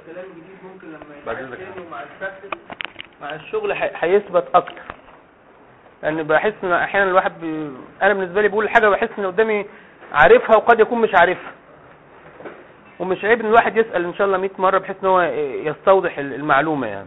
كلام جديد ممكن لما بعد يتعاد إذنك. تاني ومع البراكتس مع الشغل هي- هيثبت اكتر لان بحس ان احيانا الواحد بي... انا بالنسبه لي بقول حاجه بحس ان قدامي عارفها وقد يكون مش عارفها ومش عيب ان الواحد يسال ان شاء الله 100 مره بحيث ان هو يستوضح ال- المعلومه يعني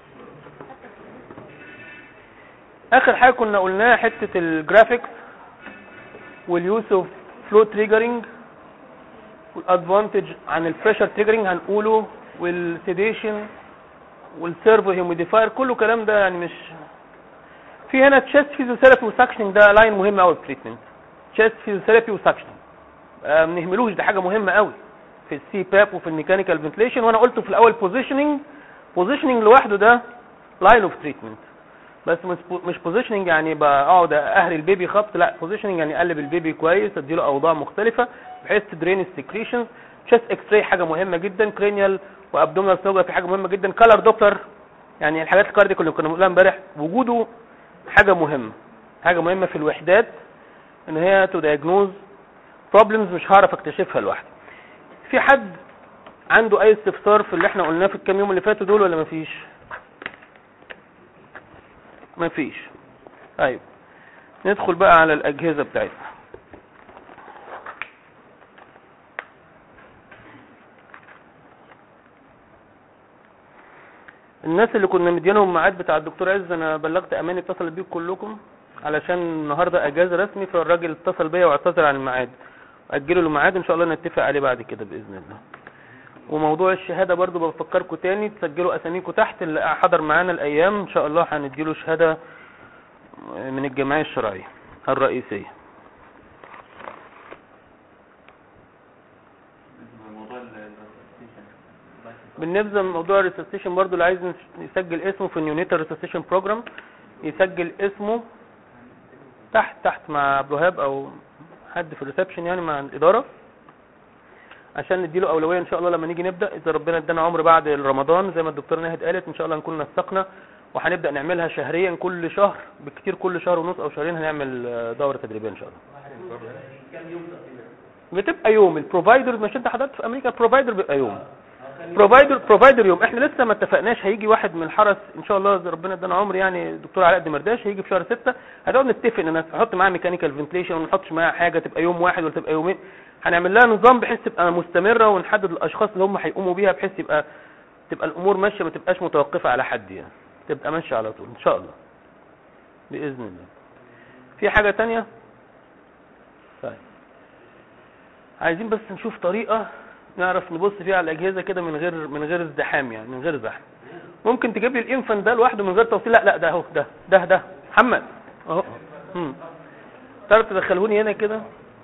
اخر حاجه كنا قلناها حته الجرافيكس واليوز اوف فلو تريجرنج والادفانتج عن البريشر تريجرنج هنقوله والسيديشن والسيرفو هيوميديفاير كله كلام ده يعني مش في هنا تشيست فيزيوثيرابي وسكشننج ده لاين مهم قوي في التريتمنت تشيست فيزيوثيرابي وسكشننج ما بنهملوش ده حاجه مهمه قوي في السي باب وفي الميكانيكال فنتليشن وانا قلته في الاول بوزيشننج بوزيشننج لوحده ده لاين اوف تريتمنت بس مش- مش بوزيشننج يعني بقعد اهري البيبي خبط لا بوزيشننج يعني اقلب البيبي كويس اديله اوضاع مختلفه بحيث تدرين السكريشنز تشيست اكس راي حاجه مهمه جدا كرينيال وابدومينال سنوجرافي حاجه مهمه جدا كلر دوبلر يعني الحاجات الكارديك اللي كنا بنقولها امبارح وجوده حاجه مهمه حاجه مهمه في الوحدات ان هي تو دايجنوز بروبلمز مش هعرف اكتشفها لوحدي في حد عنده اي استفسار في اللي احنا قلناه في الكام يوم اللي فاتوا دول ولا مفيش مفيش طيب ندخل بقى على الاجهزه بتاعتنا الناس اللي كنا مدينهم ميعاد بتاع الدكتور عز انا بلغت اماني اتصل بيكم كلكم علشان النهارده اجازه رسمي فالراجل اتصل بيا واعتذر عن الميعاد اجلوا له ميعاد ان شاء الله نتفق عليه بعد كده باذن الله وموضوع الشهاده برضو بفكركم تاني تسجلوا اساميكم تحت اللي حضر معانا الايام ان شاء الله هنديله شهاده من الجمعيه الشرعيه الرئيسيه موضوع بالنسبه لموضوع الريسستيشن برضو اللي عايز يسجل اسمه في النيونيتال ريسستيشن بروجرام يسجل اسمه تحت تحت مع عبد الوهاب او حد في الريسبشن يعني مع الاداره عشان نديله اولويه ان شاء الله لما نيجي نبدا اذا ربنا ادانا عمر بعد رمضان زي ما الدكتوره ناهد قالت ان شاء الله نكون نسقنا وهنبدا نعملها شهريا كل شهر بكتير كل شهر ونص او شهرين هنعمل آه، دوره تدريبيه ان شاء الله بتبقى يوم البروفايدر مش انت حضرت في امريكا البروفايدر بيبقى يوم بروفايدر بروفايدر يوم احنا لسه ما اتفقناش هيجي واحد من الحرس ان شاء الله اذا ربنا ادانا عمر يعني الدكتور علاء دمرداش هيجي في شهر 6 هنقعد نتفق ان نحط معاه ميكانيكال فنتليشن وما نحطش معاه حاجه تبقى يوم واحد ولا تبقى يومين هنعمل لها نظام بحيث تبقى مستمره ونحدد الاشخاص اللي هم هيقوموا بيها بحيث يبقى تبقى الامور ماشيه ما تبقاش متوقفه على حد يعني تبقى ماشيه على طول ان شاء الله باذن الله في حاجه تانية طيب عايزين بس نشوف طريقه نعرف نبص فيها على الاجهزه كده من غير من غير ازدحام يعني من غير زحمه ممكن تجيب لي الانفان ده لوحده من غير توصيل لا لا ده اهو ده ده ده محمد اهو امم تعرف تدخلوني هنا كده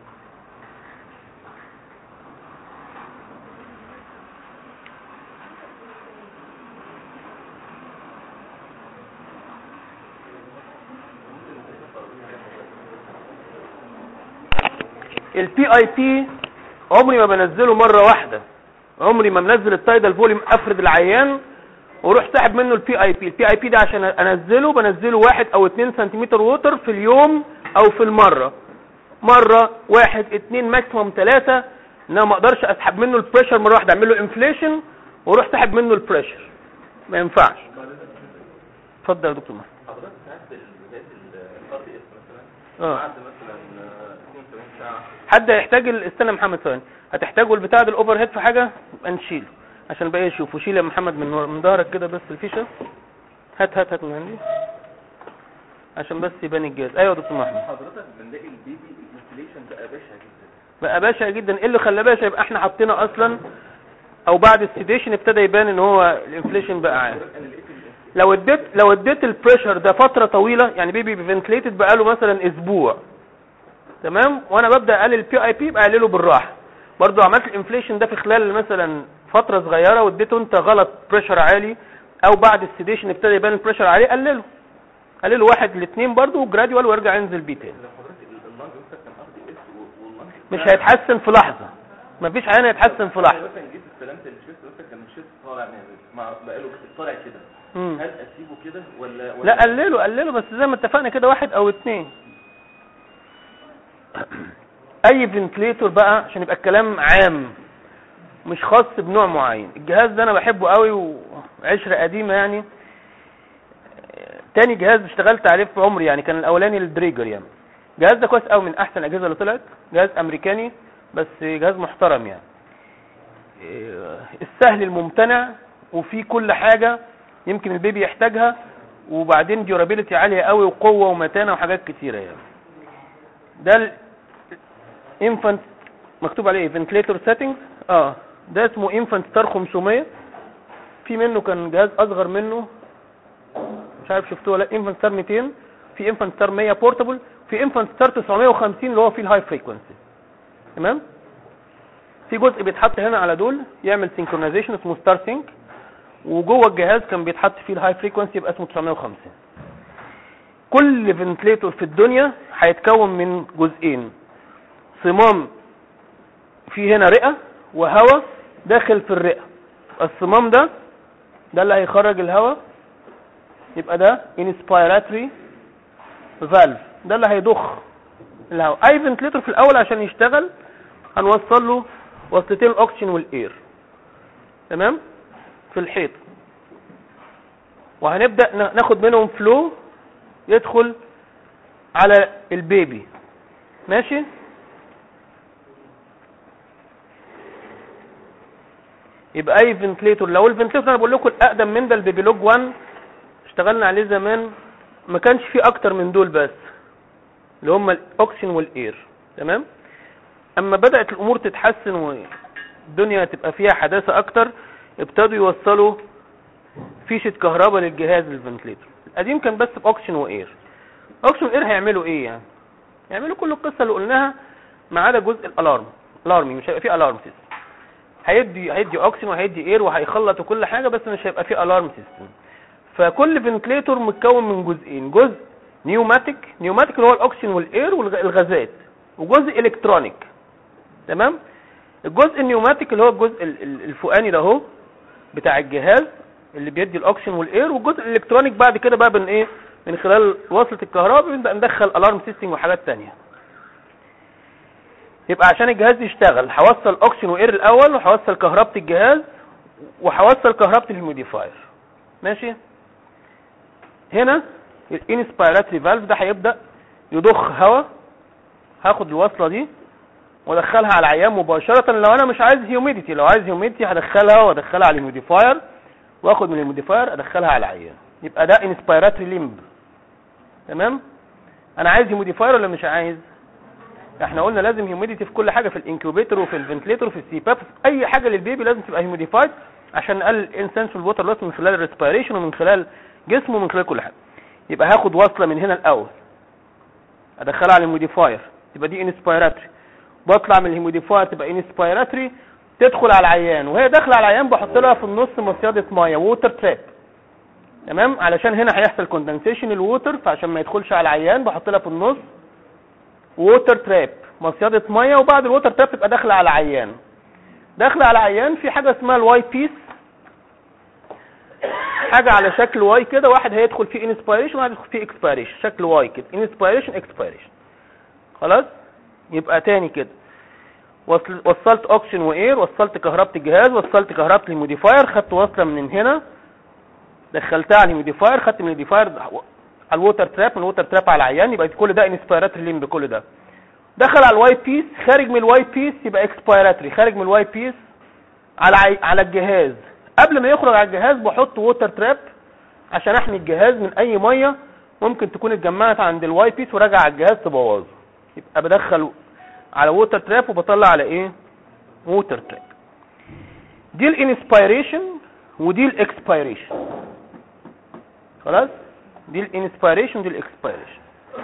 البي اي بي عمري ما بنزله مره واحده عمري ما منزل التايدال فوليوم افرد العيان واروح ساحب منه البي اي بي البي اي بي ده عشان انزله بنزله واحد او اتنين سنتيمتر ووتر في اليوم او في المره مره واحد اتنين ماكسيموم ثلاثه ان انا ما اقدرش اسحب منه البريشر مره واحده اعمل له انفليشن واروح ساحب منه البريشر ما ينفعش اتفضل يا دكتور محمد حضرتك ساعات بدايه الار دي اس مثلا اه بعد مثلا 72 ساعه حد هيحتاج ال- استنى يا محمد ثواني هتحتاجوا البتاع ده الاوفر هيد في حاجه يبقى نشيله عشان بقى يشوفوا شيل يا محمد من ور- من ظهرك كده بس الفيشه هات هات هات من عندي عشان بس يبان الجهاز ايوه يا دكتور محمد حضرتك بنلاقي البيبي الانفليشن بقى بشع جدا بقى باشا جدا ايه اللي خلاه باشا يبقى احنا حاطينه اصلا او بعد السيديشن ابتدى يبان ان هو الانفليشن بقى عالي انا لقيت ال- لو اديت لو اديت البريشر ده فتره طويله يعني بيبي فنتليتد بقاله مثلا اسبوع تمام وانا ببدا اقلل البي اي بي يبقى اقلله بالراحه برضو عملت الانفليشن ده في خلال مثلا فتره صغيره واديته انت غلط بريشر عالي او بعد السيديشن ابتدى يبان البريشر عليه قلله قلله واحد لاثنين برضو جراديوال وارجع انزل بيه تاني لو حضرتك ال- اللنج مثلا كان ار دي اس واللنج مش هيتحسن في لحظه مفيش عيان هيتحسن في لحظه مثلا جيت استلمت الشيست مثلا كان الشيست طالع مع بقاله طالع كده مم. هل اسيبه كده ولا ولا لا قلله قلله بس زي ما اتفقنا كده واحد او اتنين اي فنتليتور بقى عشان يبقى الكلام عام مش خاص بنوع معين الجهاز ده انا بحبه قوي وعشرة قديمة يعني تاني جهاز اشتغلت عليه في عمري يعني كان الاولاني الدريجر يعني الجهاز ده كويس قوي من احسن الاجهزه اللي طلعت جهاز امريكاني بس جهاز محترم يعني إيه، السهل الممتنع وفيه كل حاجة يمكن البيبي يحتاجها وبعدين ديورابيلتي عالية قوي وقوة ومتانة وحاجات كتيرة يعني ده الانفانت مكتوب عليه فنتليتور سيتنجز اه ده اسمه انفانت ستار 500 في منه كان جهاز اصغر منه مش عارف شفتوه ولا انفانت ستار 200 في انفانت ستار 100 بورتابل في انفانت ستار 950 اللي هو فيه الهاي فريكونسي تمام في جزء بيتحط هنا على دول يعمل سينكرونايزيشن اسمه ستار سينك وجوه الجهاز كان بيتحط فيه الهاي فريكونسي يبقى اسمه 950 كل فنتليتور في الدنيا هيتكون من جزئين صمام في هنا رئة وهواء داخل في الرئة الصمام ده ده اللي هيخرج الهواء يبقى ده inspiratory valve ده اللي هيضخ الهواء اي فنتليتور في الاول عشان يشتغل هنوصل له وصلتين الاكسجين والاير تمام في الحيط وهنبدا نا- ناخد منهم فلو يدخل على البيبي ماشي يبقى اي فنتليتور لو الفنتليتور انا بقول لكم الاقدم من ده البيبي لوج 1 اشتغلنا عليه زمان ما كانش فيه اكتر من دول بس اللي هم الاكسجين والاير تمام اما بدات الامور تتحسن والدنيا تبقى فيها حداثه اكتر ابتدوا يوصلوا فيشه كهرباء للجهاز الفنتليتور القديم كان بس باكسجين واير اكسجين واير هيعملوا ايه يعني يعملوا كل القصه اللي قلناها ما عدا جزء الالارم الارمي مش هيبقى فيه الارم سيستم هيدي هيدي اكسجين وهيدي اير وهيخلط وكل حاجه بس مش هيبقى فيه الارم سيستم فكل فنتليتور متكون من جزئين جزء نيوماتيك نيوماتيك اللي هو الاكسجين والاير والغازات وجزء الكترونيك تمام الجزء النيوماتيك اللي هو الجزء ال- ال- الفوقاني ده اهو بتاع الجهاز اللي بيدي الاكسجين والاير والجزء الالكترونيك بعد كده بقى بن ايه من خلال وصلة الكهرباء بنبدا ندخل الارم سيستم وحاجات تانية يبقى عشان الجهاز يشتغل هوصل اكسجين واير الاول وهوصل كهربة الجهاز وهوصل كهربة الموديفاير ماشي هنا الانسبيراتري فالف ده هيبدا يضخ هواء هاخد الوصله دي وادخلها على العيان مباشره لو انا مش عايز هيوميديتي لو عايز هيوميديتي هدخلها وادخلها على الموديفاير واخد من الموديفاير ادخلها على العيان يبقى ده انسبيراتري ليمب تمام انا عايز هيوميديفاير ولا مش عايز احنا قلنا لازم هيوميديتي في كل حاجه في الانكيوبيتر وفي الفنتليتر وفي السيباب في اي حاجه للبيبي لازم تبقى هيوميديفايد عشان نقلل الانسنس والوتر لوس من خلال الريسبيريشن ومن خلال جسمه ومن خلال كل حاجه يبقى هاخد وصله من هنا الاول ادخلها على الموديفاير يبقى دي انسبيراتري بطلع من الهيموديفاير تبقى انسبيراتري تدخل على العيان وهي داخله على العيان بحط لها في النص مصيده ميه ووتر تراب تمام علشان هنا هيحصل كوندنسيشن الووتر فعشان ما يدخلش على العيان بحط لها في النص ووتر تراب مصيده ميه وبعد الووتر تراب تبقى داخله على العيان داخله على العيان في حاجه اسمها الواي بيس حاجه على شكل واي كده واحد هيدخل فيه انسبيريشن وواحد هيدخل فيه اكسبيريشن شكل واي كده انسبيريشن اكسبيريشن خلاص يبقى تاني كده وصل وصلت اوكسجين واير وصلت كهربة الجهاز وصلت كهربة الموديفاير خدت وصلة من هنا دخلتها على الموديفاير خدت من الموديفاير على الووتر تراب من الووتر تراب على العيان يبقى كل ده انسبيراتري ليمب كل ده دخل على الواي بيس خارج من الواي بيس يبقى اكسبيراتري خارج من الواي بيس على عي... على الجهاز قبل ما يخرج على الجهاز بحط ووتر تراب عشان احمي الجهاز من اي ميه ممكن تكون اتجمعت عند الواي بيس وراجع على الجهاز تبوظه يبقى بدخل على ووتر تراب وبطلع على ايه ووتر تراب دي الانسبيريشن ودي الاكسبيريشن خلاص دي الانسبيريشن ودي الاكسبيريشن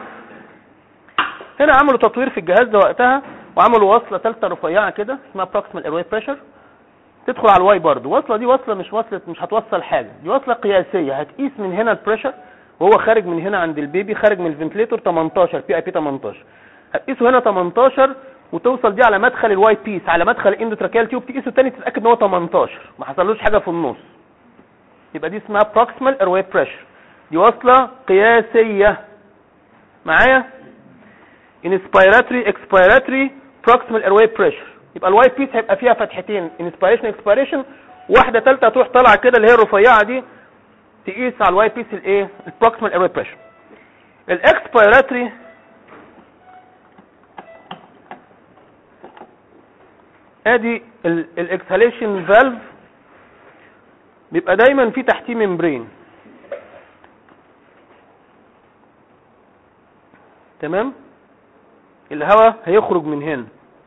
هنا عملوا تطوير في الجهاز ده وقتها وعملوا وصله ثالثه رفيعه كده اسمها بروكسيمال ايرواي بريشر تدخل على الواي برضه وصله دي وصله مش وصله مش هتوصل حاجه دي وصله قياسيه هتقيس من هنا البريشر وهو خارج من هنا عند البيبي خارج من الفنتليتور 18 بي اي بي 18 هتقيسه هنا 18 وتوصل دي على مدخل الواي بيس على مدخل الاندوتراكيال تيوب تقيسه تاني تتاكد ان هو 18 ما حصلوش حاجه في النص يبقى دي اسمها بروكسيمال ايرواي بريشر دي وصله قياسيه معايا inspiratory expiratory proximal airway pressure يبقى الواي بيس هيبقى فيها فتحتين انسبيريشن اكسبيريشن واحده ثالثه هتروح طالعه كده اللي هي الرفيعه دي تقيس على الواي بيس الايه البروكسيمال اير بريشر الاكسبيراتوري ادي الاكسهاليشن فالف بيبقى دايما في تحتيه ممبرين تمام الهواء هيخرج من هنا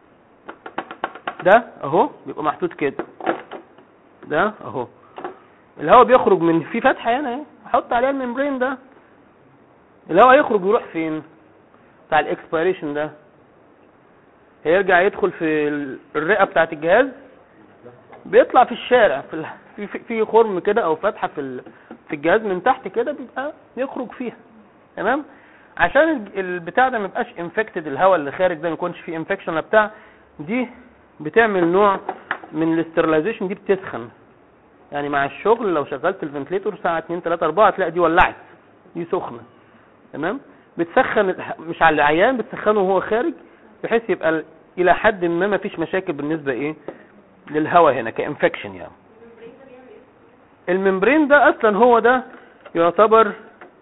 ده اهو بيبقى محطوط كده ده اهو الهواء بيخرج من في فتحه هنا اهي احط عليها الممبرين ده الهواء يخرج يروح فين بتاع الاكسبيريشن ده هيرجع يدخل في ال- الرئه بتاعه الجهاز بيطلع في الشارع في ال- في في- في خرم كده او فتحه في ال- في الجهاز من تحت كده بيبقى يخرج فيها تمام عشان الج- البتاع ده ما يبقاش انفكتد الهواء اللي خارج ده ما يكونش فيه انفكشن ولا بتاع دي بتعمل نوع من الاسترلايزيشن دي بتسخن يعني مع الشغل لو شغلت الفنتليتور ساعه 2 3 4 تلاقي دي ولعت دي سخنه تمام بتسخن الح- مش على العيان بتسخنه وهو خارج بحيث يبقى ال- الى حد ما ما فيش مشاكل بالنسبه ايه للهواء هنا كانفكشن يعني الممبرين ده اصلا هو ده يعتبر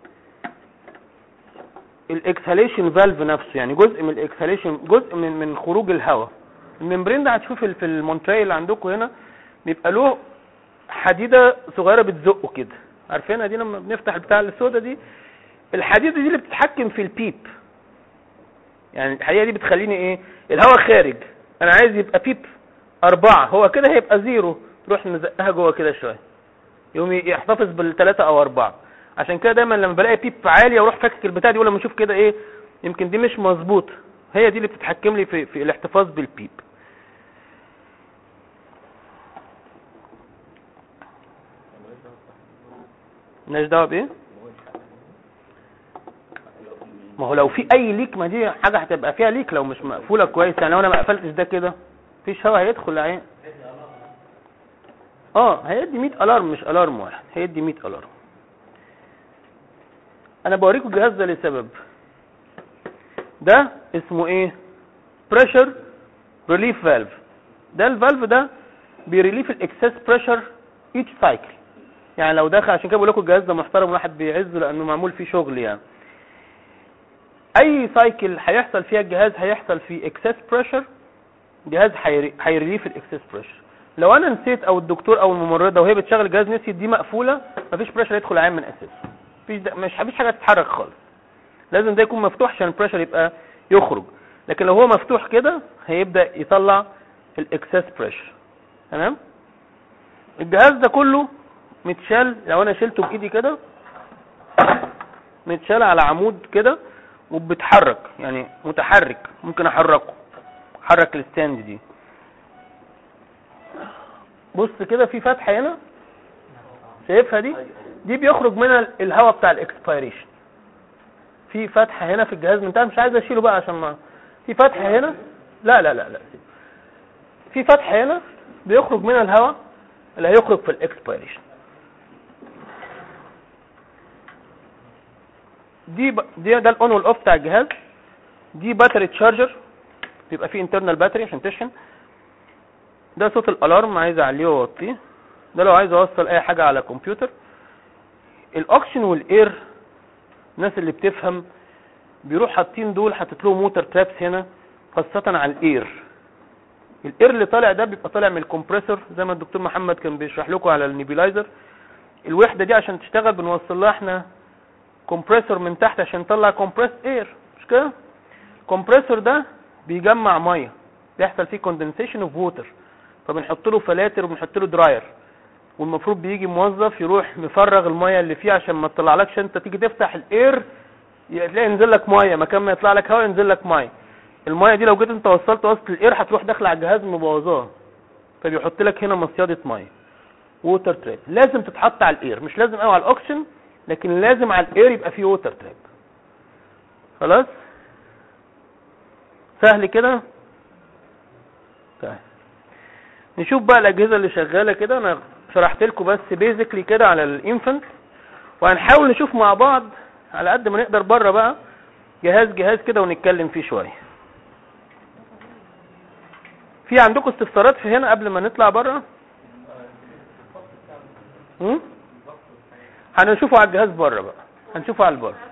الاكسهاليشن فالف نفسه يعني جزء من الاكسهاليشن جزء من من خروج الهواء الممبرين ده هتشوف في المونتري اللي عندكم هنا بيبقى له حديده صغيره بتزقه كده عارفينها دي لما بنفتح البتاع السودا دي الحديده دي اللي بتتحكم في البيب يعني الحقيقه دي بتخليني ايه الهواء خارج انا عايز يبقى بيب أربعة هو كده هيبقى زيرو تروح نزقها جوه كده شويه يقوم يحتفظ بالثلاثة أو أربعة عشان كده دايما لما بلاقي بيب عالية واروح فاكك البتاع دي ولا لما اشوف كده ايه يمكن دي مش مظبوط هي دي اللي بتتحكم لي في, في الاحتفاظ بالبيب مالناش دعوه بايه ما هو لو في اي ليك ما دي حاجه هتبقى فيها ليك لو مش مقفوله كويس يعني لو انا ما قفلتش ده كده مفيش هوا هيدخل العين اه هيدي 100 الارم مش الارم واحد هيدي 100 الارم انا بوريكم الجهاز ده لسبب ده اسمه ايه بريشر ريليف فالف ده الفالف ده بيريليف الاكسس بريشر ايتش سايكل يعني لو دخل عشان كده بقول لكم الجهاز ده محترم واحد بيعزه لانه معمول فيه شغل يعني اي سايكل هيحصل فيها الجهاز هيحصل فيه اكسس بريشر جهاز هيري- هيريليف الاكسس بريشر لو انا نسيت او الدكتور او الممرضه وهي بتشغل الجهاز نسيت دي مقفوله مفيش بريشر يدخل العين من اساسه مفيش ده مش مفيش حاجه تتحرك خالص لازم ده يكون مفتوح عشان البريشر يبقى يخرج لكن لو هو مفتوح كده هيبدا يطلع الاكسس بريشر تمام الجهاز ده كله متشال لو انا شلته بايدي كده متشال على عمود كده وبتحرك يعني متحرك ممكن احركه حرك الستاند دي بص كده في فتحه هنا شايفها دي دي بيخرج منها الهواء بتاع الاكسبيريشن في فتحه هنا في الجهاز من تحت مش عايز اشيله بقى عشان ما في فتحه هنا لا لا لا لا في فتحه هنا بيخرج منها الهواء اللي هيخرج في الاكسبيريشن دي ب... دي ده الاون والاوف بتاع الجهاز دي باتري تشارجر بيبقى فيه انترنال باتري عشان تشحن ده صوت الالارم عايز اعليه واوطيه ده لو عايز اوصل اي حاجه على كمبيوتر الاوكسجين والاير الناس اللي بتفهم بيروح حاطين دول حاطط لهم موتر ترابس هنا خاصه على الاير الاير اللي طالع ده بيبقى طالع من الكمبريسور زي ما الدكتور محمد كان بيشرح لكم على النيبيلايزر الوحده دي عشان تشتغل بنوصل لها احنا كومبريسور من تحت عشان نطلع كومبريس اير مش كده الكمبريسور ده بيجمع ميه بيحصل فيه كوندنسيشن اوف ووتر فبنحط له فلاتر وبنحط له دراير والمفروض بيجي موظف يروح مفرغ الميه اللي فيه عشان ما تطلعلكش انت تيجي تفتح الاير تلاقي ينزل لك ميه مكان ما يطلع لك هواء ينزل لك ميه الميه دي لو جيت انت وصلت وسط الاير هتروح داخله على الجهاز مبوظاه فبيحط لك هنا مصيده ميه ووتر تراب لازم تتحط على الاير مش لازم قوي على الاوكسجين لكن لازم على الاير يبقى فيه ووتر تراب خلاص سهل كده طيب نشوف بقى الاجهزه اللي شغاله كده انا شرحت لكم بس بيزيكلي كده على الانفنت وهنحاول نشوف مع بعض على قد ما نقدر بره بقى جهاز جهاز كده ونتكلم فيه شويه في عندكم استفسارات في هنا قبل ما نطلع بره هم؟ هنشوفه على الجهاز بره بقى هنشوفه على البر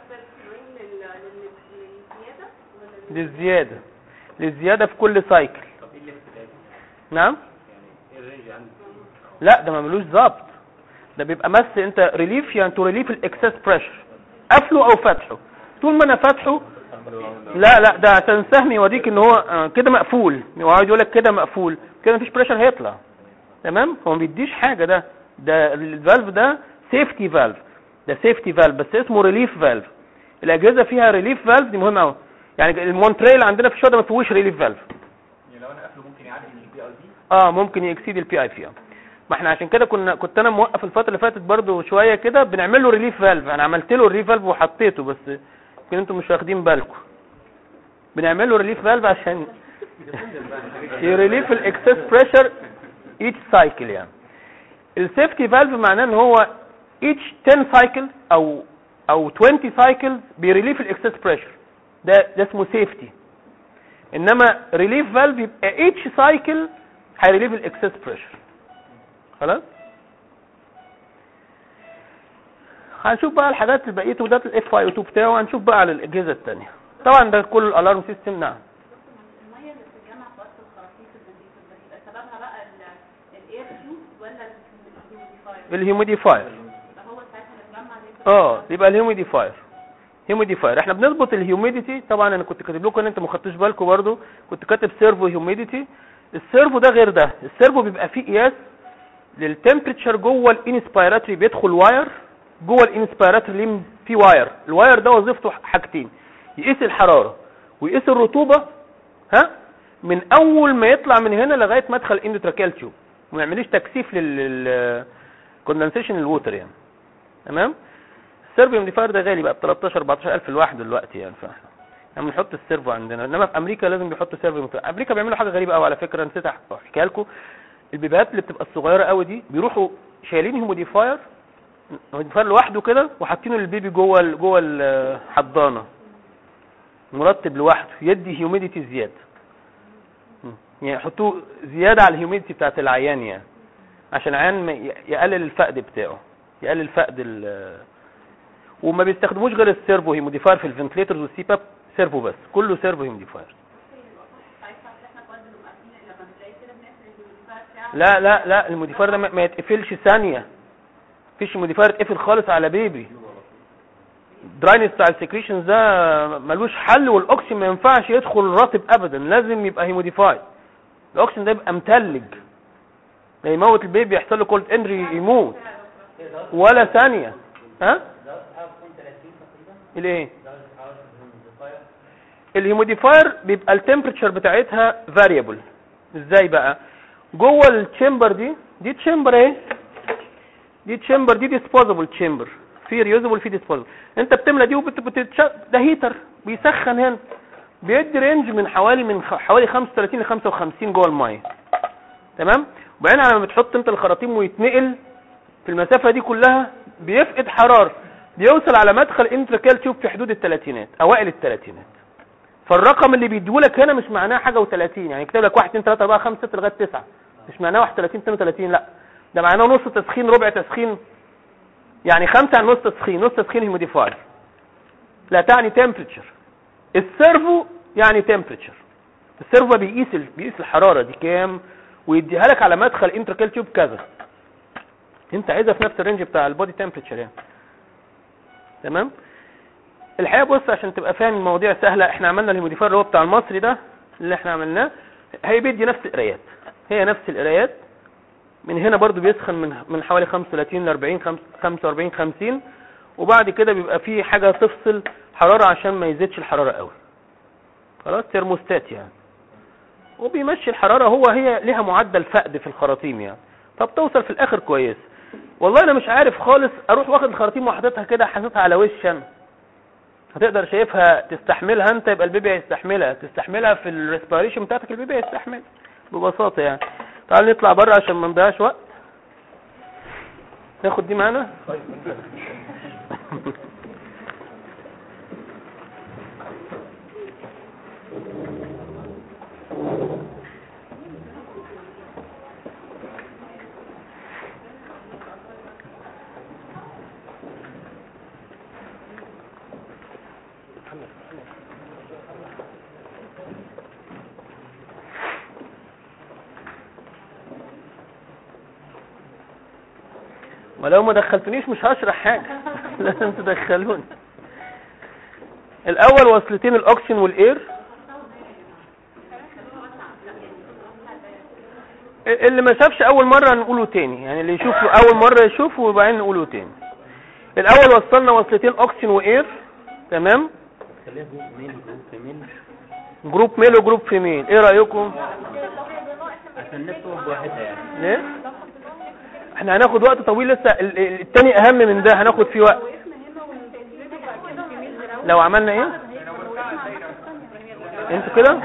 للزيادة للزيادة في كل سايكل طب ايه اللي اختلاف نعم يعني ايه الرينج عندي لا ده ما ملوش ظبط ده بيبقى بس انت ريليف يعني تو ريليف الاكسس بريشر قفله او فتحه طول ما انا فاتحه لا لا ده عشان سهم يوريك ان هو آه، كده مقفول هو عايز يقول لك كده مقفول كده مفيش بريشر هيطلع تمام هو ما بيديش حاجه ده ده الفالف ده سيفتي فالف ده سيفتي فالف بس اسمه ريليف فالف الاجهزه فيها ريليف فالف دي مهمه قوي يعني المونتريل عندنا في الشهر ما فيهوش ريليف فالف يعني لو انا قافله ممكن يعدي من البي ار دي اه ممكن يكسيد البي اي في ما احنا عشان كده كنا كنت انا موقف الفتره اللي فاتت برضو شويه كده بنعمل له ريليف فالف انا عملت له الريليف فالف وحطيته بس يمكن انتم مش واخدين بالكم بنعمل له ريليف فالف عشان يريليف الاكسس بريشر ايتش سايكل يعني السيفتي فالف معناه ان هو ايتش 10 سايكل او او 20 سايكل بيريليف الاكسس بريشر ده ده اسمه سيفتي انما ريليف فالف يبقى ايتش سايكل هيريليف الاكسس بريشر خلاص هنشوف بقى الحاجات البقيه وده الاف اي او 2 بتاعه هنشوف بقى على الاجهزه الثانيه طبعا ده كل الالارم سيستم نعم الميه اللي بتتجمع في وقت الخراطيم في الفنتيتور ده يبقى سببها بقى الاير تيوب ولا الهيوميديفاير الهيوميديفاير يبقى هو ساعتها بتجمع زي اه يبقى الهيوميديفاير هيوميديفاير احنا بنظبط الهيوميديتي طبعا انا كنت كاتب لكم ان انت ما خدتوش بالكم برضو كنت كاتب سيرفو هيوميديتي السيرفو ده غير ده السيرفو بيبقى فيه قياس للتمبريتشر جوه الانسبيراتوري بيدخل واير جوه الانسبيراتوري ليه في واير الواير ده وظيفته حاجتين يقيس الحراره ويقيس الرطوبه ها من اول ما يطلع من هنا لغايه مدخل الاندوتراكيال تيوب وما يعمليش تكثيف لل كوندنسيشن الووتر يعني تمام السيرفو يوميديفاير ده غالي بقى ب 13 14000 لوحده دلوقتي يعني فاحنا احنا بنحط السيرفو عندنا انما في امريكا لازم بيحطوا سيرفو يوميديفاير امريكا بيعملوا حاجه غريبه قوي على فكره نسيت احكيها لكم البيبات اللي بتبقى الصغيره قوي دي بيروحوا شايلين هيوميديفاير هيوميديفاير لوحده كده وحاطينه للبيبي جوه ال- جوه الحضانه مرتب لوحده يدي هيوميديتي زياده م. يعني يحطوه زياده على الهيوميديتي بتاعت العيان يعني عشان العيان ما ي- يقلل الفقد بتاعه يقلل فقد ال وما بيستخدموش غير السيرفو هيموديفاير في الفنتليترز والسي باب سيرفو بس كله سيرفو هيموديفاير ساعتها احنا كنا بنبقى فينا لما بنلاقي كده بنقفل الهيوميديفاير بتاعه لا لا لا الموديفاير ده ما ما يتقفلش ثانيه مفيش موديفاير يتقفل خالص على بيبي دراينس بتاع السكريشنز ده ملوش حل والاوكسجين ما ينفعش يدخل رطب ابدا لازم يبقى هيموديفايد الاوكسجين ده يبقى متلج ده يموت البيبي يحصل له كولد انري يموت ولا ثانيه ها الايه الهيموديفاير بيبقى التمبريتشر بتاعتها فاريبل ازاي بقى جوه التشامبر دي دي تشامبر اهي دي تشامبر دي ديسبوزبل تشامبر في ريوزبل في ديسبوزبل انت بتملى دي وبت بتتش... ده هيتر بيسخن هنا بيدي رينج من حوالي من خ... حوالي 35 ل 55 جوه الميه تمام وبعدين لما بتحط انت الخراطيم ويتنقل في المسافه دي كلها بيفقد حراره بيوصل على مدخل انتراكال تيوب في حدود الثلاثينات اوائل الثلاثينات فالرقم اللي بيديهولك هنا مش معناه حاجه و30 يعني يكتب لك 1 2 3 4 5 6 لغايه 9 مش معناه 31 32 لا ده معناه نص تسخين ربع تسخين يعني خمسة عن نص تسخين نص تسخين هيموديفاير لا تعني تمبريتشر السيرفو يعني تمبريتشر السيرفو بيقيس ال... بيقيس الحراره دي كام ويديها لك على مدخل انتراكال تيوب كذا انت عايزها في نفس الرينج بتاع البودي تمبريتشر يعني تمام الحقيقه بص عشان تبقى فاهم المواضيع سهله احنا عملنا الهيموديفاير اللي هو بتاع المصري ده اللي احنا عملناه هي بيدي نفس القرايات هي نفس القرايات من هنا برضو بيسخن من من حوالي 35 ل 40 خمس- 45 50 وبعد كده بيبقى في حاجه تفصل حراره عشان ما يزيدش الحراره قوي خلاص ترموستات يعني وبيمشي الحراره هو هي ليها معدل فقد في الخراطيم يعني فبتوصل في الاخر كويس والله انا مش عارف خالص اروح واخد الخراطيم وحاططها كده حاططها على وش انا هتقدر شايفها تستحملها انت يبقى البيبي هيستحملها تستحملها في الريسبيريشن بتاعتك البيبي هيستحمل ببساطه يعني تعال نطلع بره عشان ما نضيعش وقت ناخد دي معانا ولو ما دخلتنيش مش هشرح حاجة لازم تدخلوني الاول وصلتين الاكسجين والاير اللي ما شافش اول مرة نقوله تاني يعني اللي يشوف اول مرة يشوفه وبعدين نقوله تاني الاول وصلنا وصلتين اكسجين واير تمام خليها جروب ميل وجروب فيميل جروب ميل وجروب فيميل ايه رأيكم عشان نكتب بواحدها يعني ليه احنا هناخد وقت طويل لسه ال- ال- التاني اهم من ده هناخد فيه وقت لو عملنا ايه انتوا كده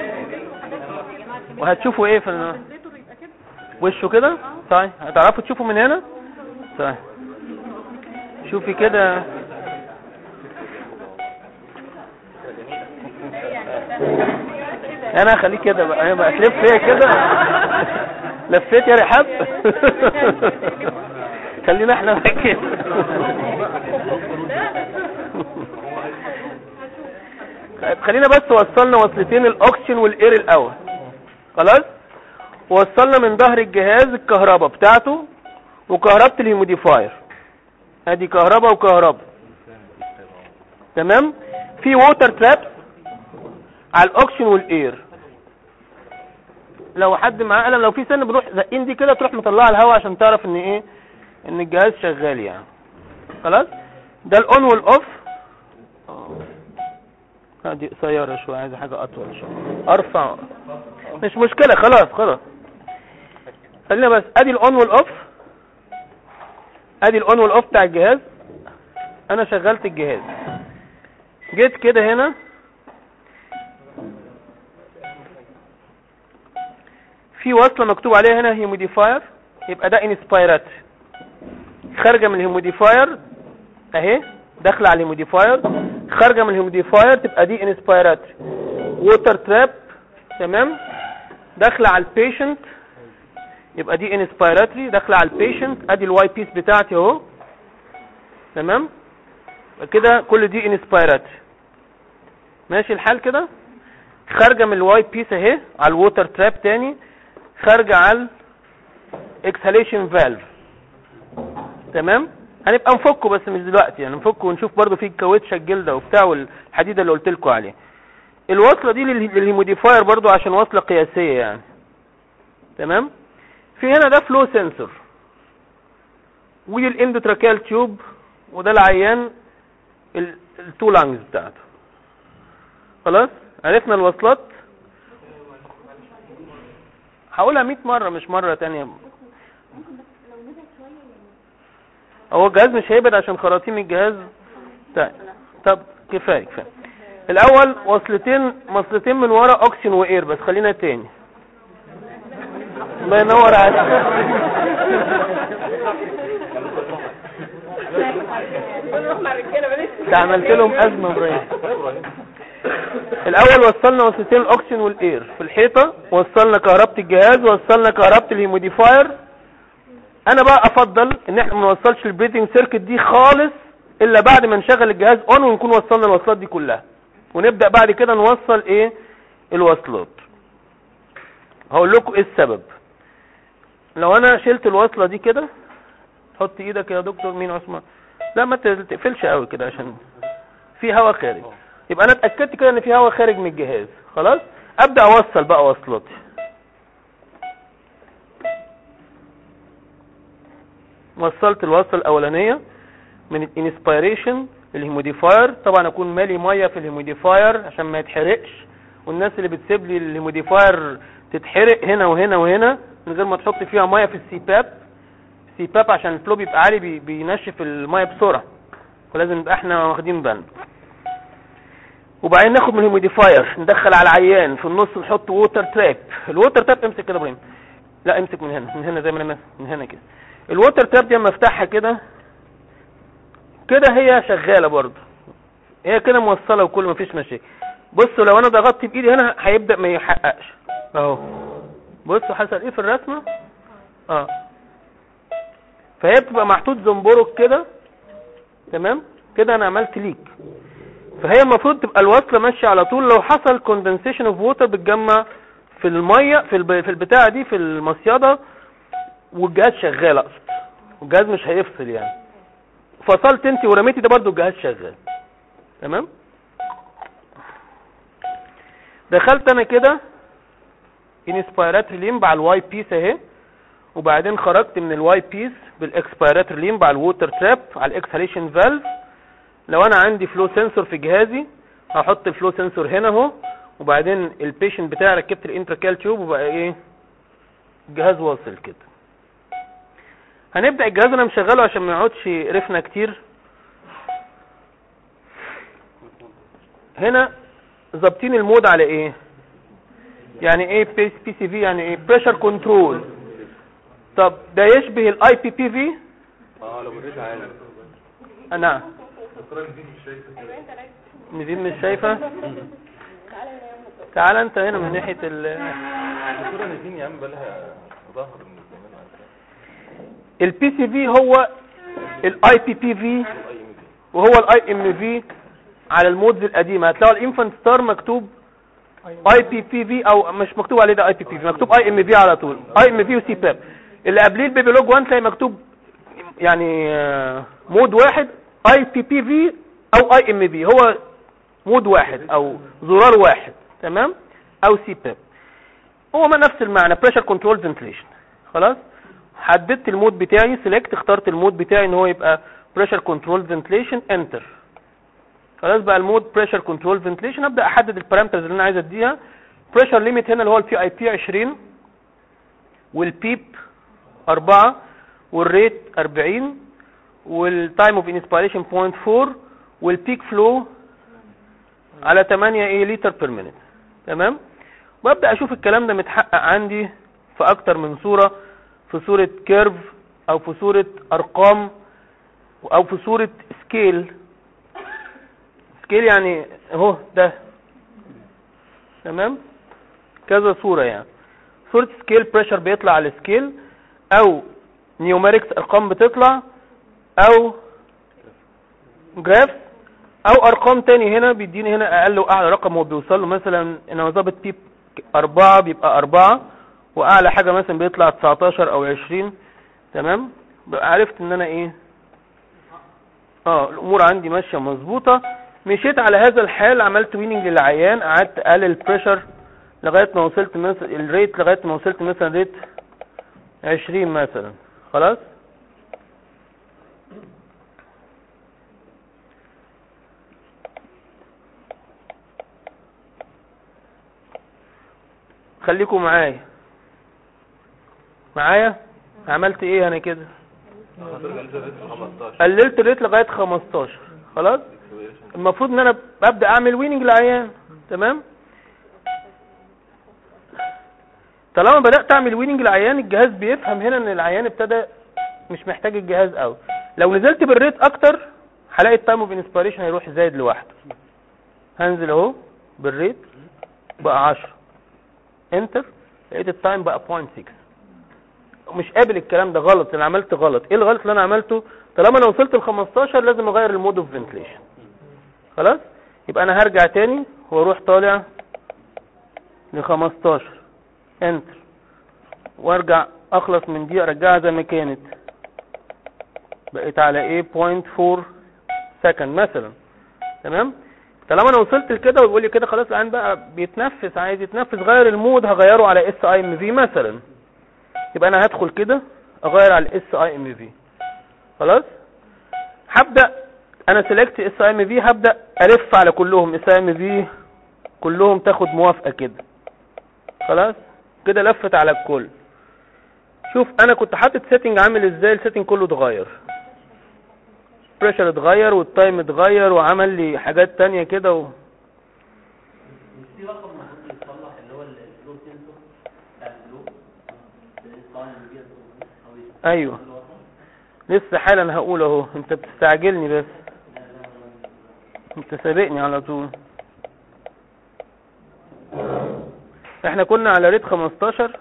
وهتشوفوا ايه في ال- وشه كده طيب هتعرفوا تشوفوا من هنا طيب شوفي كده انا هخليك كده بقى انا بقى تلف فيا كده لفيت يا رحاب خلينا احنا بقى كده طيب خلينا بس وصلنا وصلتين الاكسجين والاير الاول خلاص وصلنا من ظهر الجهاز الكهرباء بتاعته وكهربة الهيموديفاير ادي كهرباء وكهرباء تمام في ووتر ترابس على الاكسجين والاير لو حد معاه قلم لو في سن بنروح زقين دي كده تروح مطلعها الهواء عشان تعرف ان ايه ان الجهاز شغال يعني خلاص ده الاون والاوف آه، دي قصيره شويه عايزه حاجه اطول شويه ارفع مش مشكله خلاص خلاص خلينا بس ادي الاون والاوف ادي الاون والاوف بتاع الجهاز انا شغلت الجهاز جيت كده هنا في وصله مكتوب عليها هنا هيموديفاير يبقى ده انسبايراتري خارجه من الهيموديفاير اهي داخله على الهيموديفاير خارجه من الهيموديفاير تبقى دي انسبايراتري ووتر تراب تمام داخله على البيشنت يبقى دي انسبايراتري داخله على البيشنت ادي الواي بيس بتاعتي اهو تمام يبقى كده كل دي انسبايراتري ماشي الحال كده خارجه من الواي بيس اهي على الووتر تراب تاني خارجه على اكسهاليشن فالف تمام هنبقى نفكه بس مش دلوقتي يعني نفكه ونشوف برضو في الكاوتشه الجلده وبتاع والحديده اللي قلت لكم عليه الوصله دي لل- للهيموديفاير برضو عشان وصله قياسيه يعني تمام في هنا ده فلو سنسور ودي الاندوتراكيال تيوب وده العيان ال- التو لانجز بتاعته خلاص عرفنا الوصلات هقولها 100 مرة مش مرة تانية هو الجهاز مش هيبعد عشان خراطيم الجهاز طيب طب كفاية كفاية الاول وصلتين وصلتين من ورا اوكسجين واير بس خلينا تاني الله ينور عليك ده عملت لهم ازمه ابراهيم الاول وصلنا وصلتين الاكسجين والاير في الحيطه وصلنا كهربة الجهاز وصلنا كهربة الهيموديفاير انا بقى افضل ان احنا ما نوصلش البريدنج سيركت دي خالص الا بعد ما نشغل الجهاز اون ونكون وصلنا الوصلات دي كلها ونبدا بعد كده نوصل ايه الوصلات هقول لكم ايه السبب لو انا شلت الوصله دي كده حط ايدك يا دكتور مين عثمان لا ما تقفلش قوي كده عشان في هواء خارج يبقى انا اتاكدت كده ان في هواء خارج من الجهاز خلاص ابدا اوصل بقى وصلاتي وصلت الوصله الاولانيه من الانسبيريشن الهيموديفاير طبعا اكون مالي ميه في الهيموديفاير عشان ما يتحرقش والناس اللي بتسيب لي الهيموديفاير تتحرق هنا وهنا وهنا من غير ما تحط فيها ميه في السيباب السيباب عشان الفلو بيبقى عالي بي- بينشف الميه بسرعه ولازم نبقى احنا واخدين بالنا وبعدين ناخد من الهيموديفاير ندخل على العيان في النص نحط ووتر تراب الووتر تراب امسك كده يا ابراهيم لا امسك من هنا من هنا زي ما انا من هنا كده الووتر تراب دي اما افتحها كده كده هي شغاله برضه هي كده موصله وكل ما فيش مشاكل بصوا لو انا ضغطت بايدي هنا هيبدا ما يحققش اهو بصوا حصل ايه في الرسمه اه فهي بتبقى محطوط زنبرك كده تمام كده انا عملت ليك فهي المفروض تبقى الوصله ماشيه على طول لو حصل كوندنسيشن اوف ووتر بتجمع في الميه في الب... في البتاعه دي في المصيده والجهاز شغال اقصد والجهاز مش هيفصل يعني فصلت انت ورميتي ده برضو الجهاز شغال تمام دخلت انا كده انسبيراتوري ليمب على الواي بيس اهي وبعدين خرجت من الواي بيس بالاكسبيراتوري ليمب على الووتر تراب على الاكسهاليشن فالف لو انا عندي فلو سنسور في جهازي هحط الفلو سنسور هنا اهو وبعدين البيشنت بتاعي ركبت الانتراكال تيوب وبقى ايه الجهاز واصل كده هنبدا الجهاز انا مشغله عشان ما يقعدش رفنا كتير هنا ظابطين المود على ايه يعني ايه بي سي في يعني ايه بريشر كنترول طب ده يشبه الاي بي بي في اه لو مريت عالي نعم الدكتوره دي مش شايفه كده نزيم مش شايفه تعال انت هنا من ناحيه ال الدكتوره نادين يا عم بالها ظهر من زمان على كده. البي سي في هو الاي بي بي في اي ام دي وهو الاي ام في على المودز القديمه هتلاقوا الانفانت ستار مكتوب اي بي بي في او مش مكتوب عليه ده اي بي بي في مكتوب اي ام في على طول اي ام في وسي باب اللي قبليه البيبي لوج 1 تلاقي مكتوب يعني آه، مود واحد اي بي بي في او اي ام في هو مود واحد او زرار واحد تمام او سي باب هو ما نفس المعنى بريشر كنترول فنتليشن خلاص حددت المود بتاعي سيلكت اخترت المود بتاعي ان هو يبقى بريشر كنترول فنتليشن انتر خلاص بقى المود بريشر كنترول فنتليشن ابدا احدد البارامترز اللي انا عايز اديها بريشر ليميت هنا اللي هو البي اي بي 20 والبيب 4 والريت 40 والتايم اوف انسبيريشن 0.4 والبيك فلو على 8 ايه لتر بير مينيت تمام وابدا اشوف الكلام ده متحقق عندي في اكتر من صوره في صوره كيرف او في صوره ارقام او في صوره سكيل سكيل يعني اهو ده تمام كذا صورة يعني صورة سكيل بريشر بيطلع على السكيل او نيوميركس ارقام بتطلع او جراف او ارقام تاني هنا بيديني هنا اقل واعلى رقم هو بيوصل له مثلا انا ظابط بيب اربعة بيبقى اربعة واعلى حاجة مثلا بيطلع 19 او 20 تمام بقى عرفت ان انا ايه اه الامور عندي ماشيه مظبوطه مشيت على هذا الحال عملت ويننج للعيان قعدت اقلل البريشر لغايه ما وصلت مثلا الريت لغايه ما وصلت مثلا ريت 20 مثلا خلاص خليكم معايا معايا عملت ايه انا كده الدكتوره 15 قللت الريت لغايه 15 خلاص المفروض ان انا ببدا اعمل ويننج للعيان تمام طالما بدات اعمل ويننج للعيان الجهاز بيفهم هنا ان العيان ابتدى مش محتاج الجهاز قوي لو نزلت بالريت اكتر هلاقي التايم اوف انسبيريشن هيروح زايد لوحده هنزل اهو بالريت بقى 10 انتر لقيت التايم بقى 0.6 مش قابل الكلام ده غلط انا عملت غلط ايه الغلط اللي انا عملته طالما انا وصلت ل 15 لازم اغير المود اوف فنتليشن خلاص يبقى انا هرجع تاني واروح طالع ل 15 انتر وارجع اخلص من دي ارجعها زي ما كانت بقيت على ايه 0.4 سكند مثلا تمام طالما انا وصلت لكده ويقول لي كده خلاص الان بقى بيتنفس عايز يتنفس غير المود هغيره على اس اي ام في مثلا يبقى انا هدخل كده اغير على الاس اي ام في خلاص هبدا انا سيلكت اس اي ام في هبدا الف على كلهم اس اي ام في كلهم تاخد موافقه كده خلاص كده لفت على الكل شوف انا كنت حاطط سيتنج عامل ازاي السيتنج كله اتغير بريشر اتغير والتايم اتغير وعمل لي حاجات تانية كده و... في رقم المفروض يتصلح اللي هو الفلو سنسور بتاع الفلو الانسان اللي بيصل او يصل ايوه لسه حالا هقول اهو انت بتستعجلني بس انت سابقني على طول احنا كنا على ريت 15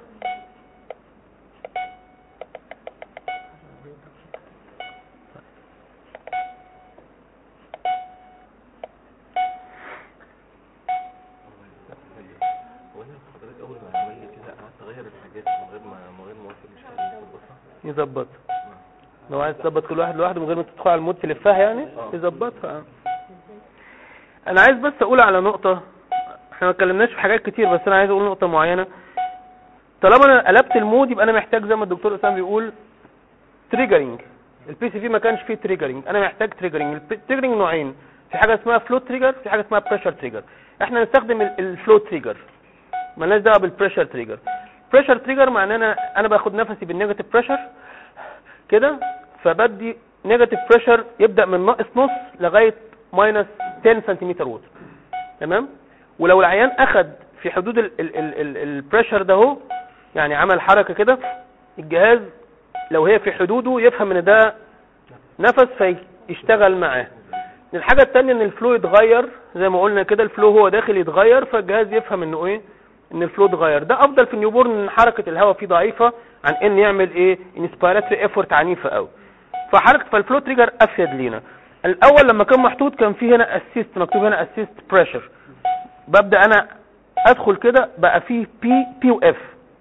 هو انا حضرتك اول ما عمل لي كده قعدت اغير الحاجات من غير ما من غير ما اوصل مش عارف اظبطها يظبط لو عايز تظبط كل واحد لوحده من غير ما تدخل على المود تلفها يعني آه. تظبطها انا عايز بس اقول على نقطة احنا ما اتكلمناش في حاجات كتير بس انا عايز اقول نقطة معينة طالما انا قلبت المود يبقى انا محتاج زي ما الدكتور اسامه بيقول تريجرنج البي سي في ما كانش فيه تريجرنج انا محتاج تريجرنج التريجرنج نوعين في حاجه اسمها فلو تريجر في حاجه اسمها بريشر تريجر احنا نستخدم الفلو تريجر مالناش دعوه بالبريشر تريجر بريشر تريجر معناه انا انا باخد نفسي بالنيجاتيف بريشر كده فبدي نيجاتيف بريشر يبدا من ناقص نص لغايه ماينس 10 سنتيمتر ووتر تمام ولو العيان اخد في حدود البريشر ده اهو يعني عمل حركه كده الجهاز لو هي في حدوده يفهم ان ده نفس فيشتغل معاه الحاجة التانية ان الفلو يتغير زي ما قلنا كده الفلو هو داخل يتغير فالجهاز يفهم انه ايه ان الفلو اتغير ده افضل في النيوبورن ان حركة الهواء فيه ضعيفة عن ان يعمل ايه انسبيراتري افورت عنيفة قوي فحركة فالفلو تريجر افيد لينا الاول لما كان محطوط كان فيه هنا اسيست مكتوب هنا اسيست بريشر ببدأ انا ادخل كده بقى فيه بي بي واف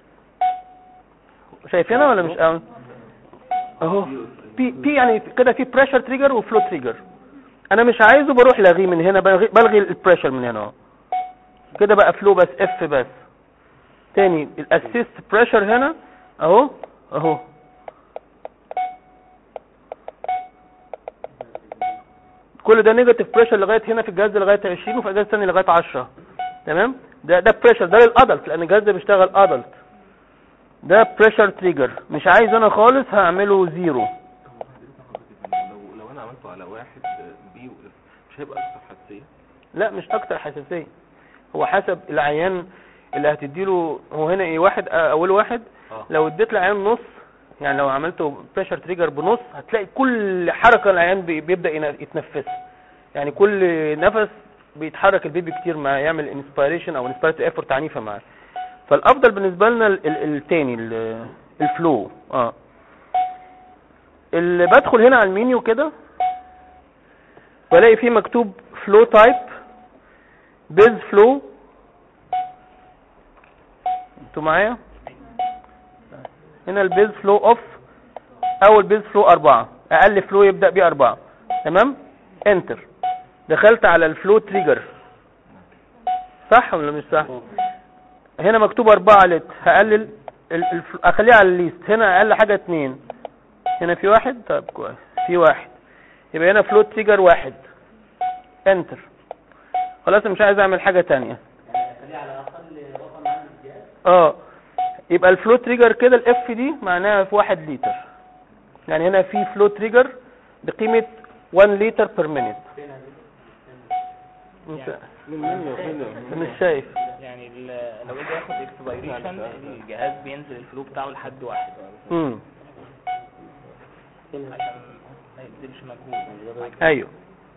شايفينها ولا مش قوي اهو بي بي يعني كده في بريشر تريجر وفلو تريجر انا مش عايزه بروح لاغيه من هنا بلغي, بلغي البريشر من هنا اهو كده بقى فلو بس اف بس تاني الاسيست بريشر هنا اهو اهو كل ده نيجاتيف بريشر لغايه هنا في الجهاز ده لغايه 20 وفي الجهاز الثاني لغايه 10 تمام ده ده بريشر ده للادلت لان الجهاز ده بيشتغل ادلت ده بريشر تريجر مش عايز انا خالص هعمله زيرو لو لو انا عملته على واحد بي واف مش هيبقى اكثر حساسيه لا مش اكتر حساسيه هو حسب العيان اللي هتديله هو هنا ايه واحد آه، اول واحد اه لو اديت العيان نص يعني لو عملته بريشر تريجر بنص هتلاقي كل حركه العيان بي- بيبدا ين- يتنفسها يعني كل نفس بيتحرك البيبي كتير معاه يعمل انسبيريشن او انسبيريتي ايفورت عنيفه معاه فالافضل بالنسبه لنا ال- ال- التاني ال- الفلو اه اللي بدخل هنا على المنيو كده بلاقي فيه مكتوب فلو تايب بيز فلو انتوا معايا هنا البيز فلو اوف اول بيز فلو اربعة اقل فلو يبدأ بيه اربعة تمام انتر دخلت على الفلو تريجر صح ولا مش صح هنا مكتوب اربعة لتر هقلل ال- الف- اخليها على الليست هنا اقل حاجة اتنين هنا في واحد طيب كويس في واحد يبقى هنا فلو تريجر واحد انتر خلاص أنا مش عايز اعمل حاجة تانية يعني اخليه على اقل رقم عندي في الجهاز اه يبقى الفلو تريجر كده الاف دي معناها في واحد لتر يعني هنا في فلو تريجر بقيمة 1 لتر بير مينيت فين هذه؟ مش مش شايف يعني ال- لو اجي اخد اكسبيريشن الجهاز بينزل الفلو بتاعه لحد واحد امم عشان ما يبذلش مجهود ايوه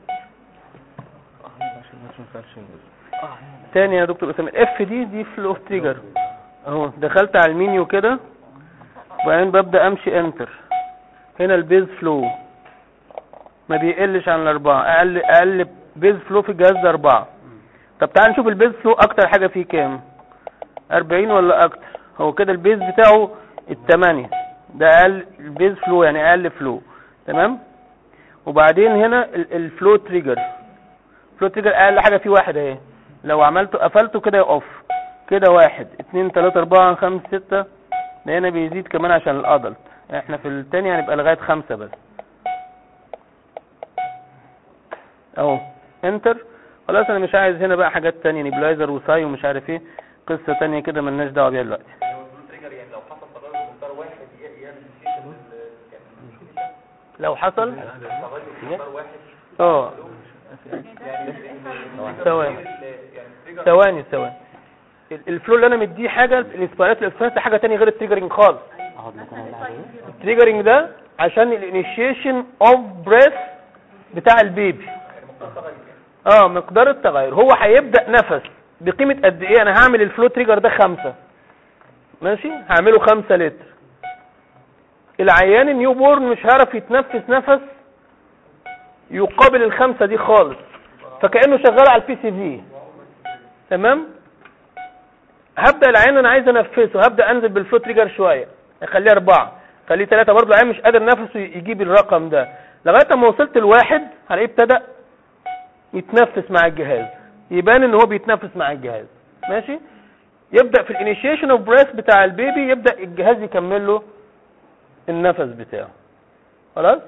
تاني يا دكتور اسامه الاف دي دي فلو تريجر اهو دخلت على المنيو كده وبعدين ببدا امشي انتر هنا البيز فلو ما بيقلش عن الاربعه اقل اقل بيز فلو في الجهاز ده اربعه طب تعال نشوف البيز فلو اكتر حاجه فيه كام 40 ولا اكتر هو كده البيز بتاعه التمانية ده اقل البيز فلو يعني اقل فلو تمام وبعدين هنا ال- الفلو تريجر فلو تريجر اقل حاجه فيه واحد اهي لو عملته قفلته كده يقف كده واحد اتنين تلاتة اربعة خمسة ستة ده هنا بيزيد كمان عشان الادلت احنا في التاني هنبقى لغاية خمسة بس اهو انتر خلاص انا مش عايز هنا بقى حاجات تانية نيبلايزر وساي ومش عارف ايه قصة تانية كده ملناش دعوة بيها دلوقتي لو حصل اه ثواني ثواني ثواني ال- الفلو اللي انا مديه حاجه الانسبيرات الاكسبيرات حاجه تانية غير التريجرنج خالص التريجرنج ده عشان الانيشيشن اوف بريث بتاع البيبي اه مقدار التغير هو هيبدا نفس بقيمه قد ايه انا هعمل الفلو تريجر ده خمسة ماشي هعمله خمسة لتر العيان النيو بورن مش هيعرف يتنفس نفس يقابل الخمسة دي خالص فكأنه شغال على البي سي في تمام هبدأ العين انا عايز انفسه هبدأ انزل بالفلو تريجر شوية اخليه اربعة خليه ثلاثة برضه العين مش قادر نفسه يجيب الرقم ده لغاية ما وصلت لواحد هلاقيه ابتدأ يتنفس مع الجهاز يبان ان هو بيتنفس مع الجهاز ماشي يبدأ في الانيشيشن اوف بريث بتاع البيبي يبدأ الجهاز يكمل له النفس بتاعه خلاص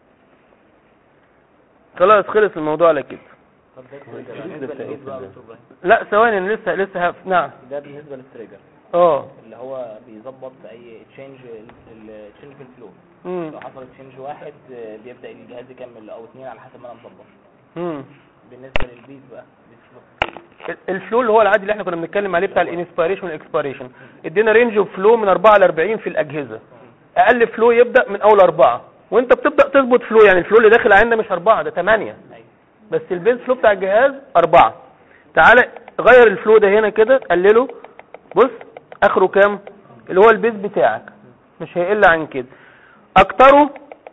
خلاص خلص الموضوع على كده طب ده بالنسبه للايد بقى يا دكتور إبراهيم. لا ثواني أنا لسه لسه هف... نعم ده بالنسبه للتريجر اه اللي هو بيظبط اي تشينج التشينج في الفلو امم لو حصل تشينج واحد آه، بيبدا الجهاز يكمل او اثنين على حسب ما انا مظبط امم بالنسبه للبيت بقى بيت فلو. الفلو اللي هو العادي اللي احنا كنا بنتكلم عليه بتاع الانسبيريشن والاكسبيريشن ادينا رينج اوف فلو من 4 ل 40 في الاجهزه اقل فلو يبدا من اول اربعه وانت بتبدا تظبط فلو يعني الفلو اللي داخل عندنا مش اربعه ده 8 ايوه بس البيز فلو بتاع الجهاز أربعة تعالى غير الفلو ده هنا كده قلله بص اخره كام اللي هو البيز بتاعك مش هيقل عن كده اكتره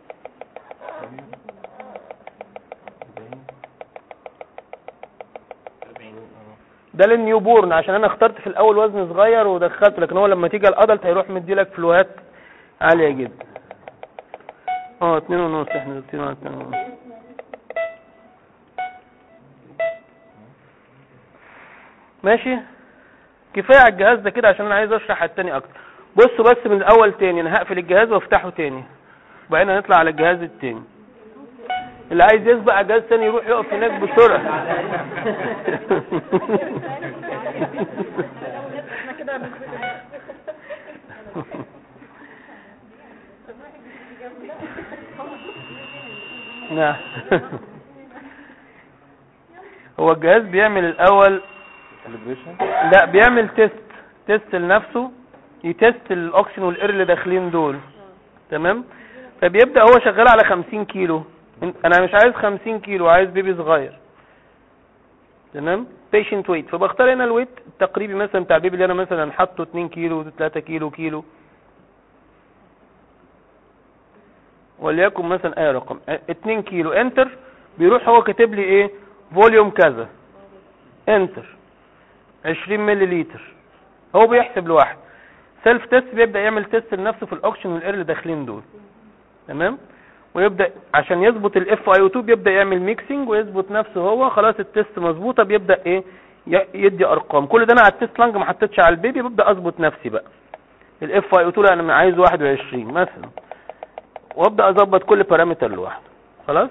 ده للنيو بورن عشان انا اخترت في الاول وزن صغير ودخلته لكن هو لما تيجي الادلت هيروح مديلك فلوهات عالية جدا اه اتنين ونص احنا اتنين ونص اتنين ونص ماشي كفايه على الجهاز ده كده عشان انا عايز اشرح التاني اكتر بصوا بس من الاول تاني انا هقفل الجهاز وافتحه تاني وبعدين هنطلع على الجهاز التاني اللي عايز يسبق على جهاز تاني يروح يقف هناك بسرعه احنا كده نعم هو الجهاز بيعمل الاول calibration لا بيعمل تيست تيست لنفسه يتست الاكسجين والاير اللي داخلين دول تمام فبيبدا هو شغال على 50 كيلو انا مش عايز 50 كيلو عايز بيبي صغير تمام بيشنت ويت فبختار هنا الويت التقريبي مثلا بتاع البيبي اللي انا مثلا حاطه 2 كيلو 3 كيلو كيلو وليكن مثلا اي رقم 2 كيلو انتر بيروح هو كاتب لي ايه فوليوم كذا انتر 20 ملي لتر هو بيحسب لوحده سيلف تيست بيبدا يعمل تيست لنفسه في الاوكسجين والاير اللي داخلين دول تمام ويبدا عشان يظبط الاف اي او 2 بيبدا يعمل ميكسنج ويظبط نفسه هو خلاص التيست مظبوطه بيبدا ايه ي- يدي ارقام كل ده انا على التيست لانج ما حطيتش على البيبي ببدا اظبط نفسي بقى الاف اي او 2 لا انا عايز 21 مثلا وابدا اظبط كل بارامتر لوحده خلاص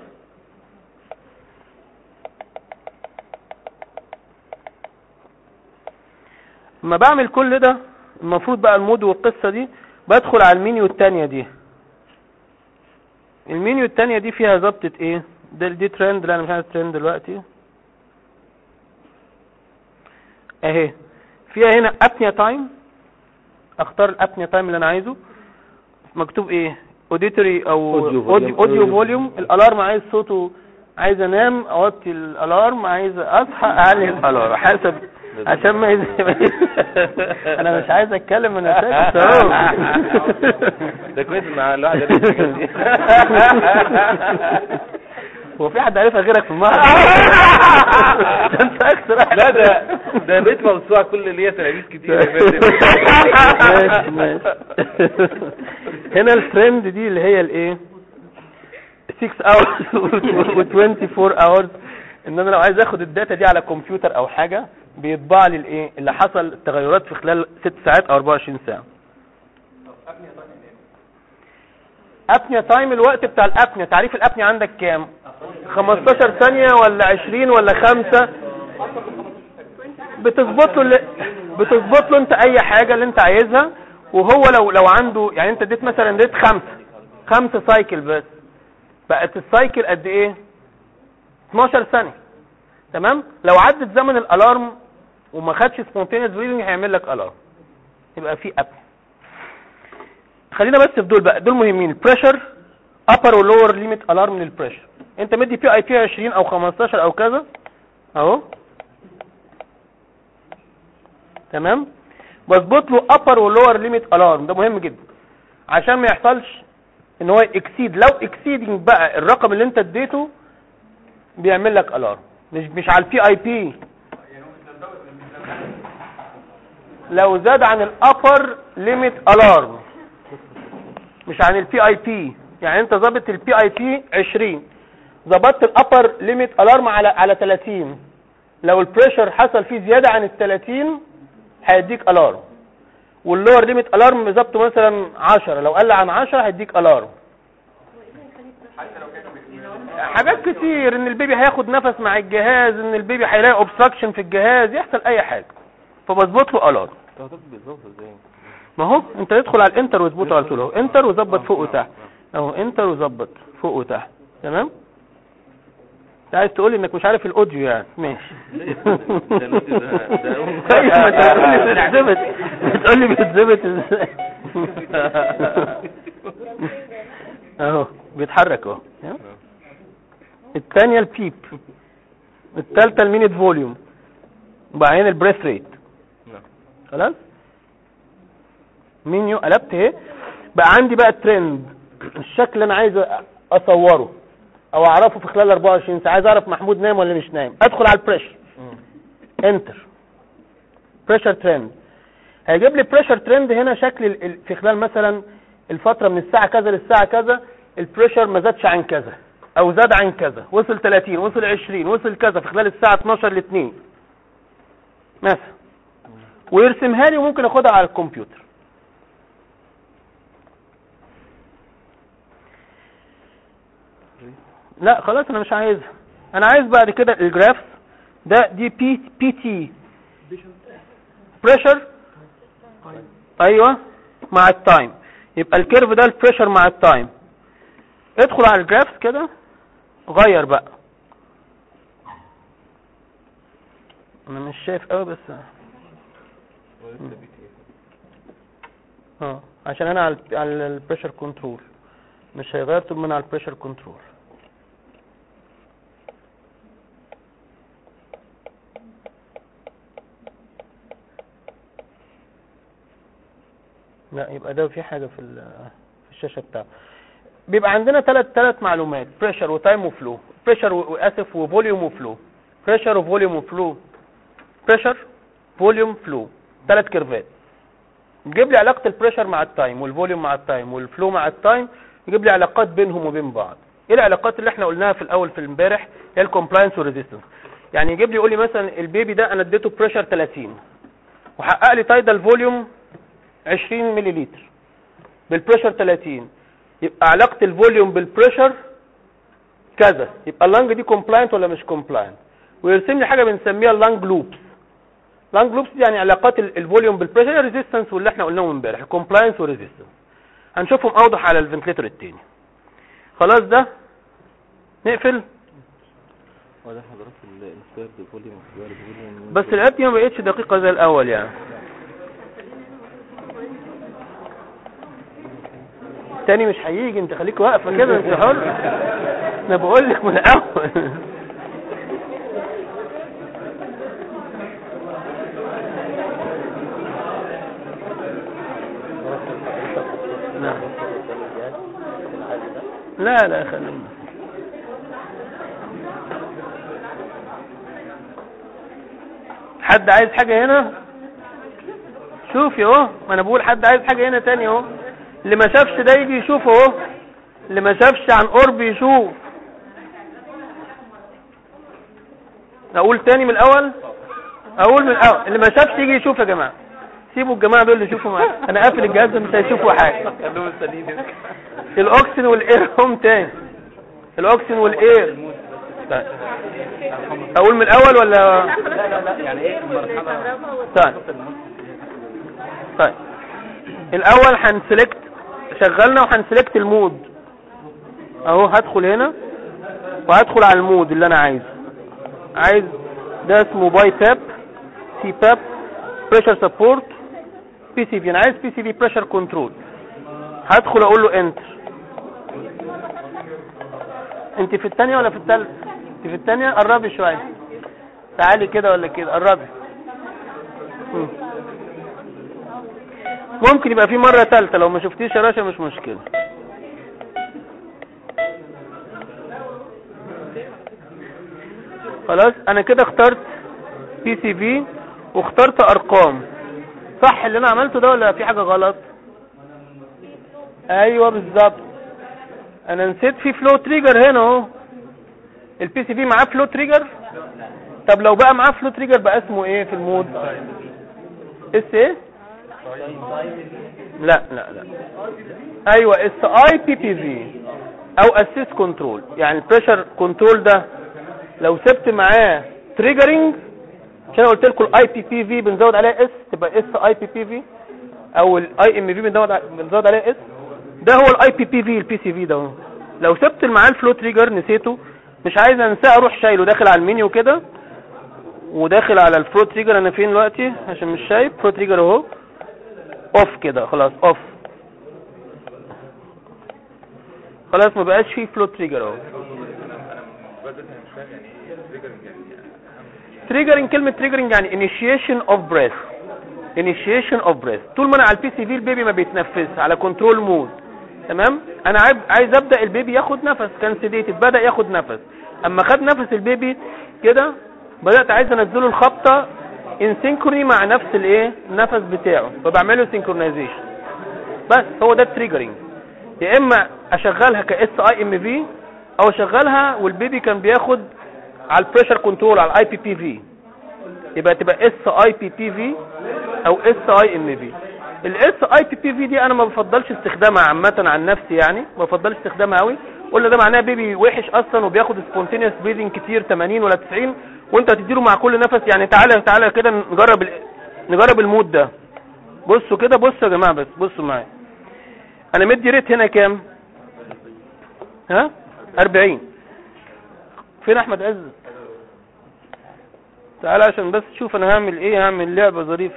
لما بعمل كل ده المفروض بقى المود والقصة دي بدخل على المنيو التانية دي المنيو التانية دي فيها ظبطة ايه ده دي ترند لا انا مش عايز ترند دلوقتي اهي فيها هنا ابنيا تايم اختار الابنيا تايم اللي انا عايزه مكتوب ايه اوديتوري او Audio volume. اوديو اوديو فوليوم الالارم عايز صوته عايز انام اوطي الالارم عايز اصحى اعلي الالارم حسب عشان ما يز... انا مش عايز اتكلم انا ساكت اهو ده كويس ان الواحد يعرف الحاجات دي. هو في حد عارفها غيرك في المعرض ده انت اكثر لا ده ده بيت موسوعة كل اللي هي تلاميذ كتير يا فندم. ماشي ماشي هنا الترند دي اللي هي الايه 6 hours و 24 hours ان انا لو عايز اخد الداتا دي على كمبيوتر او حاجه بيطبع لي الايه اللي حصل التغيرات في خلال 6 ساعات او 24 ساعه ابنيا تايم الوقت بتاع الابنيا تعريف الابنيا عندك كام 15 ثانيه ولا 20 ولا 5 بتظبط له اللي- بتظبط له انت اي حاجه اللي انت عايزها وهو لو لو عنده يعني انت اديت مثلا اديت خمسه خمسه سايكل بس بقت السايكل قد ايه 12 ثانيه تمام لو عدت زمن الالارم وما خدش سبونتينيوس بريدنج هيعمل لك الارم يبقى في اب خلينا بس في دول بقى دول مهمين البريشر ابر ولور ليميت الارم للبريشر انت مدي بي اي بي 20 او 15 او كذا اهو تمام بظبط له ابر ولور ليميت الارم ده مهم جدا عشان ما يحصلش ان هو اكسيد لو اكسيدنج بقى الرقم اللي انت اديته بيعمل لك الارم مش مش على البي اي بي لو زاد عن الابر ليميت الارم مش عن البي اي بي يعني انت ظابط البي اي بي 20 ظبطت الابر ليميت الارم على على 30 لو البريشر حصل فيه زياده عن ال 30 هيديك الارم واللور ليميت الارم ظبطه مثلا 10 لو قل عن 10 هيديك الارم حاجات كتير ان البيبي هياخد نفس مع الجهاز ان البيبي هيلاقي اوبستراكشن في الجهاز يحصل اي حاجه فبظبط له الارم التهديد بالظبط ازاي ما هو انت تدخل على الانتر واظبطه على طول اهو انتر وظبط فوق وتحت اهو انتر وظبط فوق وتحت تمام انت عايز تقول انك مش عارف الاوديو يعني ماشي ده الأوديو ده- ده أول- طيب ما انت بتقول لي بيتظبط بتقول لي بيتظبط ازاي اهو بيتحرك اهو الثانيه البيب الثالثه المينيت فوليوم وبعدين البريث ريت نعم. خلاص منيو قلبت اهي بقى عندي بقى الترند الشكل اللي انا عايز اصوره او اعرفه في خلال 24 ساعه عايز اعرف محمود نايم ولا مش نايم ادخل على البريشر مم. انتر بريشر ترند هيجيب لي بريشر ترند هنا شكل ال- ال- في خلال مثلا الفتره من الساعه كذا للساعه كذا البريشر ما زادش عن كذا او زاد عن كذا وصل 30 وصل 20 وصل كذا في خلال الساعه 12 ل 2 مثلا ويرسمها لي وممكن اخدها على الكمبيوتر لا خلاص انا مش عايزها انا عايز بعد كده الجراف ده دي بي بي تي بريشر ايوه مع التايم يبقى الكيرف ده البريشر مع التايم ادخل على الجرافس كده غير بقى انا مش شايف قوي بس ولسه بي تي اه عشان انا على ال- على البريشر كنترول مش هيغير طول ما انا على البريشر كنترول لا يبقى ده في حاجه في ال- في الشاشه بتاعه بيبقى عندنا ثلاث ثلاث معلومات بريشر وتايم وفلو بريشر واسف وفوليوم وفلو بريشر وفوليوم وفلو بريشر فوليوم فلو ثلاث كيرفات يجيب لي علاقه البريشر مع التايم والفوليوم مع التايم والفلو مع التايم يجيب لي علاقات بينهم وبين بعض ايه العلاقات اللي احنا قلناها في الاول في امبارح هي الكومبلاينس والريزيستنس يعني يجيب لي يقول لي مثلا البيبي ده انا اديته بريشر 30 وحقق لي تايدال فوليوم 20 ملي لتر بالبريشر 30 يبقى علاقه الفوليوم بالبريشر كذا يبقى اللانج دي كومبلاينت ولا مش كومبلاينت ويرسم لي حاجه بنسميها اللانج لوبس لانج لوبس دي يعني علاقات ال- الفوليوم بالبريشر الريزيستنس واللي احنا قلناهم امبارح الكومبلاينس والريزيستنس هنشوفهم اوضح على الفنتليتور التاني خلاص ده نقفل وده حضرتك السكوير فوليوم السكوير فوليوم بس الاب دي ما بقتش دقيقه زي الاول يعني تاني مش هيجي انت خليك واقفه كده انت حر انا بقول لك من الاول نعم. لا لا خلينا حد عايز حاجة هنا شوفي اهو ما انا بقول حد عايز حاجة هنا تاني اهو اللي ما شافش ده يجي يشوف اهو اللي ما شافش عن قرب يشوف اقول تاني من الاول اقول من الاول اللي ما شافش يجي يشوف يا جماعة سيبوا الجماعة دول اللي يشوفوا معايا انا قافل الجهاز ده مش هيشوفوا حاجة خلوه مستنيين الاوكسين والاير هم تاني الاوكسين والاير طيب. اقول من الاول ولا يعني ايه المرحله طيب طيب الاول هنسلكت شغلنا وهنسلكت المود اهو هدخل هنا وهدخل على المود اللي انا عايزه عايز ده اسمه باي تاب سي باب بريشر سبورت بي سي بي انا عايز بي سي بي بريشر كنترول هدخل اقول له انتر انت في الثانيه ولا في الثالثه انت في الثانيه قربي شويه تعالي كده ولا كده قربي مم. ممكن يبقى في مرة ثالثة لو ما شفتيش يا راشا مش مشكلة خلاص انا كده اخترت بي سي في واخترت ارقام صح اللي انا عملته ده ولا في حاجة غلط ايوه بالظبط انا نسيت في فلو تريجر هنا اهو البي سي في معاه فلو تريجر طب لو بقى معاه فلو تريجر بقى اسمه ايه في المود اس ايه لا لا لا ايوه اس اي بي بي في او اسيس كنترول يعني البريشر كنترول ده لو سبت معاه تريجرنج عشان قلت لكم الاي بي بي في بنزود عليها اس تبقى اس اي بي بي في او الاي ام في بنزود ع- بنزود عليها اس ده هو الاي بي بي في البي سي في ده اهو. لو سبت معاه الفلو تريجر نسيته مش عايز انساه اروح شايله داخل على المنيو كده وداخل على الفلو تريجر انا فين دلوقتي عشان مش شايف فلو تريجر اهو اوف كده خلاص اوف خلاص ما بقاش فيه فلو تريجر اهو بس انا مش فاهم يعني ايه تريجرنج يعني اهم تريجرنج كلمة تريجرنج يعني initiation of breath initiation of breath طول ما انا على البي سي في البيبي ما بيتنفسش على كنترول مود تمام انا عايز عايز ابدا البيبي ياخد نفس كان سيديتد بدا ياخد نفس اما خد نفس البيبي كده بدات عايز انزله الخبطه ان سينكروني مع نفس الايه النفس بتاعه فبعمله سينكرونايزيشن بس هو ده التريجرنج يا اما اشغلها كاس اي ام في او اشغلها والبيبي كان بياخد على البريشر كنترول على الاي بي بي في يبقى تبقى اس اي بي بي في او اس اي ام في الاس اي بي بي في دي انا ما بفضلش استخدامها عامه عن نفسي يعني ما بفضلش استخدامها قوي قلنا ده معناه بيبي وحش اصلا وبياخد سبونتينيوس بريذنج كتير 80 ولا 90 وانت هتديله مع كل نفس يعني تعالى تعالى كده نجرب ال... نجرب المود ده بصوا كده بصوا يا جماعه بس بصوا معايا انا مدي ريت هنا كام ها 40 فين احمد عز تعالى عشان بس شوف انا هعمل ايه هعمل لعبة ظريفة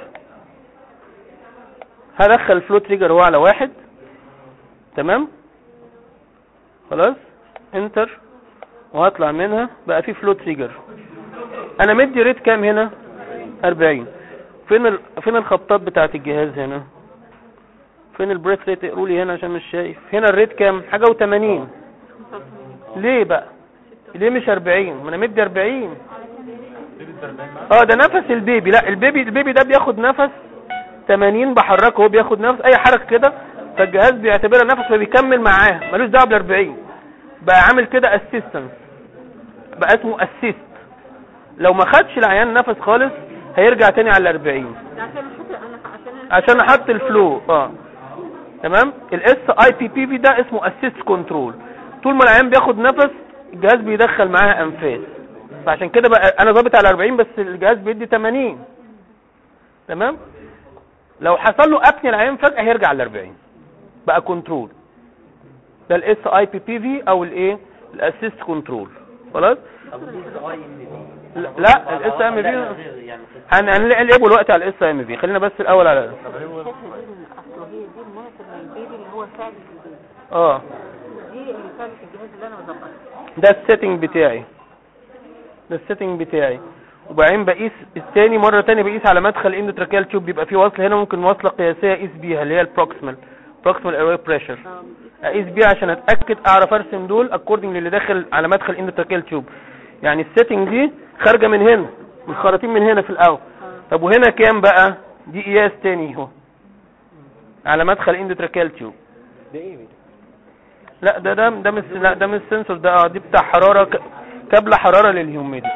هدخل الفلو تريجر هو على واحد تمام خلاص انتر وهطلع منها بقى في فلو تريجر انا مدي ريت كام هنا 40 فين ال... فين الخطات بتاعت الجهاز هنا فين البريث ريت اقروا لي هنا عشان مش شايف هنا الريت كام حاجه و80 ليه بقى ليه مش 40 ما انا مدي 40 اه ده نفس البيبي لا البيبي البيبي ده بياخد نفس 80 بحركه هو بياخد نفس اي حركه كده فالجهاز بيعتبرها نفس فبيكمل معاه ملوش دعوه بال 40 بقى عامل كده اسيستنس بقى اسمه اسيست لو ما خدش العيان نفس خالص هيرجع تاني على ال 40 عشان حتى انا عشان عشان احط الفلو اه تمام الاس اي بي بي في ده اسمه اسيست كنترول طول ما العيان بياخد نفس الجهاز بيدخل معاها انفاس فعشان كده بقى انا ظابط على 40 بس الجهاز بيدي 80 تمام لو حصل له ابني العيان فجاه هيرجع ل 40 بقى كنترول ده الاس اي بي بي في او الايه الاسيست كنترول خلاص طب الاس اي ام في لا- لا، ال SIMV يعني هن- هنلعبه الوقت على الاس ام في خلينا بس الاول على اصل هي دي المونيتور للبيبي اللي هو ثابت في البيبي اه دي اللي ثابت في الجهاز اللي انا بظبطه ده السيتنج بتاعي ده السيتنج بتاعي وبعدين بقيس الثاني مره تانية بقيس على مدخل اندوتراكيال تيوب بيبقى في وصل هنا ممكن وصله قياسيه اقيس بيها اللي هي البروكسيمال بروكسيمال ايروي بريشر اقيس بيها عشان اتاكد اعرف ارسم دول اكوردنج للي داخل على مدخل اندوتراكيال تيوب يعني السيتنج دي خارجه من هنا من خراطيم من هنا في الاول طب وهنا كام بقى دي قياس تاني اهو على مدخل اندوتراكيال تيوب ده ايه لا ده ده ده مش لا ده مش سنسور ده آه، دي بتاع حراره ك- كابل حراره للهيوميديتي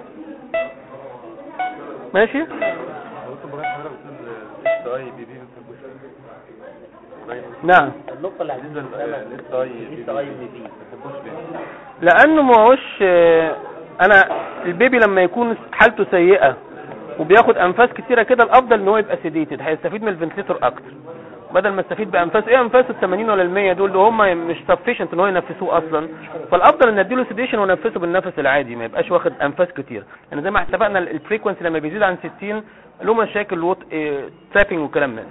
ماشي بص ابراهيم حضرتك بتقول اس اي بي بي نعم النقطه اللي عايزين بالنسبه للاس اي بي الاس اي ام في ما تحبوش ليه؟ لانه ما هوش آه، انا البيبي لما يكون حالته سيئه وبياخد انفاس كتيره كده الافضل ان هو يبقى سيديتد هيستفيد من الفنتليتور اكتر بدل ما يستفيد بانفاس ايه انفاس ال 80 ولا ال 100 دول اللي هم مش سفيشنت ان هو ينفسوه اصلا فالافضل ان اديله سيديشن ونفسه بالنفس العادي ما يبقاش واخد انفاس كتير يعني زي ما اتفقنا الفريكونسي لما بيزيد عن 60 له مشاكل وط... اه... ترابنج وكلام من ده.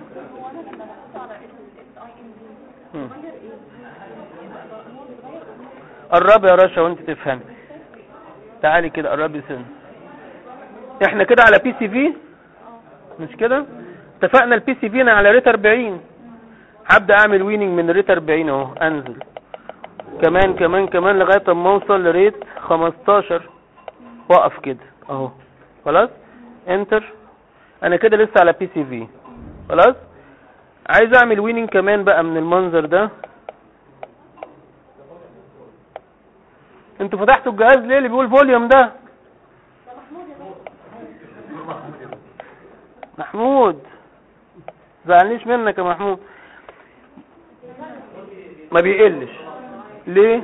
مم. قرب يا رشا وانت تفهم تعالي كده قربي سن احنا كده على بي سي في مش كده اتفقنا البي سي في انا على ريت 40 هبدا اعمل ويننج من ريت 40 اهو انزل كمان كمان كمان لغايه اما اوصل لريت 15 واقف كده اهو خلاص انتر انا كده لسه على بي سي في خلاص عايز اعمل ويننج كمان بقى من المنظر ده انتوا فتحتوا الجهاز ليه اللي بيقول فوليوم ده محمود زعلنيش منك يا محمود ما بيقلش ليه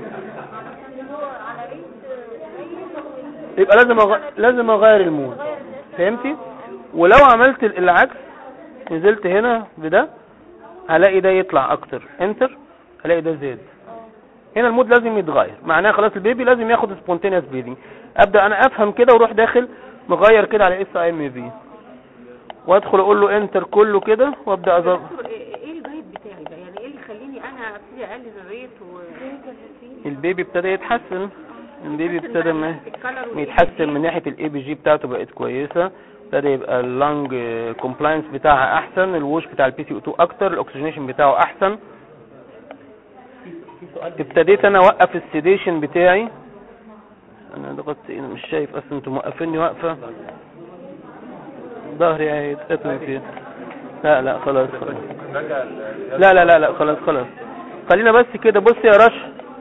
يبقى لازم أغ... لازم اغير المود فهمتي ولو عملت ال- العكس نزلت هنا بده هلاقي ده يطلع اكتر انتر هلاقي ده زاد هنا المود لازم يتغير معناها خلاص البيبي لازم ياخد سبونتينيوس بريدنج ابدا انا افهم كده واروح داخل مغير كده على اس اي ام في وادخل اقول له انتر كله كده وابدا اظبط دكتور ايه إيه الجايد بتاعي ده يعني ايه اللي يخليني انا ابتدي اقلل الريت و البيبي ابتدى يتحسن البيبي يتحسن ابتدى بقى ما من ناحية الكلر وال يتحسن من ناحيه الاي بي جي بتاعته بقت كويسه ابتدى يبقى اللنج كومبلاينس بتاعها احسن الوش بتاع البي سي او 2 اكتر الاكسجينيشن بتاعه احسن في سؤال ابتديت انا اوقف السيديشن بتاعي انا ضغطت ايه أنا مش شايف اصلا انتوا موقفيني واقفه ظهري هيتقطم كده لا لا خلاص خلاص نرجع ال- لا لا لا لا خلاص خلاص خلينا بس كده بص يا رش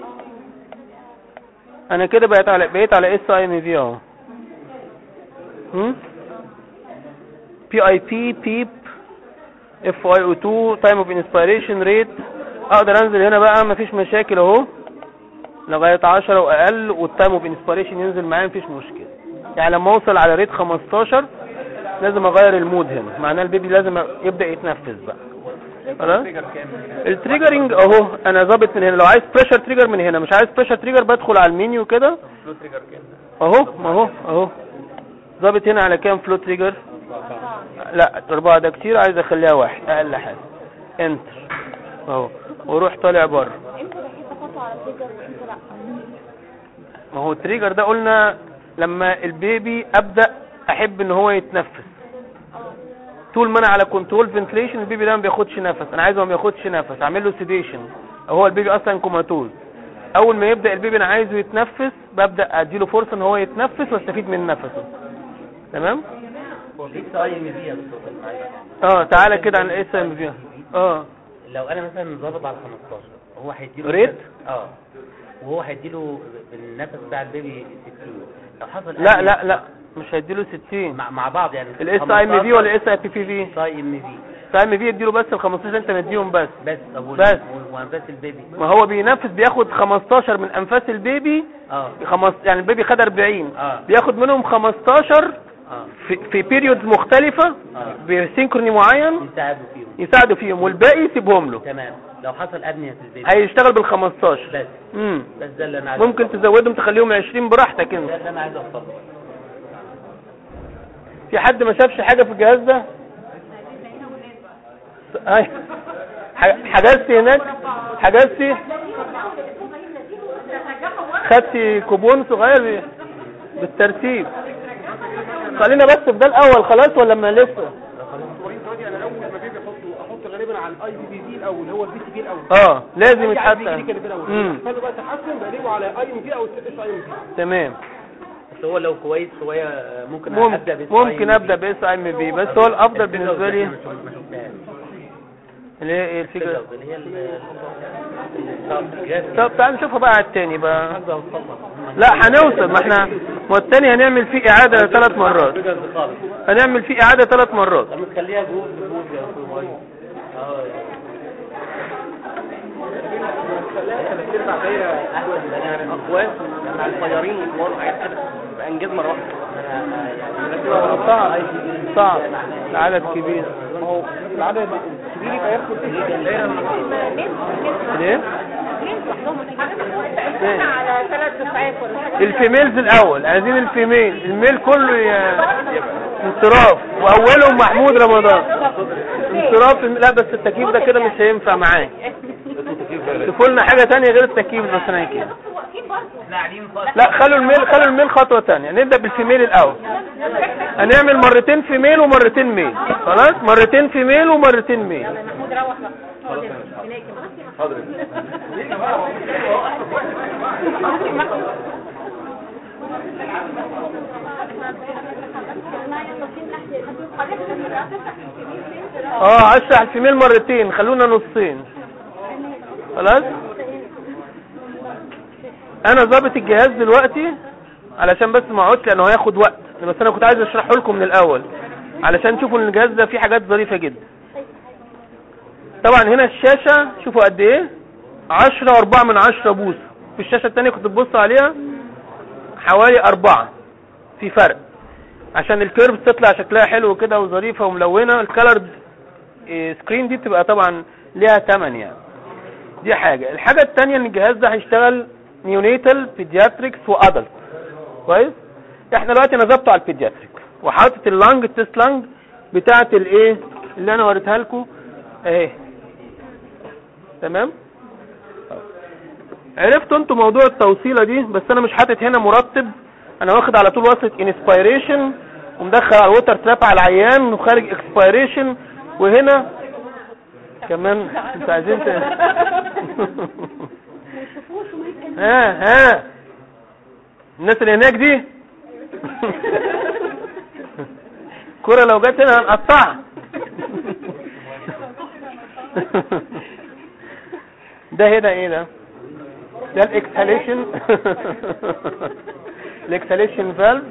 انا كده بقيت على بقيت على اس اي ام في اهو هم بي اي بي بيب اف اي او 2 تايم اوف انسبيريشن ريت اقدر انزل هنا بقى مفيش مشاكل اهو لغايه 10 واقل والتايم اوف انسبيريشن ينزل معايا مفيش مشكله يعني لما اوصل على ريت 15 لازم اغير المود هنا معناه البيبي لازم يبدا يتنفس بقى خلاص التريجرنج اهو انا ظابط من هنا لو عايز بريشر تريجر من هنا مش عايز بريشر تريجر بدخل على المنيو كده فلو تريجر كام اهو ما اهو اهو ظابط هنا على كام فلو تريجر لا اربعة ده كتير عايز اخليها واحد اقل حاجة انتر اهو واروح طالع بره امتى بحب احطه على تريجر وامتى لا ما هو التريجر ده قلنا لما البيبي ابدا احب ان هو يتنفس طول ما انا على كنترول فنتليشن البيبي ده ما بياخدش نفس انا عايزه ما بياخدش نفس اعمل له سيديشن هو البيبي اصلا كوماتوز اول ما يبدا البيبي انا عايزه يتنفس ببدا اديله فرصه ان هو يتنفس واستفيد من نفسه تمام الاكس اي ام في يا دكتور معايا. اه تعالى كده عن الاس ام في اه لو انا مثلا ظابط على 15 هو هيديله ريت؟ اه وهو هيديله بالنفس بتاع البيبي 60 لو حصل لا أي- لا لا مش هيديله 60 مع, مع بعض يعني الاس اي ام في ولا الاس اي بي في في اس اي ام في الاس اي ام في اديله بس ال 15 انت مديهم بس بس طب وال- بس. وال- وانفاس البيبي ما هو بينفس بياخد 15 من انفاس البيبي اه خمس يعني البيبي خد 40 اه بياخد منهم 15 اه في, في بيريودز مختلفة اه بسينكروني معين يساعدوا فيهم يساعدوا فيهم والباقي يسيبهم له تمام لو حصل ابنيه في البيبي هيشتغل بال 15 بس امم بس ده اللي انا عايز ممكن أوصله. تزودهم تخليهم 20 براحتك ده انت اللي انا عايز اوصله في حد ما شافش حاجة في الجهاز ده هاي ح- حجزتي هناك حجزتي خدتي كوبون صغير بالترتيب خلينا بس في ده الاول خلاص ولا ما لسه دلوقتي انا اول ما بيجي احطه احط غالبا على الاي بي بي دي الاول هو البي سي بي الاول اه لازم أي يتحط بي سي كده الاول امم فانا بقى تحسن بقلبه على اي ام بي او اس اي ام بي تمام بس هو لو كويس شويه آه، ممكن ممكن ابدا بس ممكن ابدا باس ام بي بس هو الافضل بالنسبه لي ما شفتهاش اللي هي ايه الفكره الفكره اللي هي ال- ال- طب تعال نشوفها بقى على التاني بقى حاجه وتخلص لا هنوصل ما احنا ما التاني هنعمل فيه اعاده ثلاث مرات بجد خالص هنعمل فيه اعاده ثلاث مرات طب تخليها جروب جروب يا استاذ مهندس. اه ثلاث ارباع دايره احسن ده انا اقواس صغيرين وكبار وحاجات كده تبقى انجاز مره واحده صعب صعب العدد كبير ما هو العدد الكبير يبقى ياخد دايره ليه احنا على ثلاث دفعات ولا حاجه الفيميلز الاول عايزين الفيميل الميل كله ي- انصراف واولهم محمود رمضان انصراف الم- لا بس التكييف ده كده مش هينفع معاه شوفوا لنا حاجه تانية غير التكييف بس انا كده لا خلوا الميل خلوا الميل خطوه تانية نبدا بالفيميل الاول هنعمل مرتين فيميل ومرتين ميل خلاص مرتين فيميل ومرتين ميل محمود روح بقى اقعد هناك حاضر ما يتصل ناحية حضرتك تفتح الكبير فين اه 10 على الفيميل مرتين خلونا نصين خلاص انا ظابط الجهاز دلوقتي علشان بس ما اقعدش لانه هياخد وقت بس انا كنت عايز اشرحه لكم من الاول علشان تشوفوا ان الجهاز ده فيه حاجات ظريفه جدا طبعا هنا الشاشه شوفوا قد ايه 10 و4 من 10 بوصه في الشاشه الثانيه كنت تبص عليها حوالي 4 في فرق عشان الكيرف تطلع شكلها حلو كده وظريفه وملونه الكالرد سكرين دي بتبقى طبعا ليها ثمن يعني دي حاجه الحاجه الثانيه ان الجهاز ده هيشتغل نيونيتال بيدياتريكس وادلت كويس احنا دلوقتي نظبطه على البيدياتريك وحاطط اللانج التست لانج بتاعه الايه اللي انا وريتها لكم اهي تمام عرفتوا انتوا موضوع التوصيله دي بس انا مش حاطط هنا مرتب انا واخد على طول وصله انسبيريشن ومدخل على الوتر تراب على العيان وخارج اكسبيريشن وهنا كمان انتوا عايزين ت... ها ها الناس اللي هناك دي كرة لو جت هنا هنقطعها ده هنا ايه ده ده الاكسهاليشن الاكسهاليشن فالف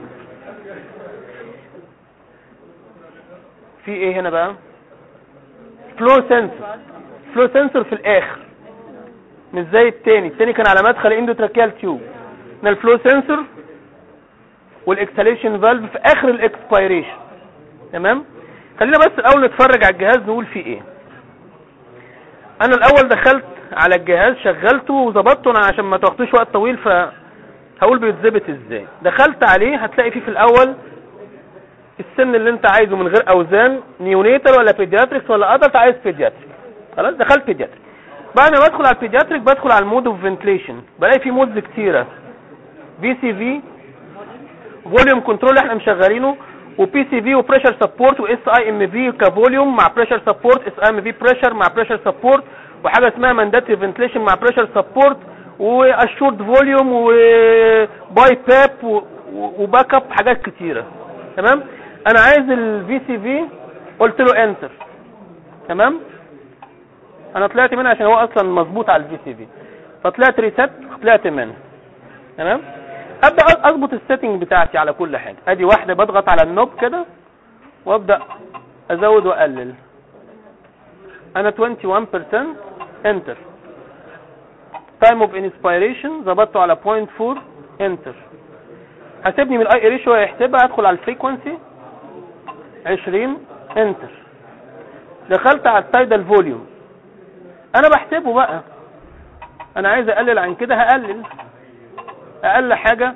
في ايه هنا بقى فلو سنسور فلو سنسور في الاخر مش زي التاني التاني كان على مدخل اندوتراكيال تيوب هنا الفلو سنسور والاكسهاليشن فالف في اخر الاكسبيريشن تمام خلينا بس الاول نتفرج على الجهاز نقول فيه ايه انا الاول دخلت على الجهاز شغلته وظبطته انا عشان ما تاخدوش وقت طويل فهقول بيتظبط ازاي دخلت عليه هتلاقي فيه في الاول السن اللي انت عايزه من غير اوزان نيونيتال ولا بيدياتريكس ولا ادلت عايز بيدياتريك خلاص دخلت بيدياتريك بعد ما بدخل على البيدياتريك بدخل على المود اوف فنتليشن بلاقي فيه مودز كتيره في سي في فوليوم كنترول احنا مشغلينه وبي سي في وبريشر سبورت واس اي ام في كفوليوم مع بريشر سبورت اس اي ام في بريشر مع بريشر سبورت وحاجه اسمها مانداتري فنتليشن مع بريشر سبورت واشورد فوليوم وباي باب وباك اب حاجات كتيره تمام انا عايز الفي سي في قلت له انتر تمام انا طلعت منها عشان هو اصلا مظبوط على الفي سي في فطلعت ريست طلعت منها تمام ابدا اظبط السيتنج بتاعتي على كل حاجه ادي واحده بضغط على النوب كده وابدا ازود واقلل انا 21% انتر تايم اوف انسبيريشن ظبطته على 0.4 انتر هسيبني من الاي ريشيو هيحسبها ادخل على الفريكونسي 20 انتر دخلت على التايدال فوليوم انا بحسبه بقى انا عايز اقلل عن كده هقلل اقل حاجة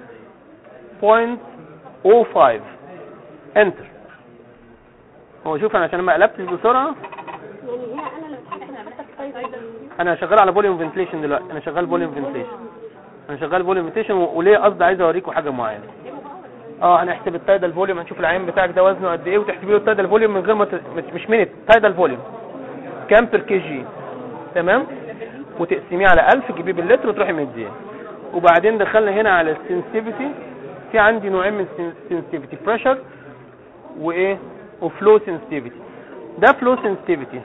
0.05 انتر هو شوف انا عشان ما قلبتش بسرعة يعني هي انا لو احنا عملت انا شغال على فوليوم فنتليشن دلوقتي انا شغال فوليوم فنتليشن انا شغال فوليوم فنتليشن وليه قصدي عايز اوريكم حاجة معينة اه هنحسب التايدال فوليوم هنشوف العين بتاعك ده وزنه قد ايه وتحسبي له التايدال فوليوم من غير ما ت... مش مينيت تايدال فوليوم كام بير كي جي تمام وتقسميه على 1000 تجيبيه باللتر وتروحي مديه وبعدين دخلنا هنا على السنسيفيتي في عندي نوعين من السنسيفيتي بريشر وايه وفلو سنسيفيتي ده فلو سنسيفيتي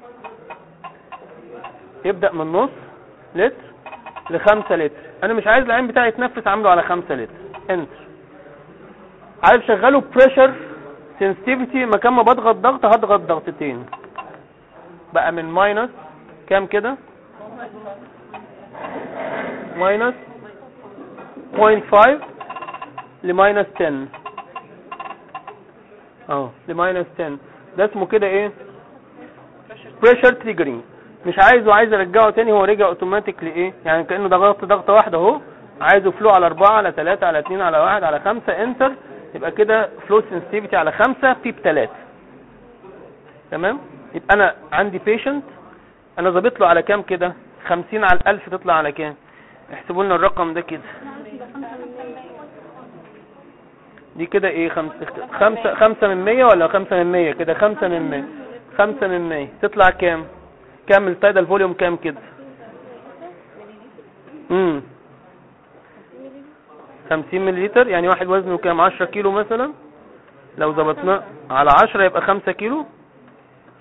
يبدا من نص لتر لخمسة لتر انا مش عايز العين بتاعي يتنفس عامله على خمسة لتر انتر عايز شغله بريشر سنسيتيفيتي مكان ما بضغط ضغط هضغط ضغطتين بقى من ماينس كام كده ماينس 0.5 لماينس 10 اهو لماينس 10 ده اسمه كده ايه بريشر تريجرينج مش عايزه عايز ارجعه تاني هو رجع اوتوماتيك لايه يعني كانه ضغطت ضغطه واحده اهو عايزه فلو على 4 على 3 على 2 على 1 على 5 انتر يبقى كده فلو سنسيتيفيتي على 5 في بتلاتة تمام يبقى انا عندي بيشنت انا ظابط له على كام كده 50 على الألف تطلع على كام احسبوا لنا الرقم ده كده دي كده ايه خمسة خمسة خمسة من مية ولا خمسة من مية كده خمسة من مية خمسة من مية تطلع كام كام التايدال فوليوم كام كده امم 50 ملي لتر يعني واحد وزنه كام 10 كيلو مثلا لو ظبطناه على 10 يبقى 5 كيلو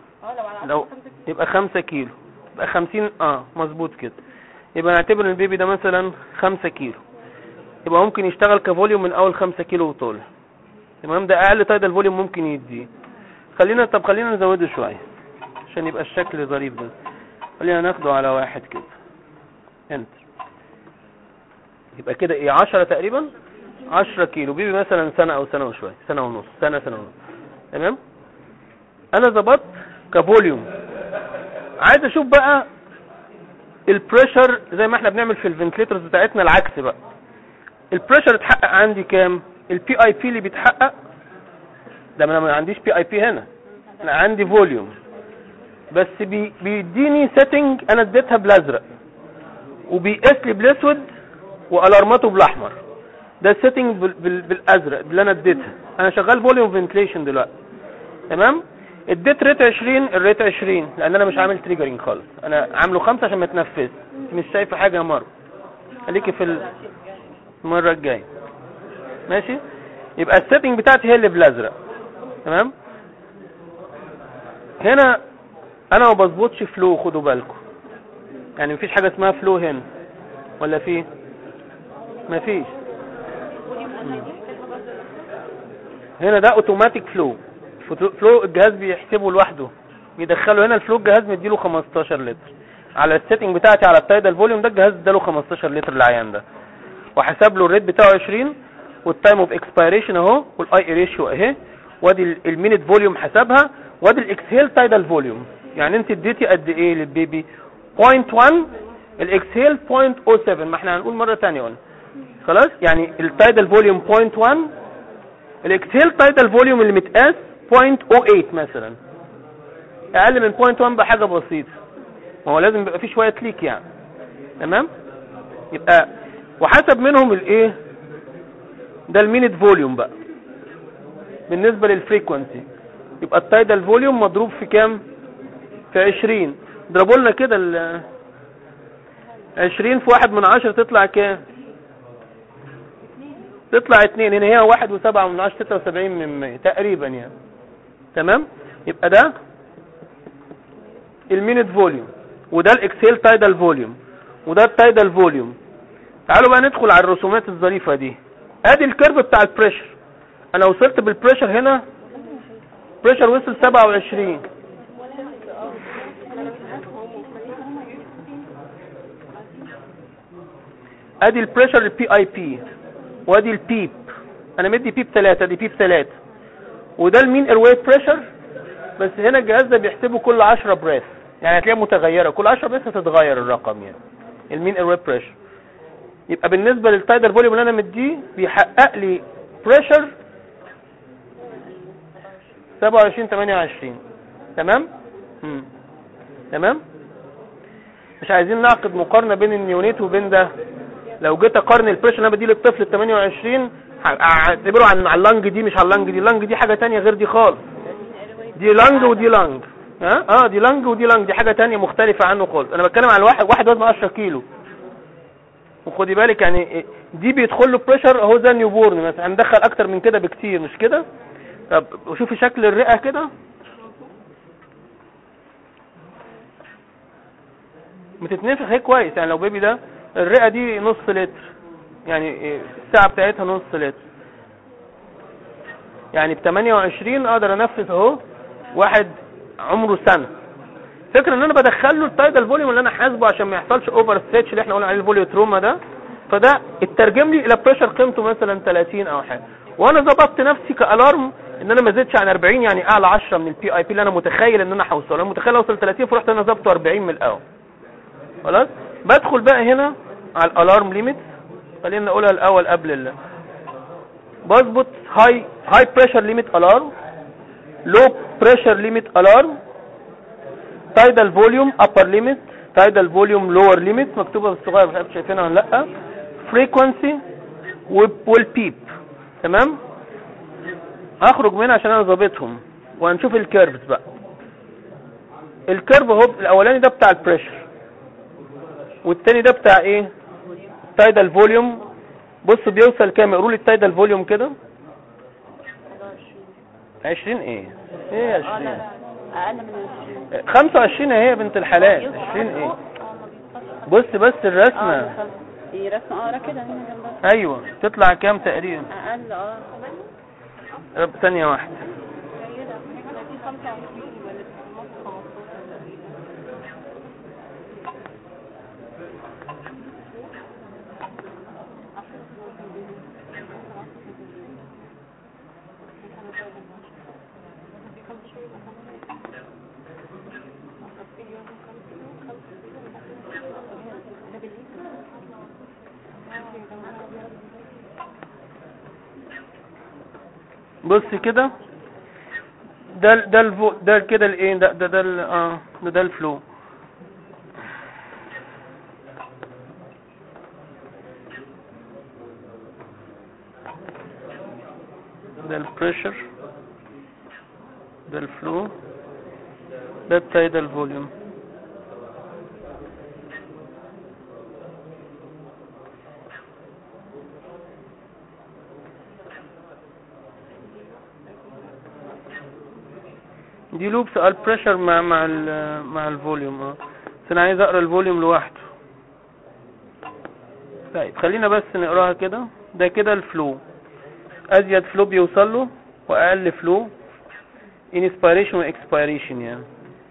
لو يبقى خمسة كيلو يبقى خمسين اه مظبوط كده يبقى نعتبر ان البيبي ده مثلا خمسة كيلو يبقى ممكن يشتغل كفوليوم من اول خمسة كيلو وطالع تمام ده اقل تايدال فوليوم ممكن يديه خلينا طب خلينا نزوده شوية عشان يبقى الشكل ظريف ده خلينا ناخده على واحد كده انتر يبقى كده ايه عشرة تقريبا عشرة كيلو بيبي مثلا سنة او سنة وشوية سنة ونص سنة سنة ونص تمام انا ظبطت كفوليوم عايز اشوف بقى البريشر زي ما احنا بنعمل في الفنتليترز بتاعتنا العكس بقى البريشر اتحقق عندي كام البي اي بي اللي بيتحقق ده ما انا ما عنديش بي اي بي هنا انا عندي فوليوم بس بي بيديني سيتنج انا اديتها بالازرق وبيقيس لي بالاسود والارماته بالاحمر ده السيتنج بال- بال- بالازرق اللي انا اديتها انا شغال فوليوم فنتليشن دلوقتي تمام اديت ريت 20 الريت 20 لان انا مش عامل تريجرنج خالص انا عامله خمسة عشان ما يتنفذ مش شايفه حاجه يا مروه خليكي في ال- المره الجايه ماشي يبقى السيتنج بتاعتي هي اللي بالازرق تمام هنا انا ما بظبطش فلو خدوا بالكم يعني مفيش حاجه اسمها فلو هنا ولا في مفيش هنا ده اوتوماتيك فلو فلو الجهاز بيحسبه لوحده بيدخله هنا الفلو الجهاز مديله 15 لتر على السيتنج بتاعتي على التايدال فوليوم ده الجهاز اداله 15 لتر للعيان ده وحسب له الريت بتاعه 20 والتايم اوف اكسبيريشن اهو والاي ريشيو اهي وادي ال- المينت فوليوم حسبها وادي الاكسهيل تايدال فوليوم يعني انت اديتي قد ايه للبيبي 0.1 الاكسهيل 0.07 ما احنا هنقول مره ثانيه قلنا خلاص يعني التايدال فوليوم 0.1 الاكسهيل تايدال فوليوم اللي متقاس 0.08 مثلا اقل من 0.1 بحاجه بسيطه ما هو لازم يبقى في شويه ليك يعني تمام يبقى وحسب منهم الايه ده المينت فوليوم بقى بالنسبه للفريكونسي يبقى التايدال فوليوم مضروب في كام في 20 اضربوا لنا كده ال 20 في واحد من عشرة تطلع كام تطلع اتنين هنا هي واحد وسبعة من عشرة ستة وسبعين من مية تقريبا يعني تمام يبقى ده المينت فوليوم وده الاكسيل تايدال فوليوم وده التايدال فوليوم تعالوا بقى ندخل على الرسومات الظريفة دي ادي الكيرف بتاع البريشر انا وصلت بالبريشر هنا بريشر وصل 27 ادي البريشر البي اي بي وادي البيب انا مدي بيب 3 دي بيب 3 وده المين ايرواي بريشر بس هنا الجهاز ده بيحسبه كل 10 بريث يعني هتلاقيها متغيره كل 10 بريث هتتغير الرقم يعني المين ايرواي بريشر يبقى بالنسبه للتايدال فوليوم اللي انا مديه بيحقق لي بريشر 27 28 تمام مم. تمام مش عايزين نعقد مقارنه بين النيونيت وبين ده لو جيت اقارن البريشر اللي انا بديه للطفل ال 28 اعتبره عن على اللنج دي مش على اللنج دي اللنج دي حاجه تانية غير دي خالص دي لنج ودي لنج ها اه دي لنج ودي لنج دي حاجه تانية مختلفه عنه خالص انا بتكلم على واحد واحد وزنه 10 كيلو وخدي بالك يعني دي بيدخل له بريشر اهو زي النيو بورن مثلا هندخل اكتر من كده بكتير مش كده طب وشوفي شكل الرئه كده بتتنفخ هي كويس يعني لو بيبي ده الرئه دي نص لتر يعني الساعه بتاعتها نص لتر يعني ب 28 اقدر انفذ اهو واحد عمره سنه فكرة ان انا بدخل له التايدال فوليوم اللي انا حاسبه عشان ما يحصلش اوفر ستريتش اللي احنا قلنا عليه الفوليو تروما ده فده اترجم لي الى بريشر قيمته مثلا 30 او حاجه وانا ظبطت نفسي كالارم ان انا ما زدتش عن 40 يعني اعلى 10 من البي اي بي اللي انا متخيل ان انا هوصل انا متخيل اوصل 30 فرحت انا ظبطه 40 من الاول خلاص بدخل بقى هنا على الالارم ليميت خلينا نقولها الاول قبل ال بظبط هاي هاي بريشر ليميت الارم لو بريشر ليميت الارم تايدال فوليوم ابر ليميت تايدال فوليوم لور ليميت مكتوبه بالصغير مش عارف شايفينها ولا لا فريكوانسي والبيب تمام هخرج منها عشان انا ظابطهم وهنشوف الكيرفز بقى الكيرف اهو الاولاني ده بتاع البريشر والتاني ده بتاع ايه تايدال فوليوم بص بيوصل كام اقروا لي التايدال فوليوم كده 20 ايه ايه 20 اقل من 20 25 اهي يا بنت الحلال 20 ايه بص بس الرسمة اه دي رسمه اه كده هنا جنبها ايوه تطلع كام تقريبا اقل اه طب ثانية واحدة دي 25 ولا نص 15 بص كده ده ال- ده الفو ده كده الايه ده ده ده ال- اه ده ده الفلو ده البريشر ده الفلو ده التايدال فوليوم دي لوبس على البريشر مع مع ال مع الفوليوم اه بس انا عايز اقرا الفوليوم لوحده طيب خلينا بس نقراها كده ده كده الفلو ازيد فلو بيوصل له واقل فلو انسبيريشن واكسبيريشن يعني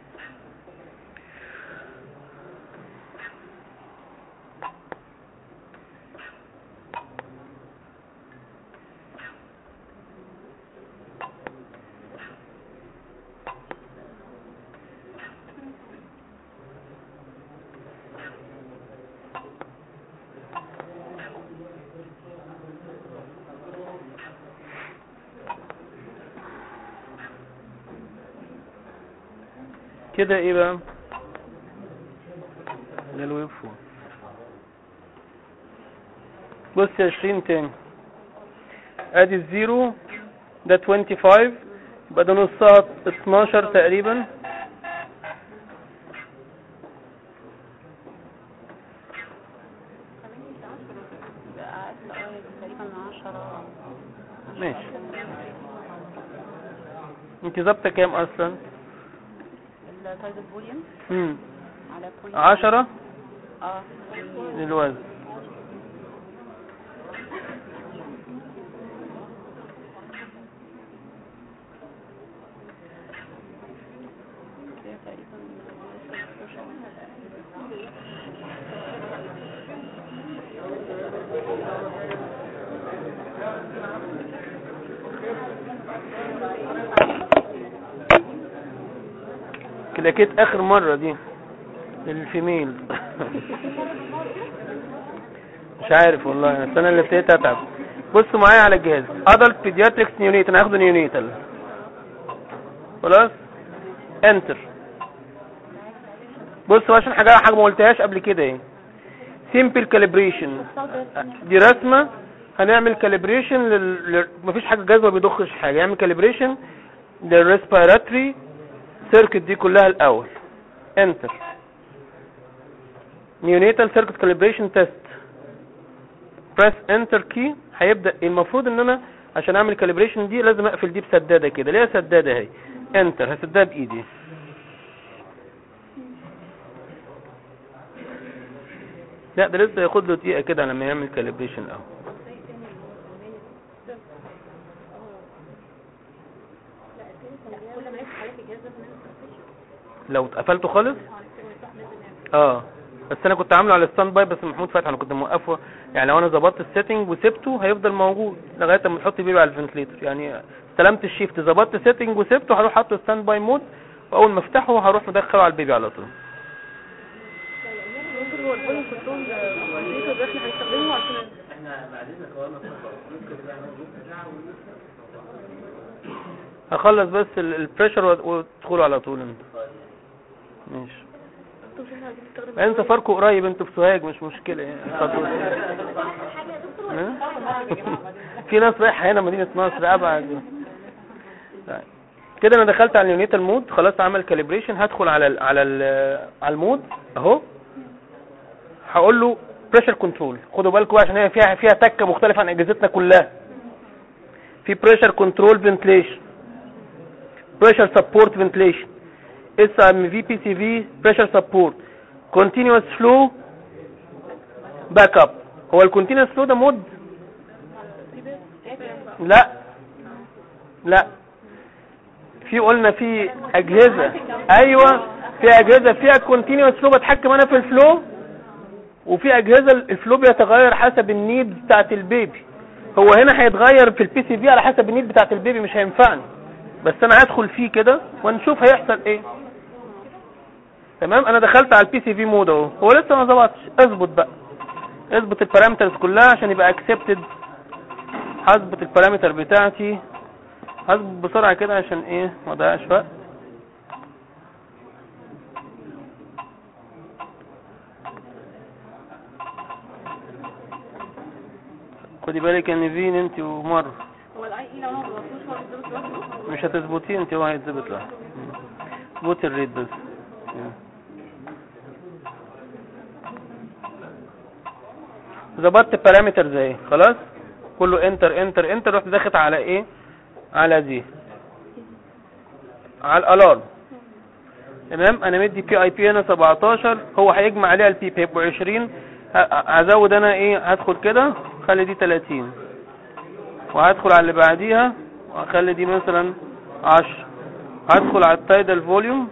كده ايه بقى ده الويب فون بص يا 20 تاني ادي الزيرو ده 25 يبقى ده نصها 12 تقريبا اقل اه تقريبا 10 ماشي انت ظابطه كام اصلا التايدال فوليوم امم على بوينت 10 اه الوزن كده تقريبا كده كده اخر مرة دي الفيميل مش عارف والله السنة اللي ابتديت اتعب بصوا معايا على الجهاز adult pediatrics neonatal انا هاخده نيونيتال خلاص انتر بصوا عشان حاجة حاجة ما قلتهاش قبل كده ايه simple calibration دي رسمة هنعمل calibration لل... لل... مفيش حاجة جاهزة ما بيضخش حاجة يعمل calibration للريسبيراتوري سيركت دي كلها الاول انتر نيونيتال سيركت كاليبريشن تيست بريس انتر كي هيبدا المفروض ان انا عشان اعمل كاليبريشن دي لازم اقفل دي بسداده كده ليه سداده اهي انتر هسدها بايدي لا ده لسه ياخد له دقيقه كده لما يعمل كاليبريشن اهو كل ما يفتح عليك الجهاز لازم ينزل لو اتقفلته خالص اه بس انا كنت عامله على ستاند باي بس محمود فتحي انا كنت موقفه يعني لو انا ظبطت السيتنج وسبته هيفضل موجود لغايه اما تحط بيه على الفنتليتر يعني استلمت الشيفت ظبطت سيتنج وسبته هروح حاطه ستاند باي مود واول ما افتحه هروح مدخله على البيبي على طول ممكن هو الفوليوم كنترول الكمبيوتر ده احنا هنستخدمه عشان احنا بعد اذنك هو انا ممكن بقى نص ساعه ونص هخلص بس البريشر وادخلوا على طول انت ماشي انتوا مش احنا عايزين نستخدم انت فاركو قريب انتوا في سوهاج مش مشكله يعني اتفضل. ها؟ في ناس رايحه هنا مدينه نصر ابعد طيب. كده انا دخلت على اليونيتال مود خلاص عمل كاليبريشن هدخل على ال على ال على المود اهو هقول له بريشر كنترول خدوا بالكم بقى عشان هي فيها فيها تكه مختلفه عن اجهزتنا كلها في بريشر كنترول فنتليشن بريشر سبورت فنتليشن اس ام في بي سي في بريشر سبورت كونتينوس فلو باك اب هو الكونتينوس فلو ده مود لا لا في قلنا في اجهزه ايوه في اجهزه فيها كونتينوس فلو بتحكم انا في الفلو وفي اجهزه الفلو بيتغير حسب النيد بتاعت البيبي هو هنا هيتغير في البي سي في على حسب النيد بتاعت البيبي مش هينفعني بس انا هدخل فيه كده ونشوف هيحصل ايه تمام انا دخلت على البي سي في مود اهو هو لسه ما ظبطش اظبط بقى اظبط البارامترز كلها عشان يبقى اكسبتد هظبط البارامتر بتاعتي هظبط بسرعه كده عشان ايه ما اضيعش وقت خدي بالك ان فين انت ومر هو الاي اي لو انا ما ضغطتوش هو بيتظبط لوحده مش هتظبطيه انت هو هيتظبط لها اظبطي الريت بس ظبطت بارامترز اهي خلاص كله انتر انتر انتر رحت داخل على ايه على دي على الالارم تمام انا مدي بي اي بي هنا 17 هو هيجمع عليها البي هيبقوا 20 ه- هزود انا ايه هدخل كده خلي دي 30 وهدخل على اللي بعديها واخلي دي مثلا 10 هدخل على التايدال فوليوم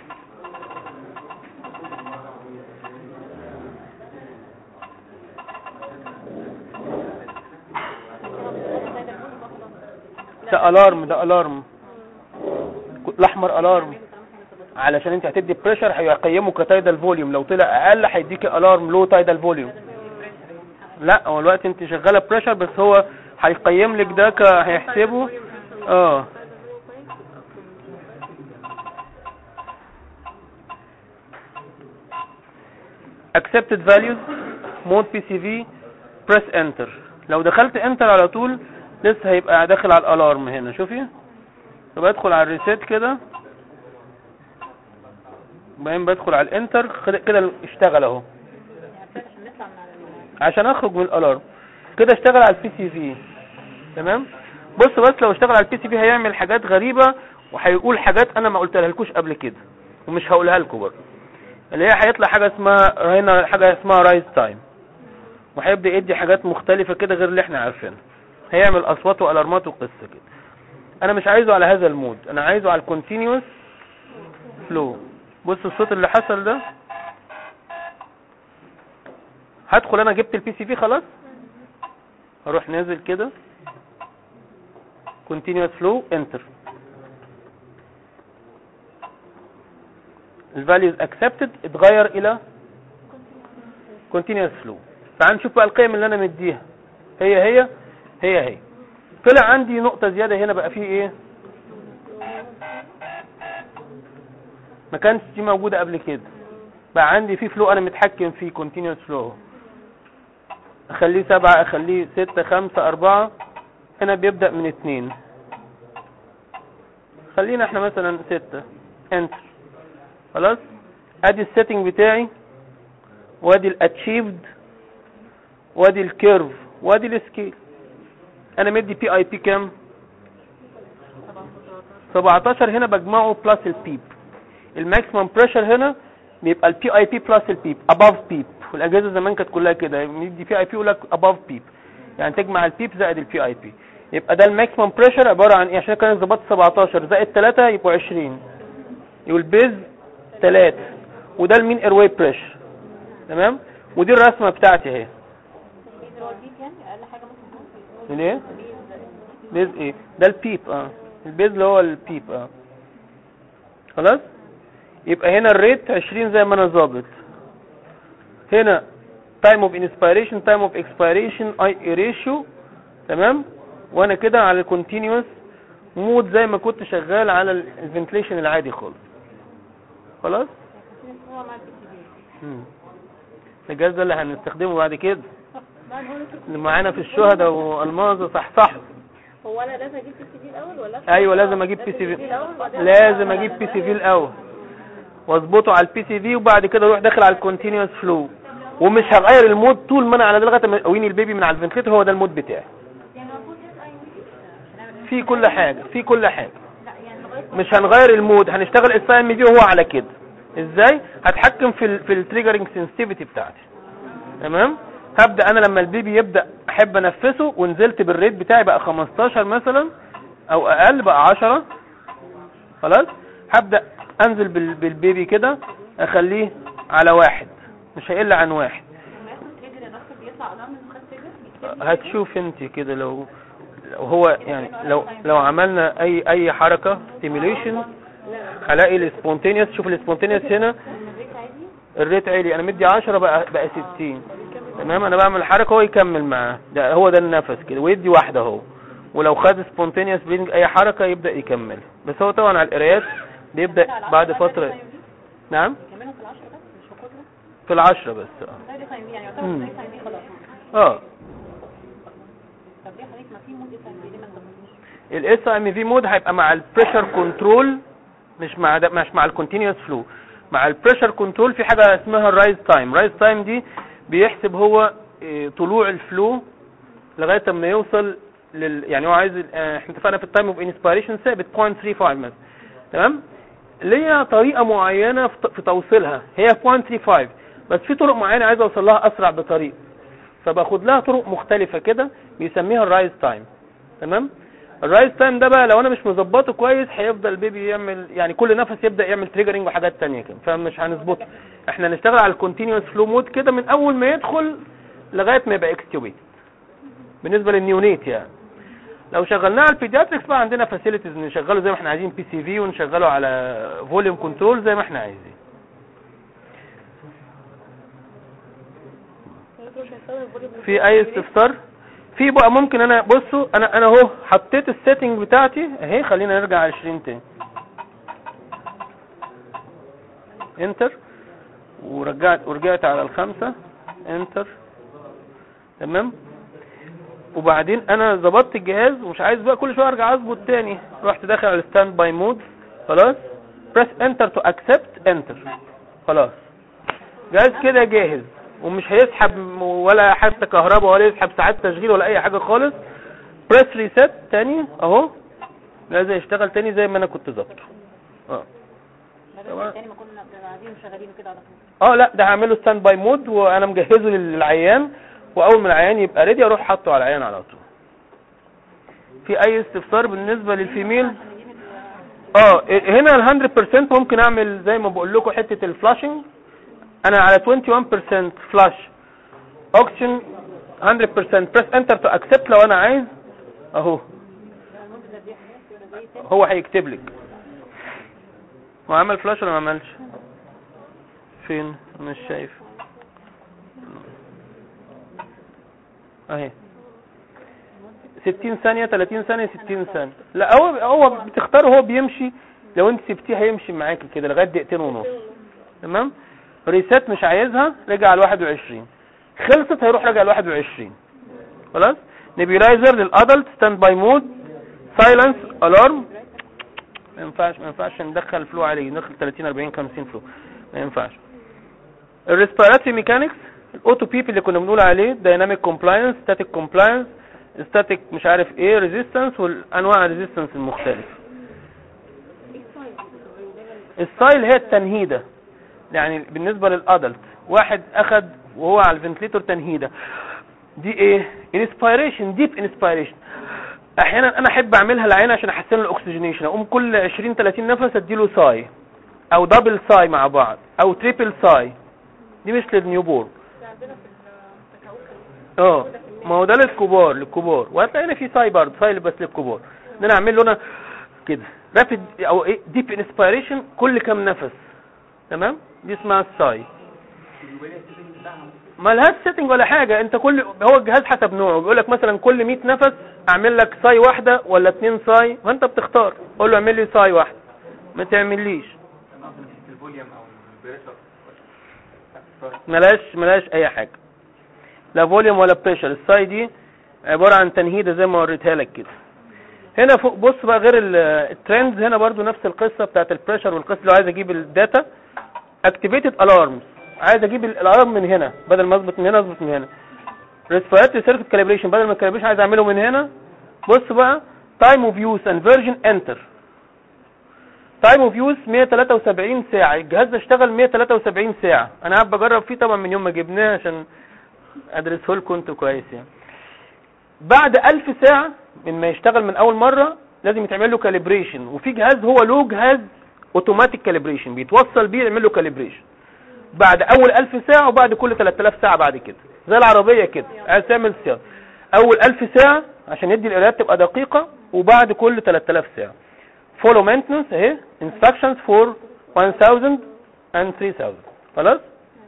ده الارم ده الارم الاحمر الارم علشان انت هتدي بريشر هيقيمه كتايدال فوليوم لو طلع اقل هيديك الارم لو تايدال فوليوم لا هو الوقت انت شغاله بريشر بس هو هيقيم لك ده ك هيحسبه اه accepted values mode PCV press enter لو دخلت enter على طول لسه هيبقى داخل على الالارم هنا شوفي طب ادخل على الريسيت كده بعدين بدخل على الانتر خد- كده اشتغل اهو عشان اخرج من الالارم كده اشتغل على البي سي في تمام بص بس لو اشتغل على البي سي في هيعمل حاجات غريبة وهيقول حاجات انا ما قلتها لكوش قبل كده ومش هقولها لكم برضه اللي هي هيطلع حاجة اسمها هنا حاجة اسمها رايز تايم وهيبدأ يدي حاجات مختلفة كده غير اللي احنا عارفينها هيعمل اصوات والارمات وقصة كده انا مش عايزه على هذا المود انا عايزه على الكونتينيوس فلو بص الصوت اللي حصل ده هدخل انا جبت البي سي في خلاص هروح نازل كده continuous flow enter الفاليوز accepted اتغير الى continuous flow تعال نشوف بقى القيم اللي انا مديها هي هي هي هي طلع عندي نقطة زيادة هنا بقى فيه ايه ما كانش دي موجودة قبل كده بقى عندي فيه فلو انا متحكم فيه continuous flow اخليه سبعة اخليه ستة خمسة اربعة هنا بيبدأ من اتنين خلينا احنا مثلا ستة انتر خلاص ادي السيتنج بتاعي وادي الاتشيفد وادي الكيرف وادي السكيل انا مدي بي اي بي كام 17 هنا بجمعه بلس البيب الماكسيمم بريشر هنا بيبقى البي اي بي بلس البيب اباف بيب والاجهزه زمان كانت كلها كده يدي بي اي بي يقول لك اباف بيب يعني تجمع البيب زائد البي اي بي يبقى ده الماكسيمم بريشر عباره عن ايه عشان كان ظبطت 17 زائد 3 يبقوا 20 يبقى البيز 3 وده المين اير واي بريشر تمام ودي الرسمه بتاعتي اهي ليه بيز ايه ده البيب اه البيز اللي هو البيب اه خلاص يبقى هنا الريت 20 زي ما انا ظابط هنا time of inspiration time of expiration اي ريشيو تمام وانا كده على الكونتينيوس مود زي ما كنت شغال على الفنتليشن العادي خالص خلاص مم. الجهاز ده اللي هنستخدمه بعد كده اللي معانا في الشهداء والماظه صح صح هو انا لازم اجيب بي سي في الاول ولا ايوه لازم اجيب بي سي في الأول وبعدين لازم اجيب بي سي في الاول واظبطه على البي سي في وبعد كده اروح داخل على الكونتينوس فلو ومش هغير المود طول ما انا على ده لغايه ما اويني البيبي من على الفنتليتر هو ده المود بتاعي يعني المفروض اس اي في كل حاجه في كل حاجه لا يعني لغايه مش هنغير المود هنشتغل اس ام في وهو على كده ازاي هتحكم في ال في التريجرنج سنسيتيفيتي بتاعتي تمام هبدا انا لما البيبي يبدا احب انفسه ونزلت بالريت بتاعي بقى 15 مثلا او اقل بقى 10 خلاص هبدا انزل بال- بالبيبي كده اخليه على واحد مش هيقل عن واحد لما ياخد تريجر يا دكتور بيطلع الارم انه خد تريجر بيكتب هتشوف انت كده لو لو هو يعني لو لو عملنا اي اي حركه ستيميوليشن هلاقي السبونتينيوس شوف السبونتينيوس هنا الريت عالي انا مدي 10 بقى بقى 60 تمام انا بعمل حركه هو يكمل معاه ده هو ده النفس كده ويدي واحده اهو ولو خد سبونتينيوس برينج اي حركه يبدا يكمل بس هو طبعا على القرايات بيبدا بعد فتره نعم كمان في العشرة بس مش في كله في العشرة بس اه ده تايم يعني يعتبر مم. زي تايم خلاص اه طب ليه حضرتك ما في مود تايم ليه ما نظبطوش الاس ام في مود هيبقى مع البريشر كنترول مش مع ده مش مع الكونتينوس فلو مع البريشر كنترول في حاجه اسمها الرايز تايم رايز تايم دي بيحسب هو إيه، طلوع الفلو لغايه اما يوصل لل يعني هو عايز آه، احنا اتفقنا في التايم اوف انسبيريشن ثابت 0.35 مثلا تمام ليها طريقه معينه في ت- في توصيلها هي 0.35 بس في طرق معينه عايز اوصل لها اسرع بطريقه فباخد لها طرق مختلفه كده بيسميها الرايز تايم تمام الرايز تايم ده بقى لو انا مش مظبطه كويس هيفضل البيبي يعمل يعني كل نفس يبدا يعمل تريجرنج وحاجات تانية كده فمش هنظبطه احنا نشتغل على الكونتينوس فلو مود كده من اول ما يدخل لغايه ما يبقى اكستيوبيت بالنسبه للنيونيت يعني لو شغلناه على البيدياتريكس بقى عندنا فاسيلتيز نشغله زي ما احنا عايزين بي سي في ونشغله على فوليوم كنترول زي ما احنا عايزين في اي استفسار في بقى ممكن انا بصوا انا انا اهو حطيت السيتنج بتاعتي اهي خلينا نرجع 20 تاني انتر ورجعت ورجعت على الخمسة انتر تمام وبعدين انا ظبطت الجهاز ومش عايز بقى كل شويه ارجع اظبط تاني رحت داخل على الستاند باي مود خلاص بريس انتر تو اكسبت انتر خلاص جهاز كده جاهز ومش هيسحب ولا حتى كهرباء ولا يسحب ساعات تشغيل ولا اي حاجه خالص بريس ريسيت تاني اهو لازم يشتغل تاني زي ما انا كنت ظابطه اه تمام. تاني ما كنا بنبقى قاعدين مشغلينه كده على طول اه لا ده هعمله ستاند باي مود وانا مجهزه للعيان واول ما العيان يبقى ريدي اروح حاطه على العيان على طول في اي استفسار بالنسبه للفيميل اه هنا ال 100% ممكن اعمل زي ما بقول لكم حته الفلاشنج انا على 21% فلاش اوكسجين 100% بريس انتر تو اكسبت لو انا عايز اهو هو هيكتب لك هو عمل فلاش ولا ما عملش فين مش شايف اهي 60 ثانية 30 ثانية 60 ثانية لا هو هو بتختار هو بيمشي لو انت سبتيه هيمشي معاكي كده لغاية دقيقتين ونص تمام ريسيت مش عايزها رجع ل 21 خلصت هيروح راجع ل 21 خلاص نيبيولايزر للادلت ستاند باي مود سايلنس الارم ما ينفعش ما ينفعش ندخل فلو عليه ندخل 30 40 50 فلو ما ينفعش الريسبيراتوري ميكانكس الاوتو بيب اللي كنا بنقول عليه دايناميك كومبلاينس ستاتيك كومبلاينس ستاتيك مش عارف ايه ريزيستنس والانواع الريزيستنس المختلفه الستايل هي التنهيده يعني بالنسبه للادلت واحد اخد وهو على الفنتليتور تنهيده دي ايه انسبيريشن ديب انسبيريشن احيانا انا احب اعملها العين عشان احسن له الاكسجينيشن اقوم كل 20 30 نفس اديله ساي او دبل ساي مع بعض او تريبل ساي دي مش للنيوبورن اه ما هو ده للكبار للكبار وهتلاقينا في ساي برضه ساي بس للكبار ان انا اعمل له انا كده رابيد او ايه ديب انسبيريشن كل كام نفس تمام دي اسمها الساي ما لهاش سيتنج ولا حاجه انت كل هو الجهاز حسب نوعه بيقول لك مثلا كل 100 نفس اعمل لك ساي واحده ولا اتنين ساي فانت بتختار قول له اعمل لي ساي واحده ما تعمليش ملاش ملاش اي حاجه لا فوليوم ولا بريشر الساي دي عباره عن تنهيده زي ما وريتها لك كده هنا فوق بص بقى غير ال- الترندز هنا برضو نفس القصه بتاعت البريشر والقصه لو عايز اجيب الداتا اكتيفيتد الارمز عايز اجيب ال- الالارم من هنا بدل ما اظبط من هنا اظبط من هنا ريسبيراتوري سيركت كاليبريشن بدل ما الكاليبريشن عايز اعمله من هنا بص بقى تايم اوف يوز اند فيرجن انتر تايم اوف يوز 173 ساعه الجهاز ده اشتغل 173 ساعه انا قاعد بجرب فيه طبعا من يوم ما جبناه عشان ادرسه لكم انتوا كويس يعني بعد 1000 ساعه من ما يشتغل من اول مره لازم يتعمل له كاليبريشن وفي جهاز هو له جهاز اوتوماتيك كاليبريشن بيتوصل بيه يعمل له كاليبريشن بعد اول 1000 ساعه وبعد كل 3000 ساعه بعد كده زي العربيه كده عايز تعمل صيانه اول 1000 ساعه عشان يدي القراءات تبقى دقيقه وبعد كل 3000 ساعه فولو مينتنس اهي انستراكشنز فور 1000 and 3000 خلاص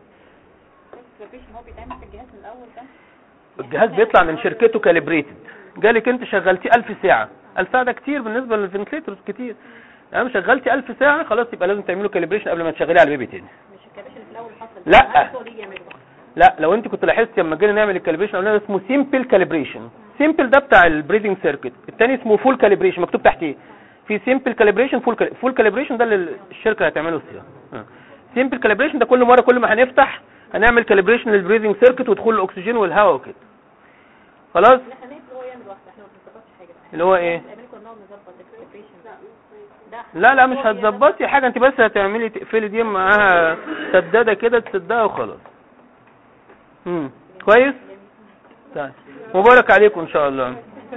هو بيتعمل في الجهاز من الاول ده الجهاز بيطلع من شركته كاليبريتد جالك انت شغلتيه 1000 ساعه 1000 ساعه ده كتير بالنسبه للفنتليترز كتير انا شغلتي 1000 ساعه خلاص يبقى لازم تعملوا كاليبريشن قبل ما تشغليه على البيبي تاني مش الكباش اللي في الاول حصل لا. هو بيجي يعمله لا لو انت كنت لاحظت لما جينا نعمل الكاليبريشن قلنا اسمه سيمبل كاليبريشن سيمبل ده بتاع البريدنج سيركت الثاني اسمه فول كاليبريشن مكتوب تحتيه في سيمبل كاليبريشن فول فول كاليبريشن ده اللي الشركه هتعمله الصيانه سيمبل كاليبريشن ده كل مره كل ما هنفتح هنعمل كاليبريشن للبريدنج سيركت ودخول الاكسجين والهواء وكده خلاص احنا هنعمل هو يعمل واحده احنا ما بنظبطش حاجه بقى اللي هو ايه الامريكا كنا بنقعد نظبط الكاليبريشن ده لا لا مش هتظبطي حاجه انت بس هتعملي تقفلي دي معاها سداده كده تسدها وخلاص امم كويس طيب مبارك عليكم ان شاء الله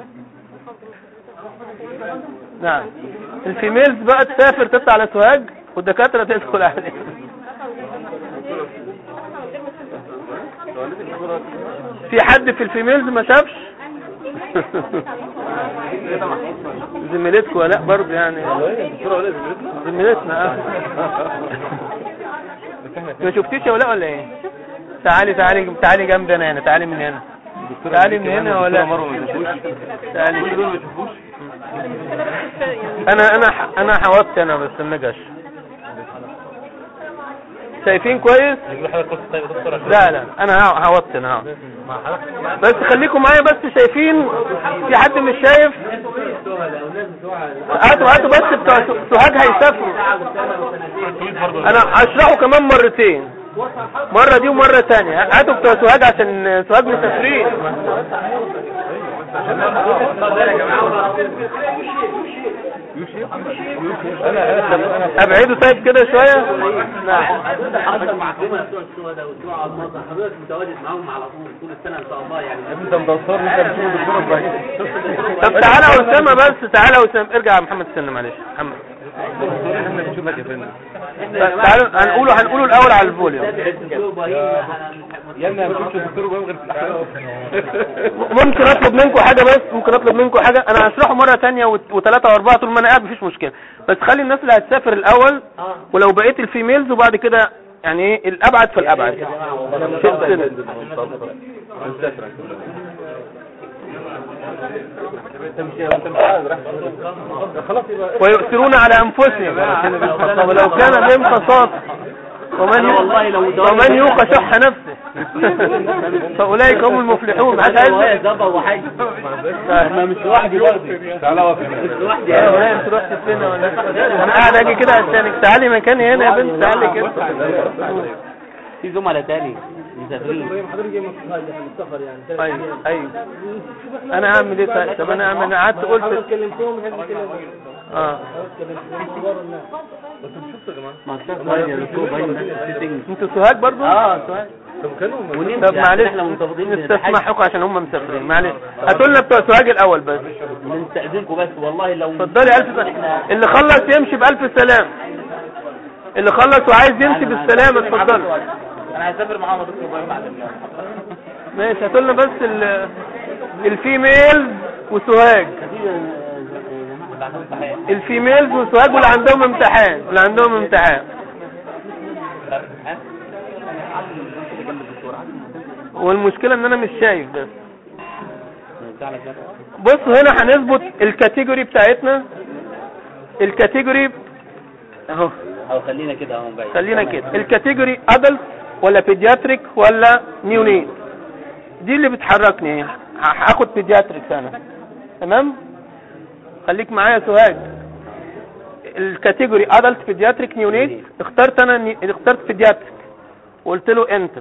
نعم الفيميلز بقى تسافر تطلع على سوهاج والدكاتره تدخل عليها في حد في الفيميلز ما شافش زميلتكم لا برضه يعني زميلتنا اه ما شفتيش يا ولا ولا ايه تعالي تعالي تعالي جنبي انا هنا تعالي من هنا تعالي من هنا ولا تعالي انا انا انا حوضت انا بس ما جاش شايفين كويس نجيب حاجه كنت طيب دكتور لا لا انا حوضت انا هقعد. بس خليكم معايا بس شايفين في حد مش شايف هاتوا هاتوا بس بتوع سو- سوهاج هيسافروا انا هشرحه كمان مرتين مرة دي ومرة تانية هاتوا بتوع سوهاج عشان سوهاج مسافرين ابعدوا طيب كده شوية نعم حضرتك معاهم بتوع السودا وبتوع المصر حضرتك متواجد معاهم على طول طول السنه ان شاء الله يعني انت مدصر انت بتشوف الدكتور ابراهيم طب تعالى يا اسامة بس تعالى يا اسامة ارجع يا محمد استنى معلش محمد احنا بنشوفك يا فندم تعالوا هنقوله هنقوله الاول على الفوليوم الدكتور ابراهيم يا ابني ما بشوفش الدكتور ابراهيم غير في الاحلام ممكن اطلب منكم حاجة بس ممكن اطلب منكم حاجة انا هشرحه مرة تانية وت- وثلاثة واربعة طول ما انا قاعد مفيش مشكلة بس خلي الناس اللي هتسافر الاول ولو بقيت الفيميلز وبعد كده يعني ايه الابعد فالابعد ويؤثرون على انفسهم ولو كان بهم خصاص ومن والله لو دوري ومن يوق شح نفسه فاولئك هم المفلحون عايز عايز ظبط وحاجه ما مش لوحدي برضه تعالى واقف مش لوحدي يا ولا انت رحت فين ولا انا قاعد اجي كده عشانك تعالي مكاني هنا يا بنت تعالي كده في زملاء تاني مسافرين ايوه ايوه انا اعمل ايه طيب طب انا اعمل انا قعدت قلت اه ما الشيخ باين يا دكتور باين بس سيتنج انتوا سوهاج برضو اه سؤال طب كانوا ونمشي طب يعني معلش احنا منتظرين نستسمحكم عشان هم مسافرين معلش هاتوا لنا بتوع سوهاج الاول بس نستأذنكم بس والله لو اتفضلي الف سلام اللي خلص يمشي بالف سلام اللي خلص وعايز يمشي بالسلامه اتفضل انا هسافر معاهم يا دكتور ابراهيم بعد ال- ماشي هاتوا لنا بس ال- الفيميلز وسوهاج الفيميلز وسوهاج واللي عندهم امتحان واللي عندهم امتحان والمشكلة ان انا مش شايف بس بصوا هنا هنظبط الكاتيجوري بتاعتنا الكاتيجوري اهو او خلينا كده اهو باين خلينا كده الكاتيجوري ادلت ولا بيدياتريك ولا نيونيت دي اللي بتحركني ه- هاخد بيدياتريك انا تمام خليك معايا يا سوهاج الكاتيجوري ادلت بيدياتريك نيونيت اخترت انا ني... اخترت بيدياتريك وقلت له انتر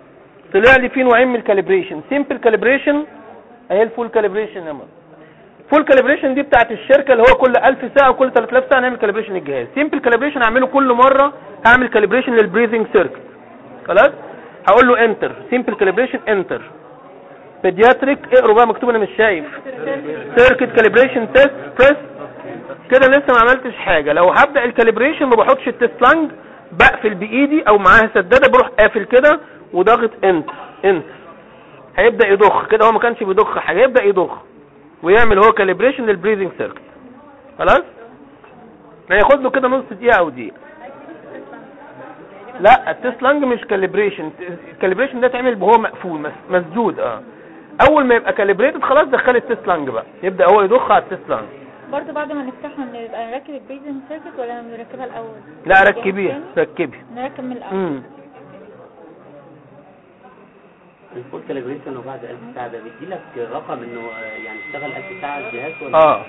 طلع لي في نوعين من الكاليبريشن سيمبل كاليبريشن اهي الفول كاليبريشن يا مر فول كاليبريشن دي بتاعت الشركه اللي هو كل 1000 ساعه وكل 3000 ساعه نعمل كاليبريشن الجهاز سيمبل كاليبريشن اعمله كل مره هعمل كاليبريشن للبريذنج سيركت خلاص هقول له انتر سيمبل كاليبريشن انتر بيدياتريك اقروا بقى مكتوب انا مش شايف سيركت كاليبريشن تيست بريس كده لسه ما عملتش حاجه لو هبدا الكاليبريشن ما بحطش التيست لانج بقفل بايدي او معاها سداده بروح قافل كده وضاغط انتر انتر هيبدا يضخ كده هو ما كانش بيضخ حاجه هيبدا يضخ ويعمل هو كاليبريشن للبريذنج سيركت خلاص هياخد له كده نص دقيقه او دقيقه لا التيست لانج مش كاليبريشن الكاليبريشن ده اتعمل وهو مقفول مس- مسدود اه اول ما يبقى كاليبريتد خلاص دخل التيست لانج بقى يبدا هو يضخ على التيست لانج برضه بعد ما نفتحها نبقى نركب البيزن سيركت ولا نركبها الاول لا ركبيها ركبي نركب من الاول امم الفول كاليبريشن وبعد 1000 ساعه ده بيدي لك رقم انه آه، يعني اشتغل 1000 ساعه الجهاز ولا اه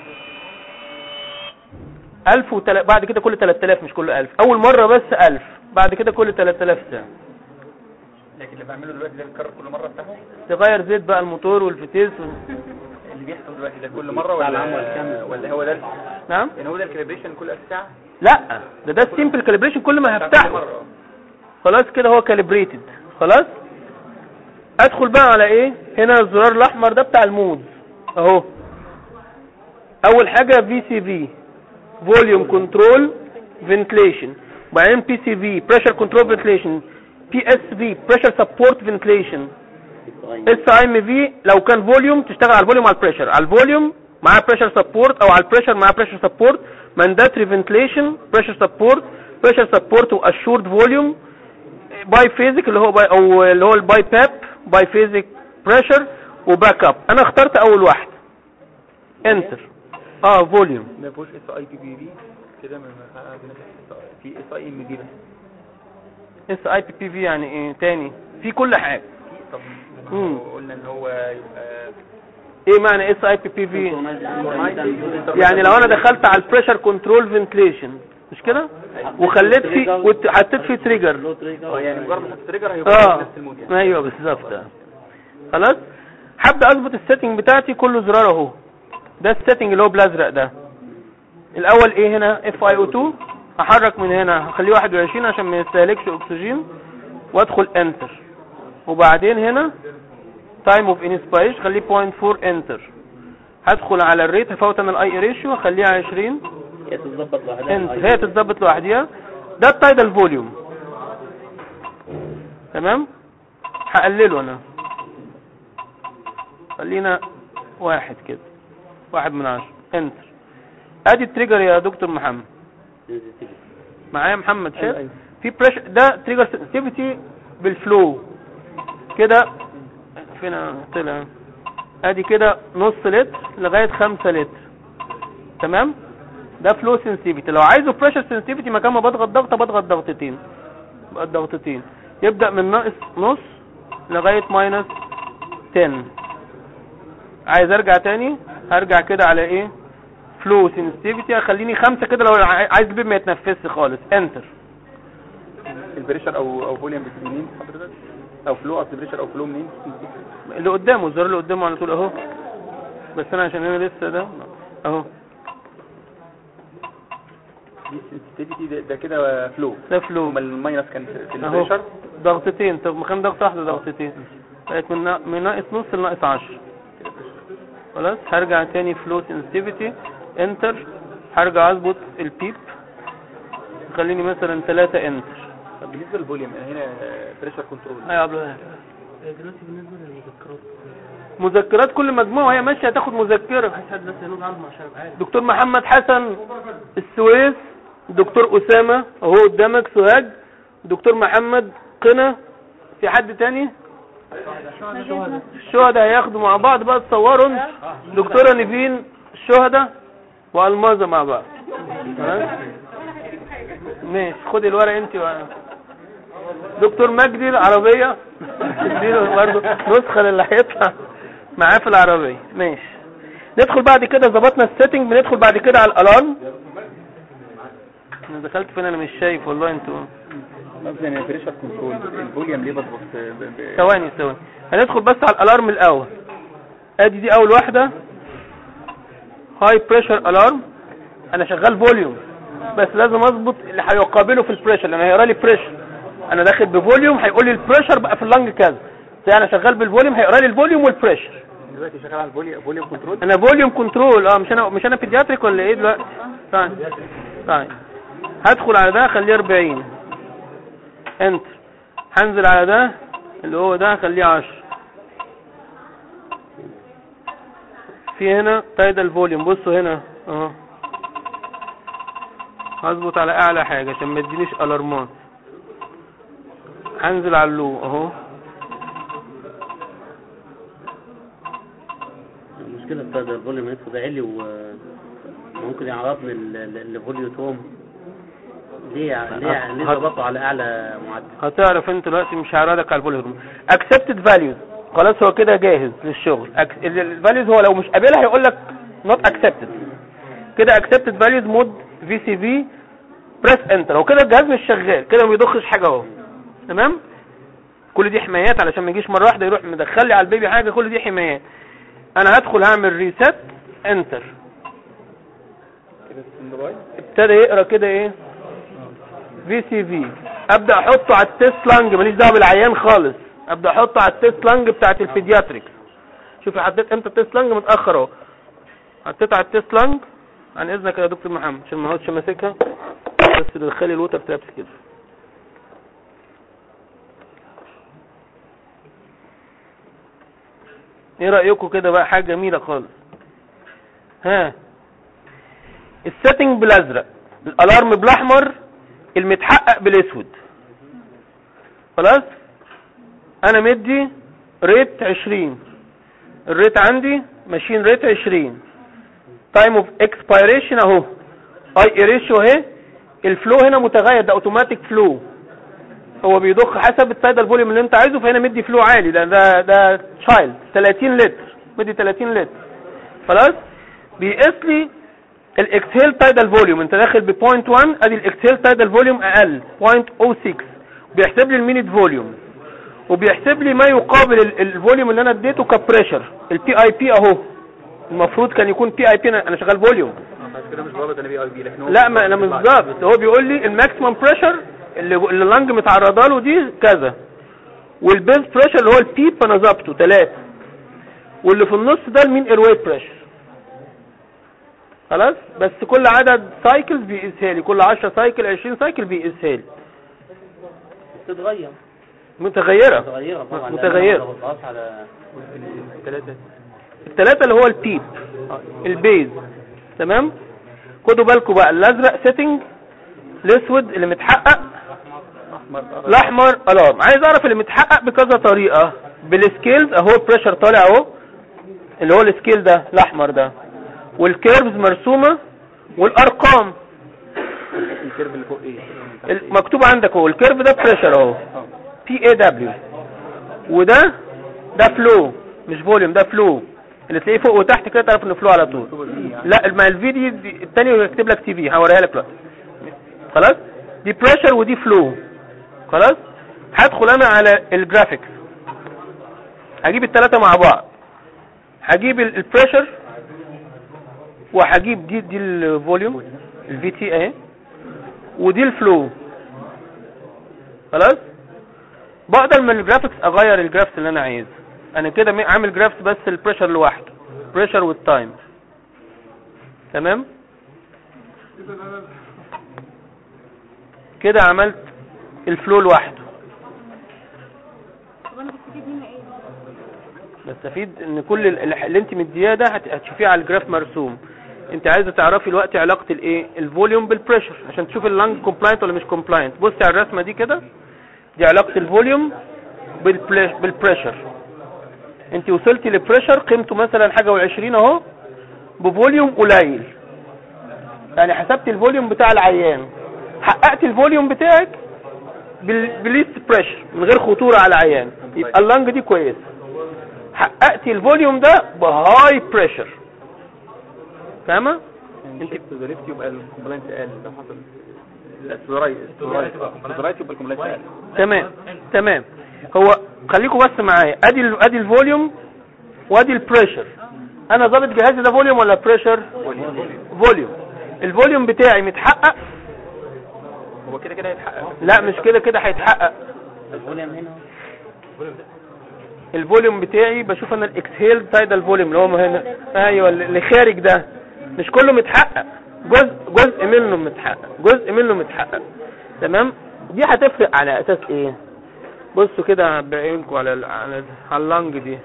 1000 وتل... بعد كده كل 3000 مش كل 1000 اول مره بس 1000 بعد كده كل 3000 ساعه لكن اللي بعمله دلوقتي ده بيتكرر كل مره افتحه تغير زيت بقى الموتور والفتيس وال... اللي بيحصل دلوقتي ده كل مره بتاع ولا العمل كامل. ولا هو ده نعم يعني هو ده الكاليبريشن كل 1000 ساعه لا ده ده السيمبل كاليبريشن كل ما بتاع كل هفتحه مره خلاص كده هو كاليبريتد خلاص ادخل بقى على ايه هنا الزرار الاحمر ده بتاع المود اهو اول حاجه في سي في فوليوم كنترول فنتليشن وبعدين بي سي في بريشر كنترول فنتليشن بي اس في بريشر سبورت فنتليشن اس اي ام في لو كان فوليوم تشتغل على الفوليوم على البريشر على الفوليوم مع بريشر سبورت او على البريشر مع بريشر سبورت مانداتري فنتليشن بريشر سبورت بريشر سبورت واشورد فوليوم باي فيزيك اللي هو باي او اللي هو الباي باب باي فيزيك بريشر وباك اب انا اخترت اول واحد انتر اه فوليوم ما فيهوش اس اي بي بي في كده ما ما- في اس اي ام دي بس اس اي بي بي في يعني ايه تاني في كل حاجه طب مم. قلنا ان هو يبقى ايه معنى اس اي بي بي في يعني لو انا دخلت على البريشر كنترول فنتليشن مش كده وخليت فيه وحطيت فيه تريجر اه يعني مجرد ما تحط تريجر هيبقى اه نفس المود يعني ايوه بالظبط آه. خلاص هبدا اظبط السيتنج بتاعتي كله زرار اهو ده السيتنج اللي هو بالازرق ده الاول ايه هنا اف اي او 2 هحرك من هنا هخليه 21 عشان ما يستهلكش اكسجين وادخل انتر وبعدين هنا تايم اوف انسبايش خليه 0.4 انتر هدخل على الريت هفوت انا الاي ريشيو اخليها 20 هي تتظبط لوحدها انت هي تتظبط لوحديها ده التايدال فوليوم تمام هقلله انا خلينا واحد كده واحد من عشرة انتر ادي التريجر يا دكتور محمد معايا محمد شايف في بريشر ده تريجر سنسيتيفيتي بالفلو كده فين طلع ادي كده نص لتر لغايه خمسة لتر تمام ده فلو سنسيتيفيتي لو عايزه بريشر سنسيتيفيتي مكان ما بضغط ضغطه بضغط ضغطتين بقى ضغطتين يبدا من ناقص نص لغايه ماينس 10 عايز ارجع تاني هرجع كده على ايه فلو سنسيتيفيتي اخليني خمسة كده لو عاي- عايز البيب ما يتنفسش خالص انتر البريشر او او فوليوم بتجيب منين حضرتك او فلو اصل بريشر او فلو منين اللي قدامه الزرار اللي قدامه على طول اهو بس انا عشان انا لسه ده اهو دي sensitivity ده, ده كده فلو ده فلو امال الماينس كان في في اهو البريشر ضغطتين طب مكان ضغطه واحده ضغطتين بقت من نا- من ناقص نص لناقص 10 خلاص هرجع تاني فلو سنسيتيفيتي انتر هرجع اظبط البيب خليني مثلا 3 انتر طب بالنسبه للفوليوم أنا هنا بريشر كنترول ايوه يا عبد الوهاب. دلوقتي بالنسبه للمذكرات مذكرات كل مجموعه وهي ماشيه هتاخد مذكره حد بس ينوز عنهم عشان ابقى عارف دكتور محمد حسن السويس دكتور أسامة اهو قدامك سوهاج دكتور محمد قنا في حد تاني الشهداء هياخدوا مع بعض بقى تصوروا انت. دكتورة نيفين الشهداء والمازة مع بعض خلاص؟ ماشي خدي الورق انت و... دكتور مجدي العربية اديله برضه نسخة للي هيطلع معاه في العربية ماشي ندخل بعد كده ظبطنا السيتنج بندخل بعد كده على الالارم انا دخلت فين انا مش شايف والله انتوا قصدي يعني بريشر كنترول الفوليوم ليه بظبط ب- ب- ثواني ثواني هندخل بس على الالارم الاول ادي دي اول واحده هاي بريشر الارم انا شغال فوليوم بس لازم اظبط اللي هيقابله في البريشر لان هيقرا لي بريشر انا داخل بفوليوم هيقول لي البريشر بقى في اللنج كذا زي انا شغال بالفوليوم هيقرا لي الفوليوم والبريشر دلوقتي شغال على الفوليوم فوليوم كنترول انا فوليوم كنترول اه مش انا مش انا بيدياتريك ولا ايه دلوقتي طيب طيب هدخل على ده اخليه 40 انتر هنزل على ده اللي هو ده اخليه 10 في هنا تايدال فوليوم بصوا هنا اهو هظبط على اعلى حاجه عشان ما يدينيش الارمات هنزل على اللو اهو المشكلة بتاع ده الفوليوم يدخل ده عالي وممكن يعرضني الفوليوتوم ليه ليه ليه هت- ضغطه على اعلى معدل هتعرف انت دلوقتي مش هيعرضك على الفوليوم accepted values خلاص هو كده جاهز للشغل الفاليوز هو لو مش قابلها هيقول لك not accepted كده accepted values مود في سي في بريس انتر هو كده الجهاز مش شغال كده ما بيضخش حاجه اهو تمام كل دي حمايات علشان ما يجيش مره واحده يروح مدخل لي على البيبي حاجه كل دي حمايات انا هدخل هعمل ريست انتر كده ستاند باي ابتدى يقرا كده ايه في سي في ابدا احطه على التيست لانج ماليش دعوه بالعيان خالص ابدا احطه على التيست لانج بتاعت البيدياتريكس شوفي حطيت امتى التيست لانج متاخر اهو حطيت على التيست لانج عن اذنك يا دكتور محمد عشان ما اقعدش ماسكها بس تدخلي الوتر ترابس كده ايه رايكم كده بقى حاجه جميله خالص ها السيتنج بالازرق الالارم بالاحمر المتحقق بالاسود خلاص انا مدي ريت 20 الريت عندي ماشين ريت 20 تايم اوف اكسبيريشن اهو اي ريشيو اهي الفلو هنا متغير ده اوتوماتيك فلو هو بيضخ حسب التايدال فوليوم اللي انت عايزه فهنا مدي فلو عالي ده ده ده تشايلد 30 لتر مدي 30 لتر خلاص بيقيس لي الاكسهيل تايدال فوليوم انت داخل ب 0.1 ادي الاكسهيل تايدال فوليوم اقل 0.06 بيحسب لي المينيت فوليوم وبيحسب لي ما يقابل ال- الفوليوم اللي انا اديته كبريشر البي اي بي اهو المفروض كان يكون بي اي بي انا شغال فوليوم عشان كده مش ضابط انا بي اي بي لكن هو لا ما انا مش ضابط هو بيقول لي الماكسيمم بريشر اللي اللي اللنج متعرضه له دي كذا والبيز بريشر اللي هو البيب انا ظابطه 3 واللي في النص ده المين ايروي بريشر خلاص بس كل عدد سايكلز بيقيسها لي كل 10 سايكل 20 سايكل بيقيسها لي بتتغير متغيره متغيرة طبعا متغيرة. لأن ما ضغطهاش على ثلاثة الثلاثه اللي هو البيب البيز تمام خدوا بالكم بقى الازرق سيتنج الاسود اللي متحقق احمر الاحمر الارم عايز اعرف اللي متحقق بكذا طريقه بالسكيلز اهو البريشر طالع اهو اللي هو السكيل ده الاحمر ده والكيرفز مرسومه والارقام الكيرف اللي فوق ايه ال- مكتوب عندك اهو الكيرف ده بريشر اهو اه بي اي دبليو وده ده فلو مش فوليوم ده فلو اللي تلاقيه فوق وتحت كده تعرف انه فلو على طول مكتوب ايه يعني لا ما الفي دي, دي التاني يكتب لك تي في هوريها لك دلوقتي خلاص دي بريشر ودي فلو خلاص هدخل انا على الجرافيكس هجيب الثلاثه مع بعض هجيب البريشر وهجيب دي دي الفوليوم الفي تي اهي ودي الفلو خلاص بقدر من الجرافيكس اغير الجرافس اللي انا عايزه انا كده م- عامل جرافس بس البريشر لوحده بريشر والتايم تمام كده عملت الفلو لوحده طب انا بستفيد منها ايه بستفيد ان كل ال- اللي اللي انت مدياه ده هت- هتشوفيه على الجراف مرسوم انت عايزه تعرفي الوقت علاقه الايه الفوليوم بالبريشر عشان تشوف اللنج كومبلاينت ولا مش كومبلاينت بصي على الرسمه دي كده دي علاقه الفوليوم بالبريش- بالبريشر انت وصلتي لبريشر قيمته مثلا حاجه و20 اهو بفوليوم قليل يعني حسبت الفوليوم بتاع العيان حققت الفوليوم بتاعك بال- بالليست بريشر من غير خطوره على العيان يبقى اللنج دي كويسه حققتي الفوليوم ده بهاي بريشر فاهمه انت دريفت يبقى الكومبلاينس اقل لو حصل لا سورايت سورايت يبقى الكومبلاينس اقل تمام تمام هو خليكم بس معايا ادي ال- ادي الفوليوم وادي البريشر انا ظابط جهازي ده فوليوم ولا بريشر فوليوم الفوليوم بتاعي متحقق هو كده كده هيتحقق لا مش كده كده هيتحقق الفوليوم هنا الفوليوم بتاعي بشوف انا الاكسهيل تايدال فوليوم اللي هو هنا ايوه اللي خارج ده مش كله متحقق جزء جزء منه متحقق جزء منه متحقق تمام دي هتفرق على اساس ايه بصوا كده بعينكم على ال- على ال- على اللنج دي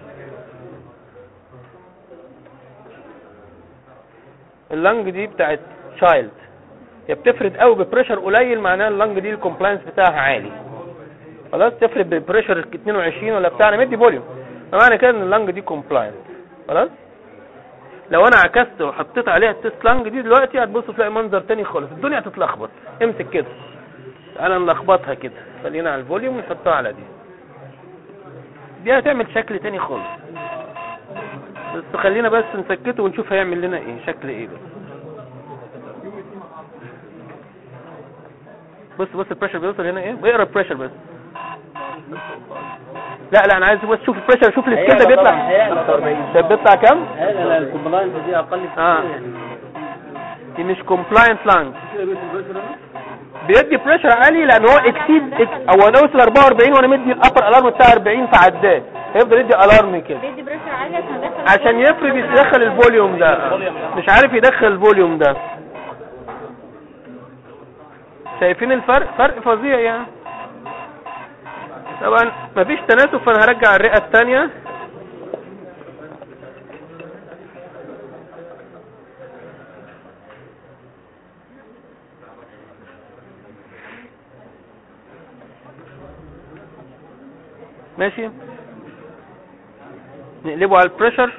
اللنج دي بتاعت تشايلد هي بتفرد قوي ببريشر قليل معناها اللنج دي الكومبلاينس بتاعها عالي خلاص تفرد ببريشر 22 ولا بتاع انا مدي فوليوم فمعنى كده ان اللنج دي كومبلاينت خلاص لو انا عكست وحطيت عليها التست لانج دي دلوقتي هتبص تلاقي منظر تاني خالص الدنيا هتتلخبط امسك كده انا نلخبطها كده خلينا على الفوليوم ونحطها على دي دي هتعمل شكل تاني خالص بس خلينا بس نسكته ونشوف هيعمل لنا ايه شكل ايه بس بص بص البريشر بيوصل هنا ايه اقرا البريشر بس لا لا انا عايز بس شوف البريشر شوف السكيل ده بيطلع ده بيطلع كام لا لا الكومبلاينس دي اقل كتير آه. يعني دي مش كومبلاينت لانج بيدي بريشر عالي لان هو اكسيد هو ده وصل 44 وانا مدي الابر الارم بتاع 40 فعداه هيفضل يدي الارم كده بيدي بريشر عالي عشان ادخل عشان يفرض يدخل الفوليوم ده مش عارف يدخل الفوليوم ده شايفين الفرق فرق فظيع يعني طبعا مفيش تناسب فانا هرجع الرئة الثانية ماشي نقلبه على البريشر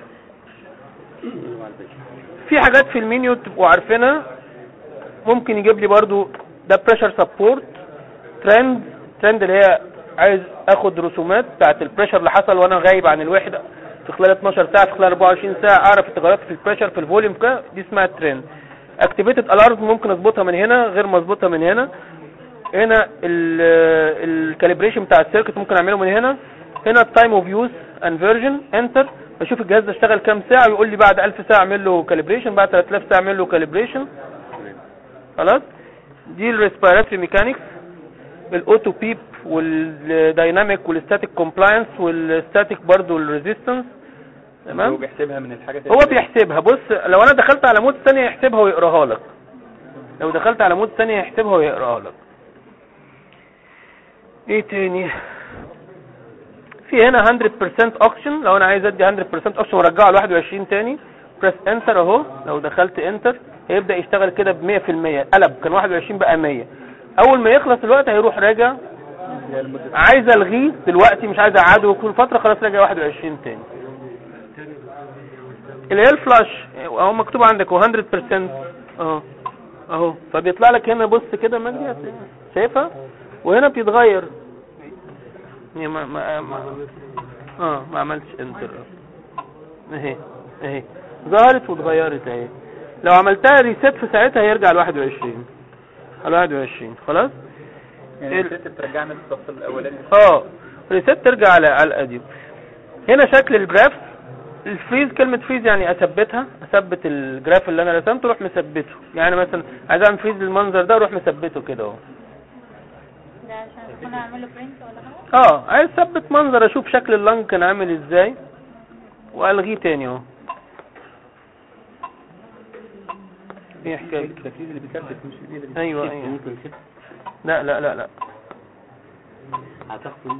في حاجات في المنيو تبقوا عارفينها ممكن يجيب لي برضو ده بريشر سبورت ترند ترند اللي هي عايز اخد رسومات بتاعت البريشر اللي حصل وانا غايب عن الوحده في خلال 12 ساعه في خلال 24 ساعه اعرف التغيرات في البريشر في الفوليوم كده دي اسمها ترند اكتيفيتد الارم ممكن اظبطها من هنا غير مظبوطها من هنا هنا الكاليبريشن بتاع السيركت ممكن اعمله من هنا هنا التايم اوف يوز اند فيرجن انتر بشوف الجهاز ده اشتغل كام ساعه ويقول لي بعد 1000 ساعه اعمل له كاليبريشن بعد 3000 ساعه اعمل له كاليبريشن خلاص دي الريسبيراتوري ميكانكس الاوتو بيب والدايناميك والستاتيك كومبلاينس والستاتيك برضو الريزيستنس هو تمام بيحسبها من الحاجات هو بيحسبها بص لو انا دخلت على مود ثانيه يحسبها ويقراها لك لو دخلت على مود ثانيه يحسبها ويقراها لك ايه تاني في هنا 100% اوكشن لو انا عايز ادي 100% اوكشن وارجعه ل 21 تاني بريس انتر اهو لو دخلت انتر هيبدا يشتغل كده ب 100% قلب كان 21 بقى 100 اول ما يخلص الوقت هيروح راجع عايز الغيه دلوقتي مش عايز اقعده كل فتره خلاص راجع 21 تاني اللي هي الفلاش اهو مكتوب عندك هو 100% اهو اهو فبيطلع لك هنا بص كده مجدي هت- شايفها وهنا بتتغير هي ما ما ما اه ما عملتش انتر اهي اهي ظهرت واتغيرت اهي لو عملتها ريست في ساعتها هيرجع ل 21 على 21 خلاص يعني ال- الست ترجعنا للصف الاولاني اه ريست ترجع على على القديم هنا شكل الجراف الفريز كلمة فريز يعني اثبتها اثبت الجراف اللي انا رسمته اروح مثبته يعني مثلا عايز اعمل فريز للمنظر ده اروح مثبته كده اهو ده عشان اكون اعمل له برنت ولا حاجه اه عايز اثبت منظر اشوف شكل اللنج كان عامل ازاي والغيه تاني اهو ايه حكايه التركيز اللي بيثبت مش اللي بي- ايوه ايوه ممكن كده لا لا لا لا هتاخده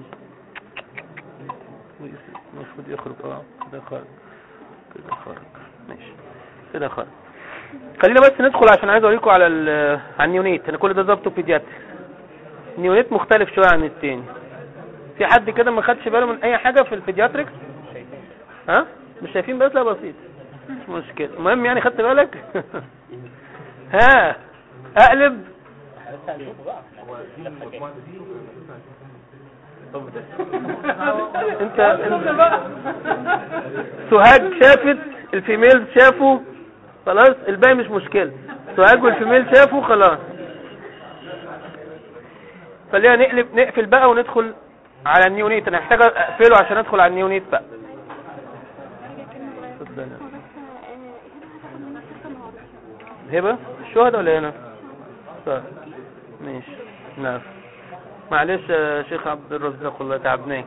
المفروض يخرج اه كده خرج كده خرج ماشي كده خرج خلينا بس ندخل عشان عايز اوريكم على ال- على النيونيت انا كل ده ظبطه بيدياتريك النيونيت مختلف شويه عن التاني في حد كده ما خدش باله من اي حاجه في البيدياتريكس ها مش شايفين بس لا بسيط مش مشكله المهم يعني خدت بالك ها اقلب انت انت سوهاج شافت الفيميل شافوا خلاص الباقي مش مشكلة سوهاج والفيميل شافوا خلاص خلينا نقلب نقفل بقى وندخل على النيونيت انا محتاج اقفله عشان ادخل على النيونيت بقى صدقني هو بس آه، هنا هتاخد منك ستة مواضيع هبة الشهداء ولا هنا طيب ماشي نعم معلش يا شيخ عبد الرزاق والله تعبناك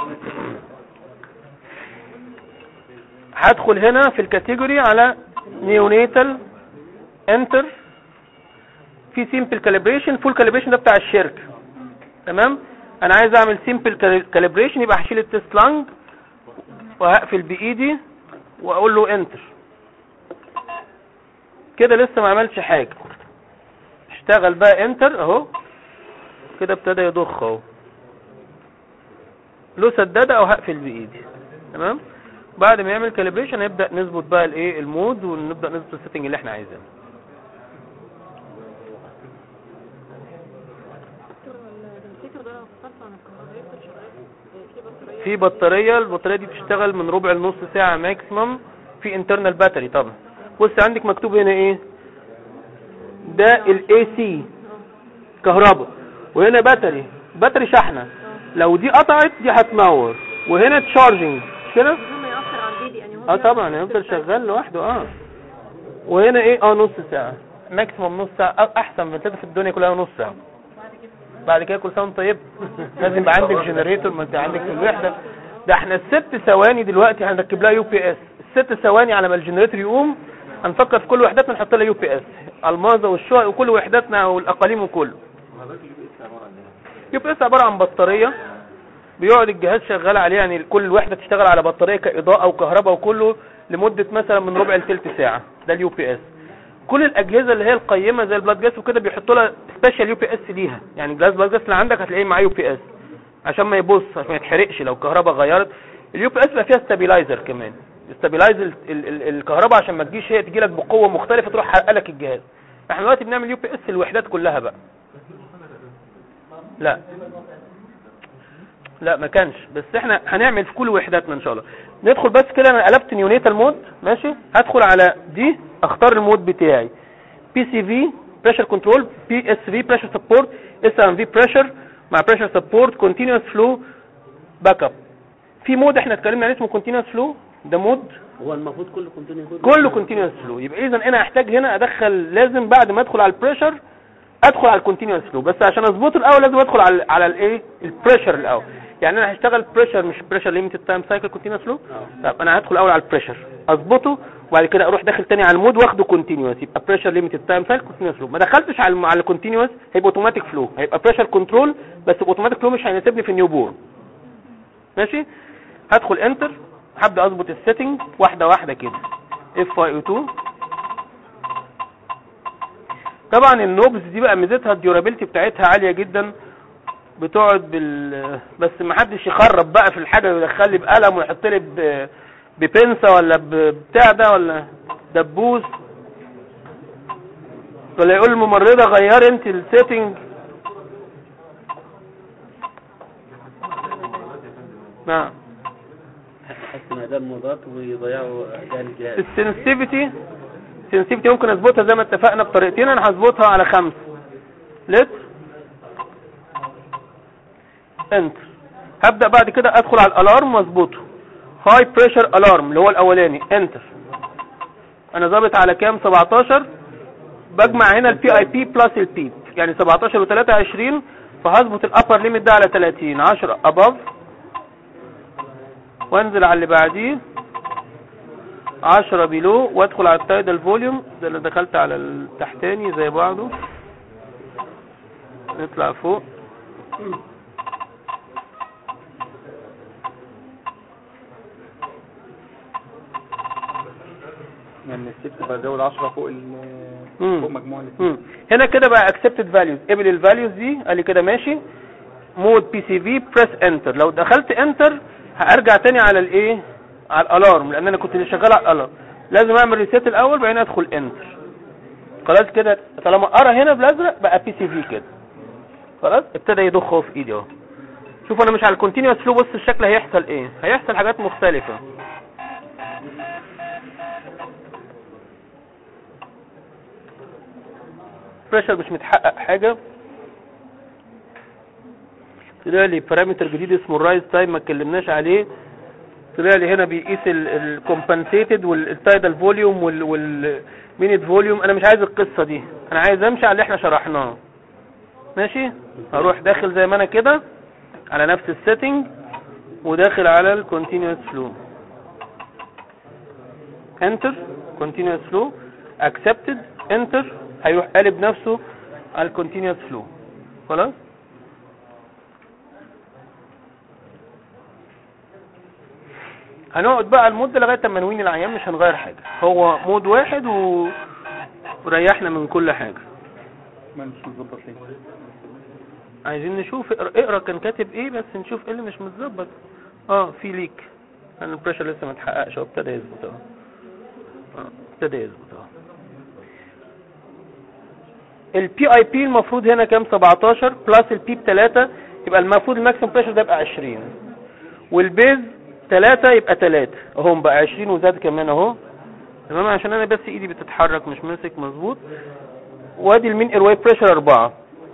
هدخل هنا في الكاتيجوري على نيونيتال انتر في سيمبل كاليبريشن فول كاليبريشن ده بتاع الشركه تمام انا عايز اعمل سيمبل كاليبريشن يبقى هشيل التست لانج وهقفل بايدي واقول له انتر كده لسه ما عملش حاجه اشتغل بقى انتر اهو كده ابتدى يضخ اهو له سداده او هقفل بايدي تمام بعد ما يعمل كاليبريشن هنبدا نظبط بقى الايه المود ونبدا نظبط السيتنج اللي احنا عايزينه دكتور الجنسيتور ده لو فصلت عن الكهرباء يفضل شغال آه، في بطارية في بطاريه البطاريه دي بتشتغل من ربع لنص ساعه ماكسيمم في انترنال باتري طبعا بص عندك مكتوب هنا ايه ده الاي سي كهرباء وهنا باتري باتري شحنه لو دي قطعت دي هتنور وهنا تشارجنج مش كده بدون ما يأثر على البيبي يعني هو اه بيعرف طبعا هيفضل يفصل. شغال لوحده اه وهنا ايه اه نص ساعه ماكسيمم نص ساعه أ- احسن من كده في الدنيا كلها نص ساعه بعد كده كل سنه وانت طيب لازم يبقى عندك جنريتور ما انت عندك في الوحده ده احنا الست ثواني دلوقتي هنركب لها يو بي اس الست ثواني على ما الجنريتور يقوم هنفكر في كل وحداتنا نحط لها يو بي اس الماظه والشقق وكل وحداتنا والاقاليم وكله يو بي اس عباره عن بطاريه بيقعد الجهاز شغال عليه يعني كل وحده تشتغل على بطاريه كاضاءه وكهرباء وكله لمده مثلا من ربع لثلث ساعه ده اليو بي اس كل الاجهزه اللي هي القيمه زي البلاد جاس وكده بيحطوا لها سبيشال يو بي اس ليها يعني جهاز بلاد جاس اللي عندك هتلاقيه معاه يو بي اس عشان ما يبص عشان ما يتحرقش لو الكهرباء غيرت اليو بي اس بقى فيها ستابيلايزر كمان ستابيلايز ال- ال- ال- الكهرباء عشان ما تجيش هي تجي لك بقوه مختلفه تروح حرقه لك الجهاز احنا دلوقتي بنعمل يو بي اس الوحدات كلها بقى لا لا ما كانش بس احنا هنعمل في كل وحداتنا ان شاء الله ندخل بس كده انا قلبت نيونيتال مود ماشي هدخل على دي اختار المود بتاعي بي سي في بريشر كنترول بي اس في بريشر سبورت اس ام في بريشر مع بريشر سبورت كونتينوس فلو باك اب في مود احنا اتكلمنا عليه اسمه كونتينوس فلو ده مود هو المفروض كله كونتينيو كله كونتينوس فلو يبقى اذا انا هحتاج هنا ادخل لازم بعد ما ادخل على البريشر ادخل على الكونتينوس فلو بس عشان اظبطه الاول لازم ادخل على على الايه البريشر الاول يعني انا هشتغل بريشر مش بريشر ليميتد تايم سايكل كونتينوس فلو طب انا هدخل اول على البريشر اظبطه وبعد كده اروح داخل تاني على المود واخده كونتينوس يبقى بريشر ليميتد تايم سايكل كونتينوس فلو ما دخلتش على الم- على الكونتينوس هيبقى اوتوماتيك فلو هيبقى بريشر كنترول بس اوتوماتيك فلو مش هيناسبني في النيو بورن ماشي هدخل انتر هبدا اظبط السيتنج واحده واحده كده اف اي او 2 طبعا النوبز دي بقى ميزتها الديورابيلتي بتاعتها عاليه جدا بتقعد بال بس ما حدش يخرب بقى في الحاجه ويدخل لي بقلم ويحط لي ب... ببنسه ولا بتاع ده ولا دبوس ولا يقول للممرضه غيري انت السيتنج نعم حاسس ان ده المضاد ويضيعوا اداء الجهاز السنسيفيتي السنسيفيتي ممكن اظبطها زي ما اتفقنا بطريقتين انا هظبطها على خمسة لتر انتر هبدأ بعد كده ادخل على الالارم واظبطه هاي بريشر الارم اللي هو الاولاني انتر انا ظابط على كام 17 بجمع هنا البي اي بي بلس البيب يعني 17 و3 20 فهظبط الابر ليميت ده على 30 10 اباف وانزل على اللي بعديه 10 بيلو وادخل على التايدال فوليوم ده اللي دخلت على التحتاني زي بعضه نطلع فوق يعني الست بزود 10 فوق ال مم. فوق مجموع ال مم. هنا كده بقى accepted values قبل الفاليوز دي قال لي كده ماشي مود بي سي في بريس انتر لو دخلت انتر هارجع تاني على الايه على الالارم لان انا كنت شغال على الالارم لازم اعمل ريسيت الاول بعدين ادخل انتر خلاص كده طالما ارى هنا بالازرق بقى بي سي في كده خلاص ابتدى يضخ اهو في ايدي اهو شوف انا مش على الكونتينوس فلو بص الشكل هيحصل ايه هيحصل حاجات مختلفه بريشر مش متحقق حاجه طلع لي بارامتر جديد اسمه الرايز تايم ما اتكلمناش عليه طلع لي هنا بيقيس الكومبنسيتد والتايدال فوليوم والمينيت فوليوم انا مش عايز القصه دي انا عايز امشي على اللي احنا شرحناه ماشي هروح داخل زي ما انا كده على نفس السيتنج وداخل على الكونتينوس فلو انتر كونتينوس فلو اكسبتد انتر هيروح قالب نفسه على الكونتينوس فلو خلاص هنقعد بقى المدة لغاية اما نوين العيان مش هنغير حاجة هو مود واحد و... وريحنا من كل حاجة ما مش مظبط ليه عايزين نشوف اقرا, اقرا كان كاتب ايه بس نشوف ايه اللي مش متظبط اه في ليك لان البريشر لسه ما اتحققش هو ابتدى يظبط اهو اه ابتدى يظبط اهو البي اي بي المفروض هنا كام 17 بلس البي ب 3 يبقى المفروض الماكسيمم بريشر ده يبقى 20 والبيز 3 يبقى 3 اهو بقى 20 وزاد كمان اهو تمام عشان انا بس ايدي بتتحرك مش ماسك مظبوط وادي المين ايرواي بريشر 4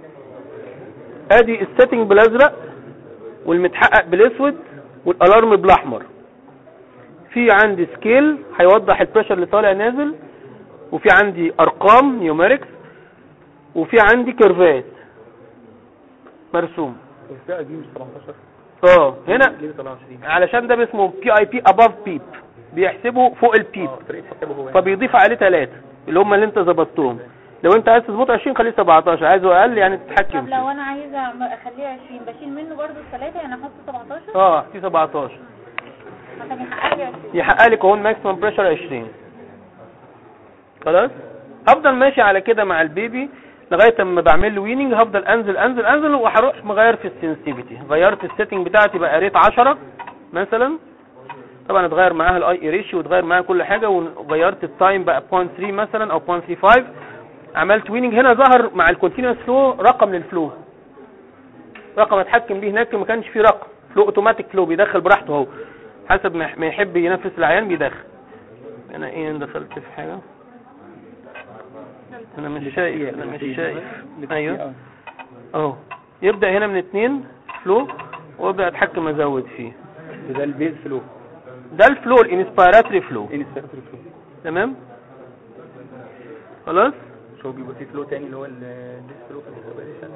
ادي السيتنج بالازرق والمتحقق بالاسود والالارم بالاحمر في عندي سكيل هيوضح البريشر اللي طالع نازل وفي عندي ارقام نيوميركس وفي عندي كيرفات مرسوم الفئة دي مش 17 اه هنا ليه طلع 20 علشان ده اسمه بي اي بي اباف بيب بيحسبه فوق البيب اه طريقة تحسبه هو يعني. فبيضيف عليه ثلاثة اللي هم اللي انت ظبطتهم لو انت عايز تظبطه 20 خليه 17 عايزه اقل يعني تتحكم طب لو فيه انا عايزه أعمل- اخليه 20 بشيل منه برضو الثلاثه يعني احط 17 اه في 17 عشان يحقق لي 20 يحقق لك اهو الماكسيمم بريشر 20 خلاص هفضل ماشي على كده مع البيبي لغايه اما بعمل له ويننج هفضل انزل انزل انزل وهروح مغير في السنسيتيفيتي غيرت السيتنج بتاعتي بقى ريت 10 مثلا طبعا اتغير معاها الاي اي ريشيو واتغير معاها كل حاجه وغيرت التايم بقى 0.3 مثلا او 0.35 عملت ويننج هنا ظهر مع الكونتينوس فلو رقم للفلو رقم اتحكم بيه هناك ما كانش فيه رقم فلو اوتوماتيك فلو بيدخل براحته اهو حسب ما ما يحب ينفس العيان بيدخل انا ايه أنا دخلت في حاجه انا مش شايف انا مش شايف ايوه اهو يبدا هنا من اتنين فلو وابدا اتحكم ازود فيه ده البيز فلو ده الفلو الانسبيراتوري فلو انسبيراتوري فلو تمام خلاص مش هو بيبقى فيه فلو تاني اللي هو البيز فلو في الانسبيريشن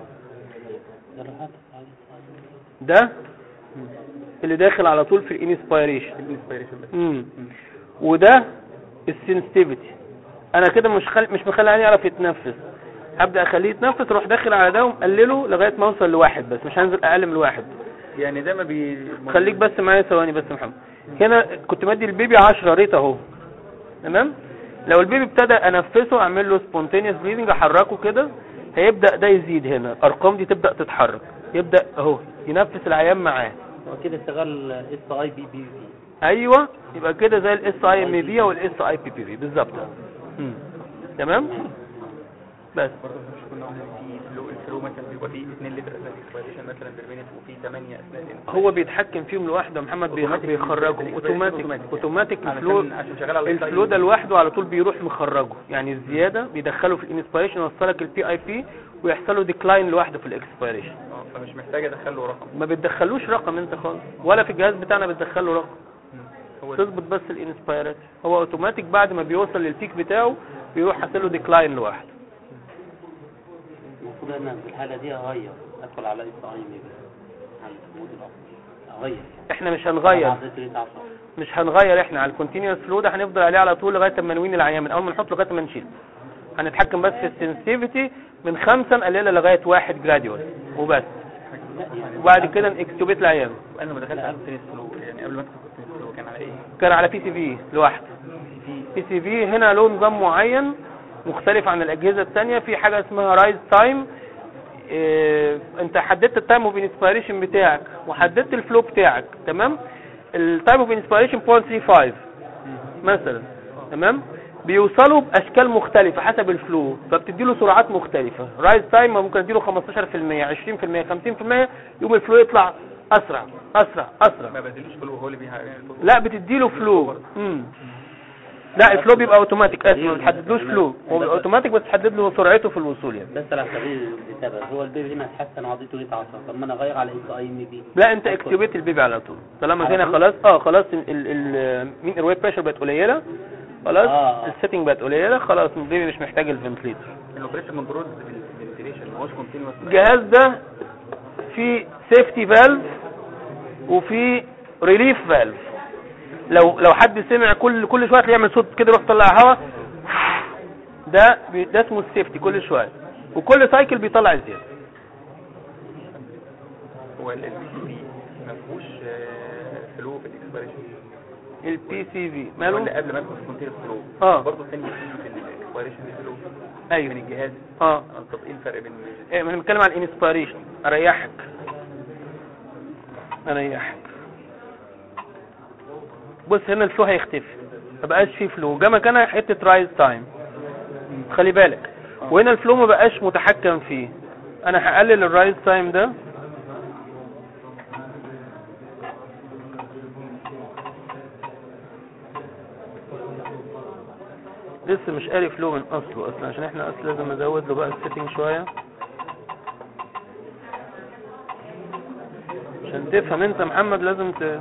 ده اللي داخل على طول في الانسبيريشن الانسبيريشن بس امم وده السنسيتيفيتي انا كده مش خل... مش مخلي عيني يعرف يتنفس هبدا اخليه يتنفس اروح داخل على ده ومقلله لغايه ما اوصل لواحد بس مش هنزل اقل من الواحد يعني ده ما بي خليك بس معايا ثواني بس يا محمد هنا كنت مدي البيبي 10 ريت اهو تمام لو البيبي ابتدى انفسه اعمل له سبونتينيوس بريذنج احركه كده هيبدا ده يزيد هنا الارقام دي تبدا تتحرك يبدا اهو ينفس العيان معاه هو كده اشتغل اس اي بي بي في ايوه يبقى كده زي الاس اي ام في او الاس اي بي بي في بالظبط مم. تمام بس برضه مش كنا قلنا في فلو الفلو مثلا بيبقى فيه 2 لتر اثناء الانسبيريشن مثلا بير مينيت وفي 8 اثناء الانسبيريشن هو بيتحكم فيهم لوحده يا محمد بي- أوتوماتيك بيخرجهم بالإكسبيريشن اوتوماتيك أوتوماتيك. اوتوماتيك علشان- الفلو عشان شغال على الإكس آي الفلو ده بي. لوحده على طول بيروح مخرجه يعني الزياده بيدخله في الانسبيريشن يوصلك البي اي بي ويحصل له ديكلاين لوحده في الاكسبيريشن اه فمش محتاج ادخل له رقم ما بتدخلوش رقم انت خالص ولا في الجهاز بتاعنا بتدخله رقم هو ده. تظبط بس الانسبيرات هو اوتوماتيك بعد ما بيوصل للبيك بتاعه بيروح حاصل له ديكلاين لوحده المفروض انا في الحاله دي اغير ادخل على اس اي ام بي عند المود الاخر اغير احنا مش هنغير عديت ريت 10 مش هنغير احنا على الكونتينوس فلو ده هنفضل عليه على طول لغايه اما نوين العيان من اول ما نحط لغايه ما نشيل هنتحكم بس في السنسيفيتي من خمسة نقللها لغايه واحد جراديوال وبس لا يعني وبعد كده نكتوبيت العيان انا لما دخلت على الكونتينوس فلو يعني قبل ما ادخل الكونتينوس فلو كان على ايه؟ كان على بي سي في لوحده بي سي في هنا له نظام معين مختلف عن الاجهزه الثانيه في حاجه اسمها رايز تايم إيه انت حددت التايم اوف انسبيريشن بتاعك وحددت الفلو بتاعك تمام التايم اوف انسبيريشن 0.35 مثلا تمام بيوصلوا باشكال مختلفه حسب الفلو فبتدي له سرعات مختلفه رايز تايم ممكن اديله 15% 20% 50% يقوم الفلو يطلع اسرع اسرع اسرع ما بدلوش فلو هو اللي بيها يعني الفلو. لا بتدي له فلو امم لا الفلو بيبقى اوتوماتيك اسف ما بتحددلوش فلو هو بيبقى اوتوماتيك بس تحدد له سرعته في الوصول يعني بس على سبيل الكتابة هو البيبي هنا اتحسن وعطيته 100 10 طب ما انا اغير على اس اي ام بي لا انت اكتبيت البيبي على طول طالما على هنا طول؟ خلاص اه خلاص ال ال مين الويب بريشر بقت قليله خلاص آه. السيتنج بقت قليله خلاص البيبي مش محتاج الفنتليتر الاوبريشن كنترول فنتيليشن ما هوش كونتينوس الجهاز ده فيه سيفتي فالف وفي ريليف فالف لو لو حد سمع كل كل شويه يعمل صوت كده يروح طلع هواء ده بي- ده اسمه السيفتي كل شويه وكل سايكل بيطلع زياده هو البي سي بي ما فيهوش فلو في الاكسبيريشن البي سي في اللي ماله قبل ما يكون كونتينوس فلو اه برضه الثاني في الاكسبيريشن فلو من ايوه الجهاز اه طب ايه الفرق بين ايه ما احنا بنتكلم عن الانسبيريشن اريحك اريحك بص هنا الفلو هيختفي ما بقاش فيه فلو جه مكانها حته رايز تايم خلي بالك وهنا الفلو ما بقاش متحكم فيه انا هقلل الرايز تايم ده لسه مش قاري فلو من اصله اصلا عشان احنا اصلا لازم نزود له بقى السيتنج شويه عشان تفهم انت محمد لازم ت...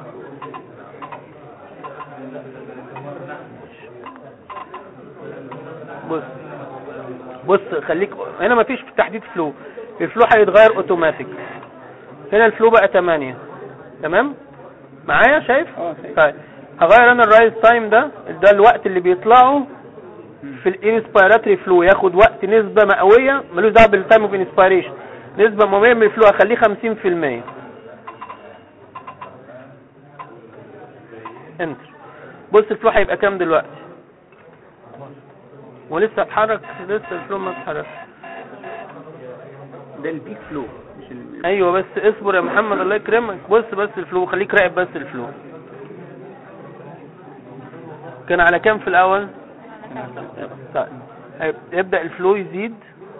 بص بص خليك هنا مفيش تحديد فلو الفلو هيتغير اوتوماتيك هنا الفلو بقى 8 تمام معايا شايف اه شايف. طيب هغير انا الرايز تايم ده ده الوقت اللي بيطلعه في الانسبيراتوري فلو ياخد وقت نسبة مئوية ملوش دعوه بالتايم اوف انسبيريشن نسبة مئوية من الفلو هخليه 50% انتر بص الفلو هيبقى كام دلوقتي ولسه اتحرك لسه الفلو ما اتحركش ده البيك فلو مش ال... ايوه بس اصبر يا محمد الله يكرمك بص بس الفلو خليك راقب بس الفلو كان على كام في الاول طيب هيب- يبدا الفلو يزيد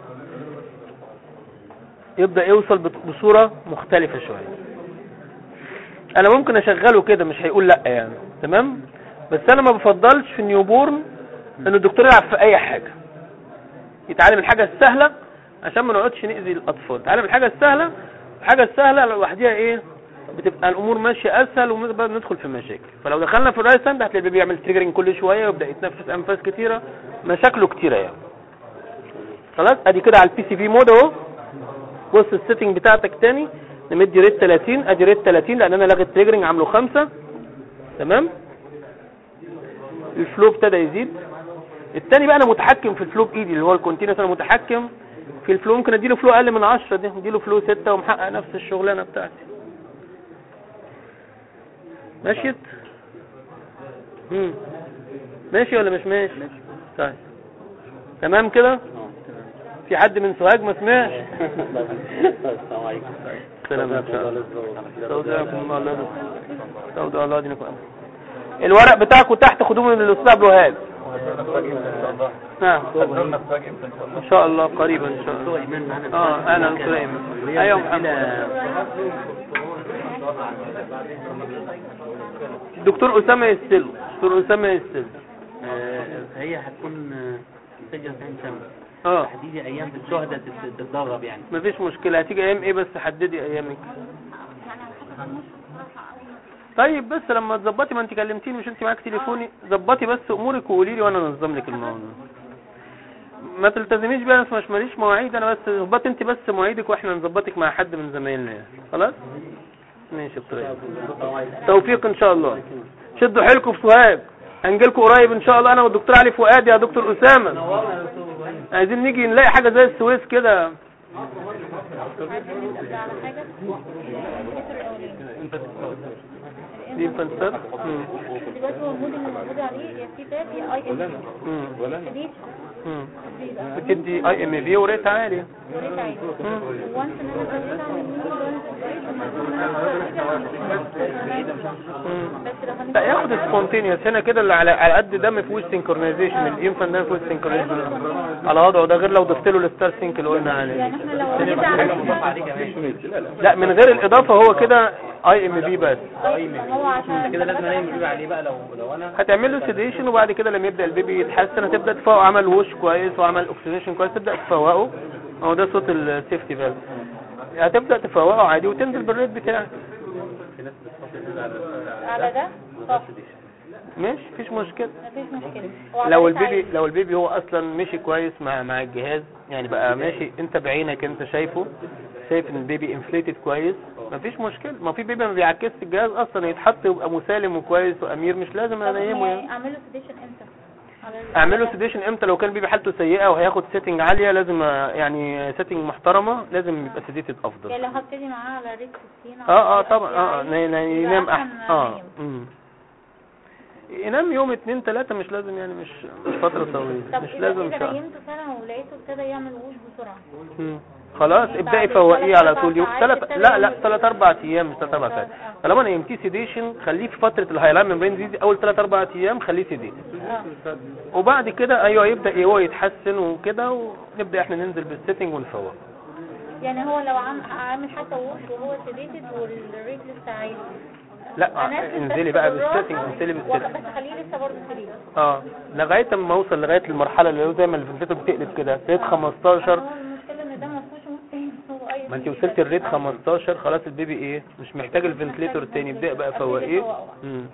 يبدا يوصل بط- بصوره مختلفه شويه انا ممكن اشغله كده مش هيقول لا يعني تمام بس انا ما بفضلش في النيوبورن ان الدكتور يلعب في اي حاجه يتعلم الحاجه السهله عشان ما نقعدش نأذي الاطفال يتعلم الحاجه السهله الحاجه السهله لوحدها ايه بتبقى الامور ماشيه اسهل ونبقى ندخل في مشاكل فلو دخلنا في الرايس هاند هتلاقي البيبي بيعمل تريجرنج كل شويه ويبدا يتنفس انفاس كتيره مشاكله كتيره يعني خلاص ادي كده على البي سي في مود اهو بص السيتنج بتاعتك تاني نمدي ريت 30 ادي ريت 30 لان انا لاغي التريجرنج عامله 5 تمام الفلو ابتدى يزيد التاني بقى انا متحكم في الفلو بايدي اللي هو الكونتينوس انا متحكم في الفلو ممكن اديله فلو اقل من 10 دي اديله فلو 6 ومحقق نفس الشغلانه بتاعتي ماشيت مم. ماشي ولا مش ماشي طيب تمام كده في حد من سوهاج ما سمعش السلام عليكم سلام ان شاء الله استودعكم الله لا استودع الله دينكم الورق بتاعكم تحت خدوه من الاستاذ عبد الوهاب نعم ان شاء الله قريبا ان شاء الله اه اهلا دكتور ايمن ايوه محمد دكتور اسامه يستل دكتور اسامه يستل هي هتكون مسجل في عين شمس اه تحديدي ايام في الشهداء تت- تتدرب يعني مفيش مشكله هتيجي ايام ايه بس حددي ايامك طيب بس لما تظبطي ما انت كلمتيني مش انت معاك تليفوني ظبطي بس امورك وقولي لي وانا انظم لك الموضوع ما تلتزميش بيها انا مش ماليش مواعيد انا بس ظبطي انت بس مواعيدك واحنا نظبطك مع حد من زمايلنا يعني خلاص ماشي بطريقه توفيق ان شاء الله شدوا حيلكم في سوهاج هنجيلكم قريب ان شاء الله انا والدكتور علي فؤاد يا دكتور اسامه عايزين نيجي نلاقي حاجه زي السويس كده دي الفلسفه مم. دلوقتي هو الموديل اللي موجود عليه يا سي تاب يا اي ام مم. دي مم. دي بقى بتدي اي ام بي وريت عالي وريت عادي مم. وانس ان انا بديت اعمل منه مم. بس لو هنبقى- لا ياخد سبونتينيوس هنا كده اللي على على قد ده ما فيهوش سينكرونايزيشن الانفانت ده ما فيهوش سينكرونايزيشن على وضعه ده غير لو ضفت له الستار سينك اللي قلنا عليه يعني احنا لو هنبقى على لا من غير الاضافه هو كده اي ام بي بس هو عشان كده لازم انام بيبقى عليه بقى لو لو انا هتعمل له سيديشن وبعد كده لما يبدا البيبي يتحسن هتبدا تفوقه عمل وش كويس وعمل اوكسجينيشن كويس تبدا تفوقه هو ده صوت السيفتي فالف هتبدا تفوقه عادي وتنزل بالريت بتاعك على ده صح ماشي مفيش مشكله مفيش مشكلة هو على لو ده البيبي عادي. لو البيبي هو اصلا مشي كويس مع مع الجهاز يعني بقى ماشي انت بعينك انت شايفه شايف ان البيبي انفليتد كويس مفيش مشكله ما في بيبي ما بيعكسش الجهاز اصلا يتحط يبقى مسالم وكويس وامير مش لازم طب انيمه يعني يعني اعمله سيديشن امتى على ال- اعمله على ده. سيديشن امتى لو كان بيبي حالته سيئه وهياخد سيتنج عاليه لازم آه، يعني سيتنج محترمه لازم يبقى سيديتد افضل يعني لو هبتدي معاه على ريت 60 اه اه طبعا اه آه، ن- ن- يبقى ينام أحسن احسن اه نايم. مم. ينام يوم اتنين تلاتة مش لازم يعني مش مش فترة طويلة طب مش إذا لازم إذا شهر نيمته سنة ولقيته ابتدى يعمل ووش بسرعة مم. خلاص يعني ابدأي بعد فوقيه ثلاث على أربع طول يوم ساعات ثلاث ابتدى لا لا يعمل- ثلاث اربع ايام مش ثلاث اربع ساعات آه. طالما نيمتيه سيديشن خليه في فترة الهايلاين ممبرين دي اول ثلاث اربع ايام خليه سيديشن اه وبعد كده ايوه يبدأ هو يتحسن وكده ونبدأ احنا ننزل بالسيتنج ونفوق يعني هو لو عم عامل حتى ووش وهو سيديتد والريت لسه عالي لا أنزل انزلي بس بقى بالراحة بالسيتنج انزلي وأخ- بالسيتنج بس خليه لسه برضه سيديتد اه لغايه اما اوصل لغايه المرحله اللي هو زي ما الفنتيتور بتقلب كده ريت 15 هو المشكلة ان ده ما فيهوش ممكن هو اي ما انت وصلت الريت 15 خلاص البيبي ايه مش محتاج الفنتليتور تاني ابدا بقى فوقيه امم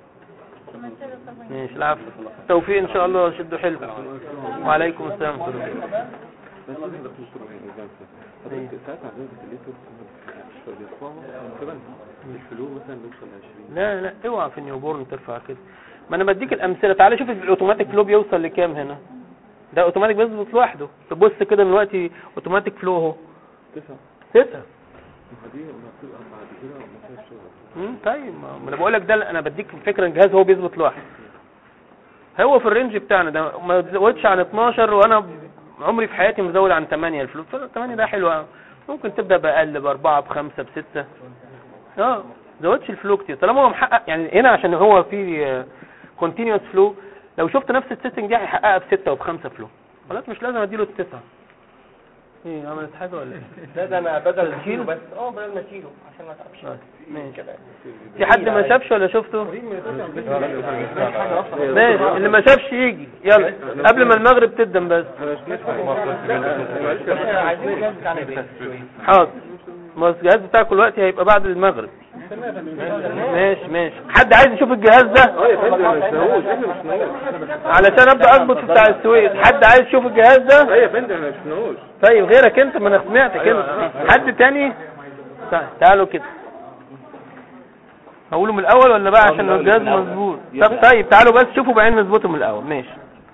ماشي العفو توفيق ان شاء الله شدوا حلو وعليكم السلام ورحمه الله بس احنا دكتور حضرتك ساعات عندنا فيليتور مش فبيرفعوا تقريبا الفلو مثلا بيوصل ل 20 لا لا اوعى في النيوبورن ترفع كده ما انا بديك الامثله تعالى شوف الاوتوماتيك فلو بيوصل لكام هنا ده اوتوماتيك بيظبط لوحده تبص كده دلوقتي اوتوماتيك فلو اهو تسعة تسعة ما دي ما بتبقى بعد كده ما فيهاش شغل امم طيب ما ما انا بقول لك ده انا بديك فكره الجهاز هو بيظبط لوحده هو في الرينج بتاعنا ده ما تزودش عن 12 وانا عمري في حياتي مزود عن 8 الفلوس 8 ده حلو قوي ممكن تبدا باقل باربعه بخمسه بسته اه زودش الفلو كتير طالما هو محقق يعني هنا عشان هو في كونتينوس فلو لو شفت نفس السيتنج دي هيحققها بسته وبخمسه فلو خلاص مش لازم اديله التسعه ايه عملت حاجه ولا ايه؟ لا ده انا بدل ما اشيله بس اه بدل ما اشيله عشان ما اتعبش آه، ماشي في حد ما شافش ولا شفته ماشي اللي ما شافش يجي يلا قبل ما المغرب تبدا بس عايزين الجهاز بتاعنا يبقى شويه حاضر ما الجهاز بتاعك دلوقتي هيبقى بعد المغرب ماشي ماشي حد عايز يشوف الجهاز ده اه يا فندم مش نقول احنا مش نقول علشان ابدا اظبط في بتاع السويس حد عايز يشوف الجهاز اه ده يا فندم احنا مش نقول طيب غيرك انت ما انا سمعتك انت حد تاني طيب، تعالوا كده هقوله من الاول ولا بقى عشان الجهاز مظبوط طب طيب تعالوا بس شوفوا بعدين نظبطه من الاول ماشي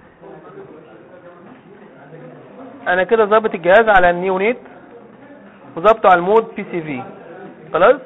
انا كده ظابط الجهاز على النيونيت وظابطه على المود بي سي في خلاص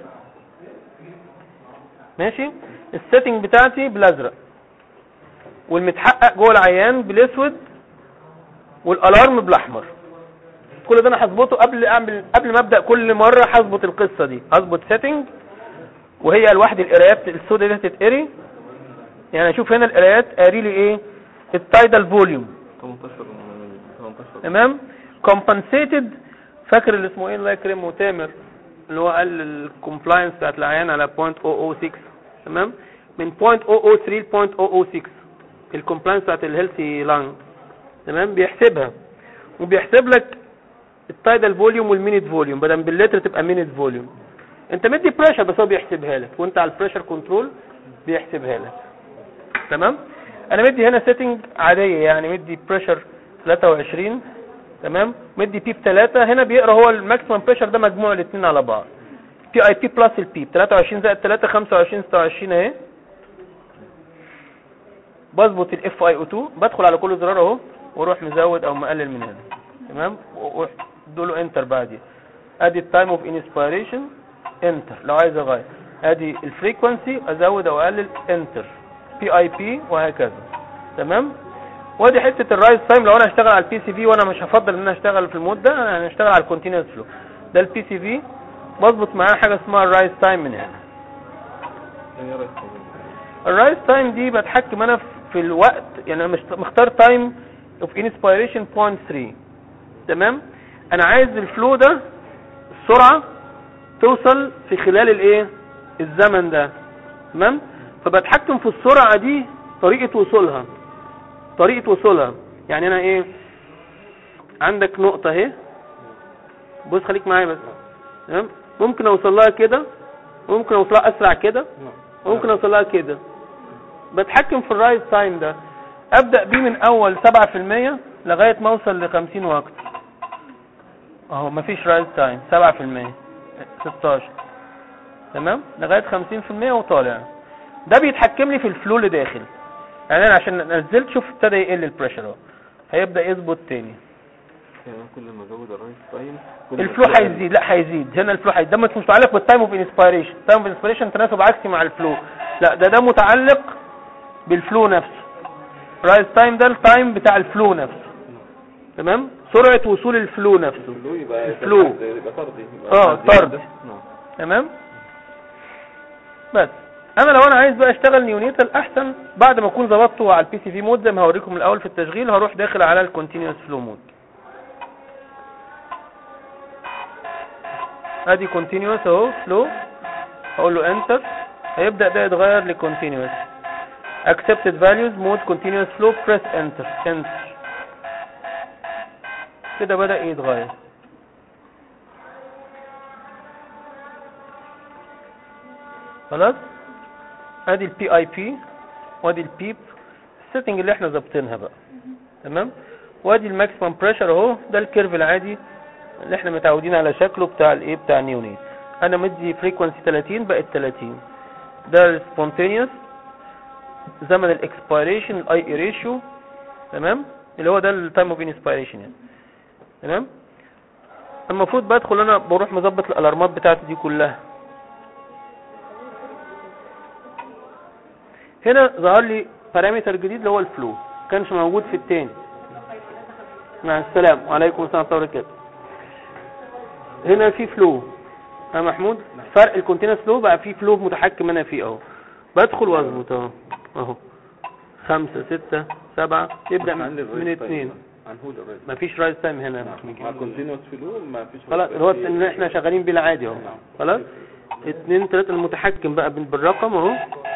ماشي السيتنج بتاعتي بالازرق والمتحقق جوه العيان بالاسود والالارم بالاحمر كل ده انا هظبطه قبل اعمل قبل ما ابدا كل مره هظبط القصه دي هظبط سيتنج وهي لوحدي القرايات السوداء دي هتتقري يعني اشوف هنا القرايات قاري لي ايه التايدال فوليوم 18 18 تمام كومبنسيتد فاكر اللي اسمه ايه الله يكرمه تامر اللي هو قال الكومبلاينس بتاعت العيان على 0.006 تمام من 0.003 ل 0.006 الكومبلاينس بتاعت الهيلثي لانج تمام بيحسبها وبيحسب لك التايدال فوليوم والمينيت فوليوم بدل باللتر تبقى مينيت فوليوم انت مدي بريشر بس هو بيحسبها لك وانت على البريشر كنترول بيحسبها لك تمام انا مدي هنا سيتنج عاديه يعني مدي بريشر 23 تمام مدي بيب 3 هنا بيقرا هو الماكسيمم بريشر ده مجموع الاثنين على بعض بي اي بي بلس البيب 23 زائد 3 25 26 اهي بظبط الاف اي او 2 بدخل على كل زرار اهو واروح مزود او مقلل من هنا تمام له انتر بعدين ادي التايم اوف انسبيريشن انتر لو عايز اغير ادي الفريكونسي ازود او اقلل انتر بي اي بي وهكذا تمام وادي حته الرايز تايم لو انا هشتغل على البي سي في وانا مش هفضل ان انا اشتغل في المود ده انا هشتغل على الكونتينوس فلو ده البي سي في بظبط معاه حاجه اسمها الرايز تايم من هنا يعني رأيك الرايز تايم دي بتحكم انا في الوقت يعني انا مش- مختار تايم اوف انسبيريشن 0.3 تمام انا عايز الفلو ده السرعه توصل في خلال الايه الزمن ده تمام فبتحكم في السرعه دي طريقه وصولها طريقه وصولها يعني انا ايه عندك نقطه اهي بص خليك معايا بس تمام ممكن اوصل لها كده ممكن اوصل لها اسرع كده ممكن اوصل لها كده بتحكم في الرايز تايم ده ابدا بيه من اول 7% لغايه ما اوصل ل 50 واكتر اهو مفيش رايز تايم 7% 16 تمام لغايه 50% وطالع ده بيتحكم لي في الفلو اللي داخل يعني انا عشان نزلت شوف ابتدى يقل البريشر اهو هيبدا يظبط تاني يعني كل ما ازود الرايس تايم كل ما الفلو تلاقي- هيزيد لا هيزيد هنا الفلو هيزيد ده مش متعلق بالتايم اوف انسبيريشن التايم اوف انسبيريشن تناسب عكسي مع الفلو لا ده ده متعلق بالفلو نفسه رايز تايم ده التايم بتاع الفلو نفسه تمام سرعة وصول الفلو نفسه الفلو يبقى الفلو. يبقى طردي يبقى اه زيادة. طرد نعم تمام بس انا لو انا عايز بقى اشتغل نيونيتال احسن بعد ما اكون ظبطته على البي سي في مود زي ما هوريكم الاول في التشغيل هروح داخل على الكونتينوس فلو مود ادي كونتينوس اهو فلو هقول له انتر هيبدا ده يتغير لكونتينوس accepted values mode continuous flow press enter enter كده بدا يتغير خلاص ادي البي اي بي وادي البيب السيتنج اللي احنا ظابطينها بقى تمام وادي الماكسيمم بريشر اهو ده الكيرف العادي اللي احنا متعودين على شكله بتاع الايه بتاع النيونيت انا مدي فريكوانسي 30 بقت 30 ده السبونتينيوس زمن الاكسبيريشن الاي اي ريشيو تمام اللي هو ده التايم اوف انسبيريشن يعني تمام المفروض بدخل انا بروح مظبط الالارمات بتاعتي دي كلها هنا ظهر لي بارامتر جديد اللي هو الفلو كانش موجود في التاني مع السلام وعليكم السلام ورحمه الله وبركاته هنا في فلو يا محمود فرق الكونتينوس فلو بقى في فلو متحكم انا فيه اهو بدخل واظبط اهو اهو خمسة ستة سبعة يبدأ عند من, الرايس من تايم. اتنين عنهود الرايس مفيش رايز تايم هنا مع كونتينوس فلو ما فيش خلاص هو ان احنا شغالين بيه العادي اهو نعم. خلاص اتنين تلاتة المتحكم بقى بال- بالرقم اهو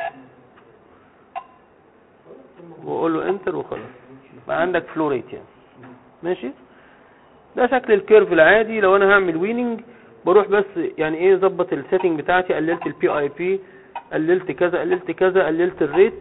واقول له انتر وخلاص بقى عندك فلو ريت يعني ماشي ده شكل الكيرف العادي لو انا هعمل ويننج بروح بس يعني ايه ظبط السيتنج بتاعتي قللت البي اي بي قللت كذا قللت كذا قللت الريت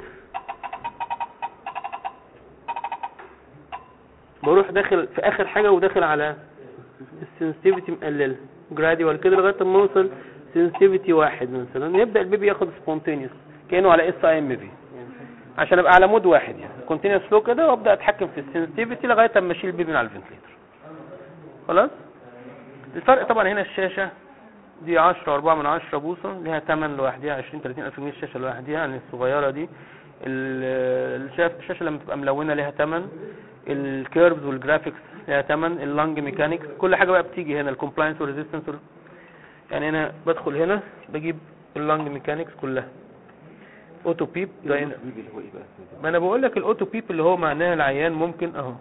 بروح داخل في اخر حاجه وداخل على السنسيتيفيتي مقلله جراديوال كده لغايه ما اوصل سنسيتيفيتي واحد مثلا يبدا البيبي ياخد سبونتينيوس كانه على اس اي ام في عشان ابقى على مود واحد يعني كونتينوس فلو كده وابدا اتحكم في السنسيتيفيتي لغايه اما اشيل البيبي من على الفنتليتر خلاص الفرق طبعا هنا الشاشه دي 10 4 من 10 بوصه ليها ثمن لوحدها 20 30 الف جنيه الشاشه لوحدها يعني الصغيره دي ال- الشاف- الشاشه لما تبقى ملونه ليها ثمن الكيرفز والجرافيكس ليها ثمن اللانج ميكانيكس كل حاجه بقى بتيجي هنا الكومبلاينس والريزيستنس يعني انا بدخل هنا بجيب اللانج ميكانيكس كلها اوتو بيب ده هنا بيجي اللي هو ايه بقى ما انا بقول لك الاوتو بيب اللي هو معناه العيان ممكن اهو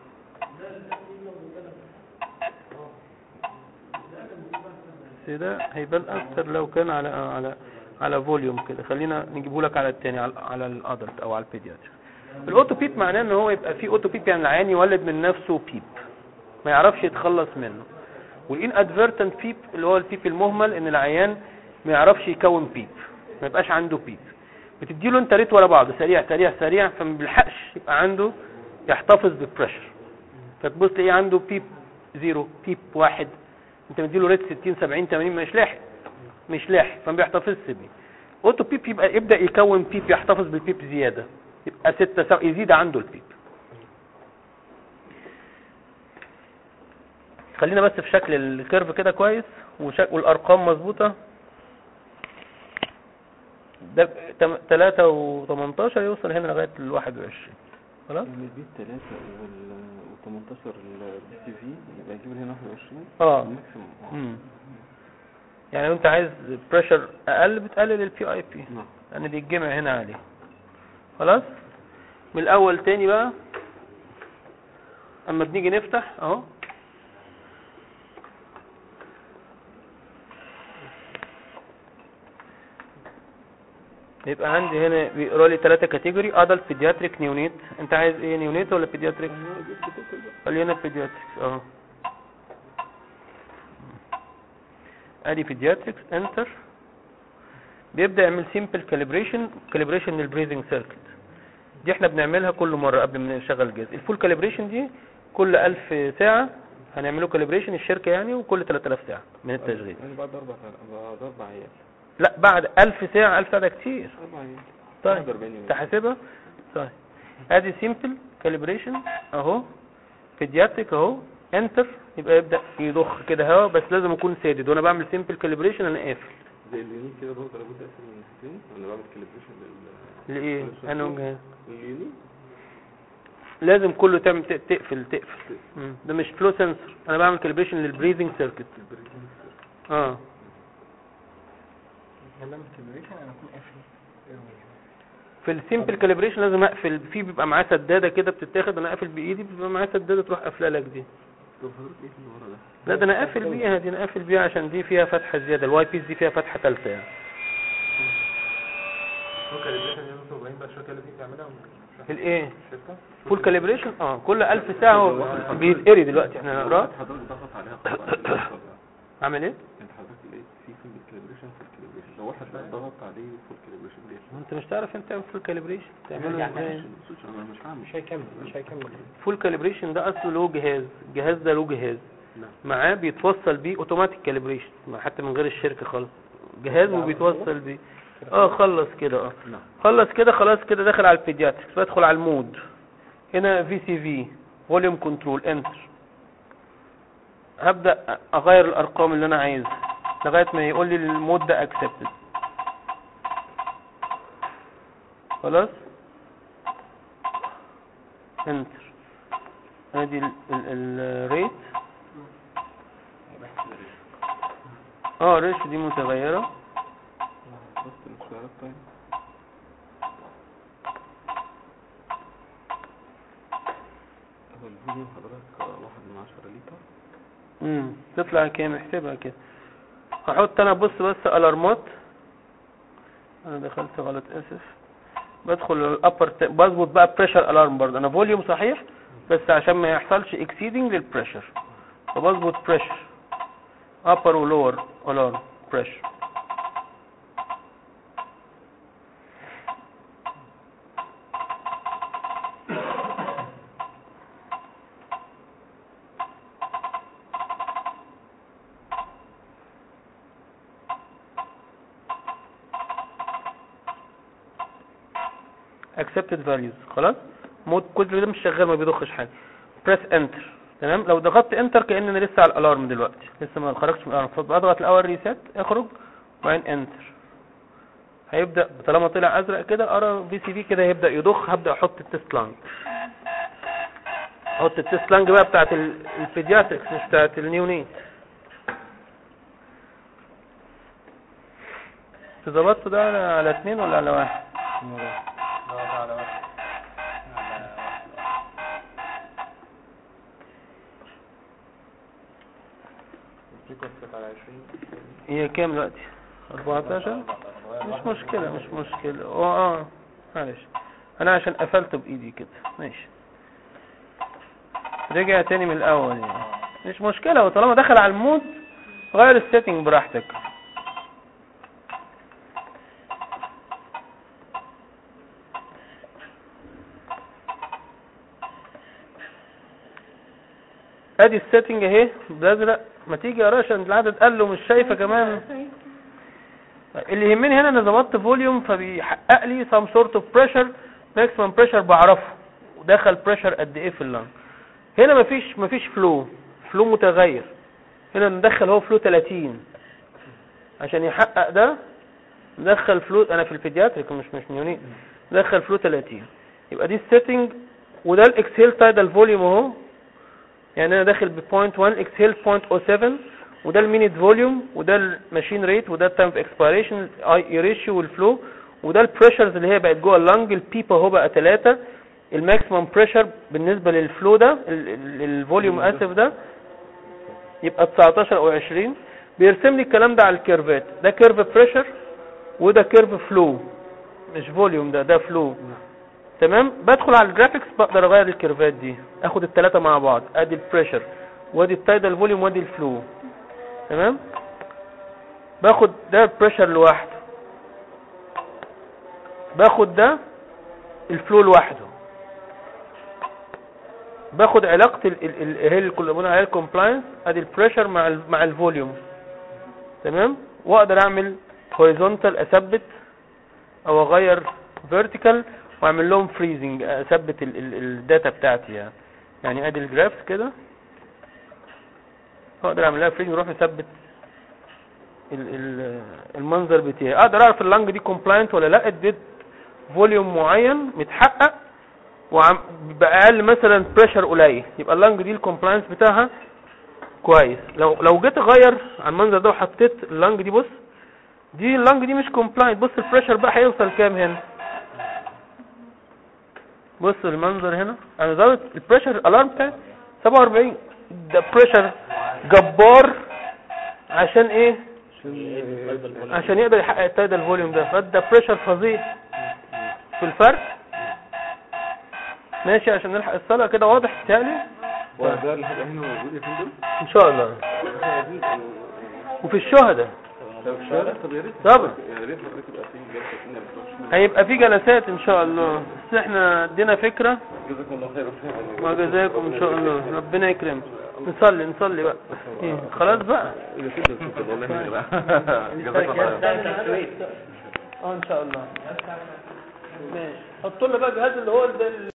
بس ده هيبان اكتر لو كان على على على فوليوم كده خلينا نجيبه لك على التاني على, على الادلت او على البيدياتر الاوتو بيب معناه ان هو يبقى فيه اوتو بيب يعني العيان يولد من نفسه بيب ما يعرفش يتخلص منه والان ادفيرتنت بيب اللي هو البيب المهمل ان العيان ما يعرفش يكون بيب ما يبقاش عنده بيب بتديله انت ريت ورا بعض سريع سريع سريع فما بيلحقش يبقى عنده يحتفظ بالبريشر فتبص تلاقيه عنده بيب زيرو بيب واحد انت مديله ريت 60 70 80 مش لاحق مش لاحق فما بيحتفظش بيه اوتو بيب يبقى يبدا يكون بيب يحتفظ بالبيب زياده يبقى 6 7 يزيد عنده البيب خلينا بس في شكل الكيرف كده كويس وشك... والارقام مظبوطه ده 3 و18 يوصل هنا لغايه ال 21 خلاص من البيت 3 وال 18 البي سي في يبقى يجيب هنا 21 اه الماكسيموم امم يعني لو انت عايز بريشر اقل بتقلل البي اي بي نعم لان بيتجمع هنا عليه خلاص من الاول تاني بقى اما بنيجي نفتح اهو يبقى عندي هنا بيقرا لي ثلاثة كاتيجوري ادلت بيدياتريك نيونيت انت عايز ايه نيونيت ولا بيدياتريك قال لي هنا بيدياتريك اه ادي بيدياتريكس انتر بيبدا يعمل سيمبل كاليبريشن كاليبريشن للبريزنج سيركت دي احنا بنعملها كل مره قبل ما نشغل الجهاز الفول كاليبريشن دي كل 1000 ساعه هنعمله كاليبريشن الشركه يعني وكل 3000 ساعه من التشغيل يعني بعد اربع بعد اربع ايام لا بعد 1000 ساعه 1000 ساعه ده كتير اربع ايام طيب 41 يوم. تحسبها طيب ادي سيمبل كاليبريشن اهو بيدياتريك اهو انتر يبقى يبدا يضخ كده هوا بس لازم اكون سادد وانا بعمل سيمبل كاليبريشن انا قافل زي اليونيك كده برضه لابد اقفل من الناحيتين ولا بعمل كاليبريشن لل لايه للسوفت انا وير؟ جهاز اليونيك لازم كله تعمل ت- تقفل تقفل مم. ده مش فلو سنسور انا بعمل كاليبريشن للبريزنج سيركت اه لما الكالبريشن انا اكون قافل في السيمبل كاليبريشن لازم اقفل في بيبقى معاه سداده كده بتتاخد انا قافل بايدي بيبقى معاه سداده تروح قافله لك دي طب حضرتك ايه اللي ورا ده؟ لا ده انا قافل بيها دي انا قافل بيها عشان دي فيها فتحه زياده الواي بيس دي فيها فتحه ثالثه يعني هو كاليبريشن يا دكتور ابراهيم بقى الشركه اللي دي بتعملها الايه الشركه فول كاليبريشن اه كل 1000 ساعه هو بيتقري دلوقتي احنا نقراه حضرتك ضغط عليها خلاص. عامل ايه انت حضرتك لقيت في فيلم كاليبريشن في الكاليبريشن لو واحد بقى ضغط عليه في الكاليبريشن ليه؟ ما انت مش تعرف انت تعمل فول كاليبريشن تعمله ازاي انا مش هعمل مش هيكمل مش هيكمل فول كاليبريشن ده اصله له جهاز الجهاز ده له جهاز نعم. معاه بيتوصل بيه اوتوماتيك كاليبريشن حتى من غير الشركه خالص جهاز وبيتوصل بيه اه خلص كده اه نعم خلص كده خلاص كده داخل على البيدياتريكس بدخل على المود هنا في سي في فوليوم كنترول انتر هبدا اغير الارقام اللي انا عايزها لغايه ما يقول لي المود ده اكسبتد خلاص انتر ادي الريت اه ريش دي متغيره بص الاختيارات طيب هو الفيديو حضرتك واحد من عشرة لتر امم تطلع كام احسبها كده هحط انا بص بس الارمات انا دخلت غلط اسف بدخل الابر بظبط بقى بريشر الارم برضه انا فوليوم صحيح بس عشان ما يحصلش اكسيدنج للبريشر فبظبط بريشر upper ولور الارم بريشر accepted values خلاص مود كل ده مش شغال ما بيضخش حاجه بريس انتر تمام لو ضغطت انتر كأن انا لسه على الالارم دلوقتي لسه ما خرجتش من الالارم فاضغط الاول ريسيت اخرج وبعدين انتر هيبدا طالما طلع ازرق كده ارى في سي في كده هيبدا يضخ هبدا احط التست لانج احط التست لانج بقى بتاعت ال- البيدياتريكس مش بتاعت النيونيت ظبطته ده على- على اثنين ولا على واحد الفريكونسي كانت على 20 هي كام دلوقتي 14 مش مشكلة مش مشكلة اه اه معلش انا عشان قفلت بايدي كده ماشي رجع تاني من الاول يعني مش مشكلة وطالما دخل على المود غير السيتنج براحتك ادي السيتنج اهي بازرق ما تيجي يا راشا العدد قل ومش شايفه كمان اللي يهمني هنا انا ظبطت فوليوم فبيحقق لي some sort of pressure maximum pressure بعرفه ودخل pressure قد ايه في اللنج هنا مفيش مفيش فلو فلو متغير هنا ندخل هو فلو 30 عشان يحقق ده ندخل فلو انا في البيدياتريك مش مش نيوني ندخل فلو 30 يبقى دي السيتنج وده الاكسهيل تايدال فوليوم اهو يعني انا داخل ب 0.1 اكسهيل 0.07 وده المينيت فوليوم وده الماشين ريت وده التايم اوف اكسبيريشن اي ريشيو والفلو وده البريشرز اللي هي بقت جوه اللنج البيب اهو بقى 3 الماكسيمم بريشر بالنسبه للفلو ده ال- ال- الفوليوم اسف ده يبقى 19 او 20 بيرسم لي الكلام ده على الكيرفات ده كيرف بريشر وده كيرف فلو مش فوليوم ده ده فلو تمام بدخل على الجرافيكس بقدر اغير الكيرفات دي اخد الثلاثه مع بعض ادي البريشر وادي التايدال فوليوم وادي الفلو تمام باخد ده البريشر لوحده باخد ده الفلو لوحده باخد علاقه ال ال ال هي اللي كنا بنقول عليها الكومبلاينس ادي البريشر مع ال مع الفوليوم تمام واقدر اعمل هوريزونتال اثبت او اغير فيرتيكال واعمل لهم فريزنج اثبت ال- ال- الداتا بتاعتي يعني يعني ادي الجرافس كده اقدر اعمل لها فريزنج واروح مثبت ال- ال- المنظر بتاعي اقدر اعرف اللنج دي كومبلاينت ولا لا اديت فوليوم معين متحقق وعم باقل مثلا بريشر قليل يبقى اللنج دي الكومبلاينس بتاعها كويس لو لو جيت اغير على المنظر ده وحطيت اللنج دي بص دي اللنج دي مش كومبلاينت بص البريشر بقى هيوصل كام هنا بص المنظر هنا انا زودت البريشر الالارم بتاعي 47 ده بريشر جبار عشان ايه عشان يقدر يحقق التايدال فوليوم ده فده بريشر فظيع في الفرق ماشي عشان نلحق الصلاة كده واضح تالي وده اللي هيبقى هنا موجود يا فندم ان شاء الله وفي الشهداء طب الشارع طب يا ريت طبعا يا ريت حضرتك يبقى في جلسه ثانيه ما تروحش هيبقى في جلسات ان شاء الله بس احنا ادينا فكرة جزاكم الله خير وجزاكم ان شاء الله ربنا يكرم نصلي نصلي بقى إيه، خلاص بقى اذا كنت بتوصل والله هنا بقى جزاكم الله خير اه ان شاء الله ماشي حطوا لنا بقى الجهاز اللي هو ده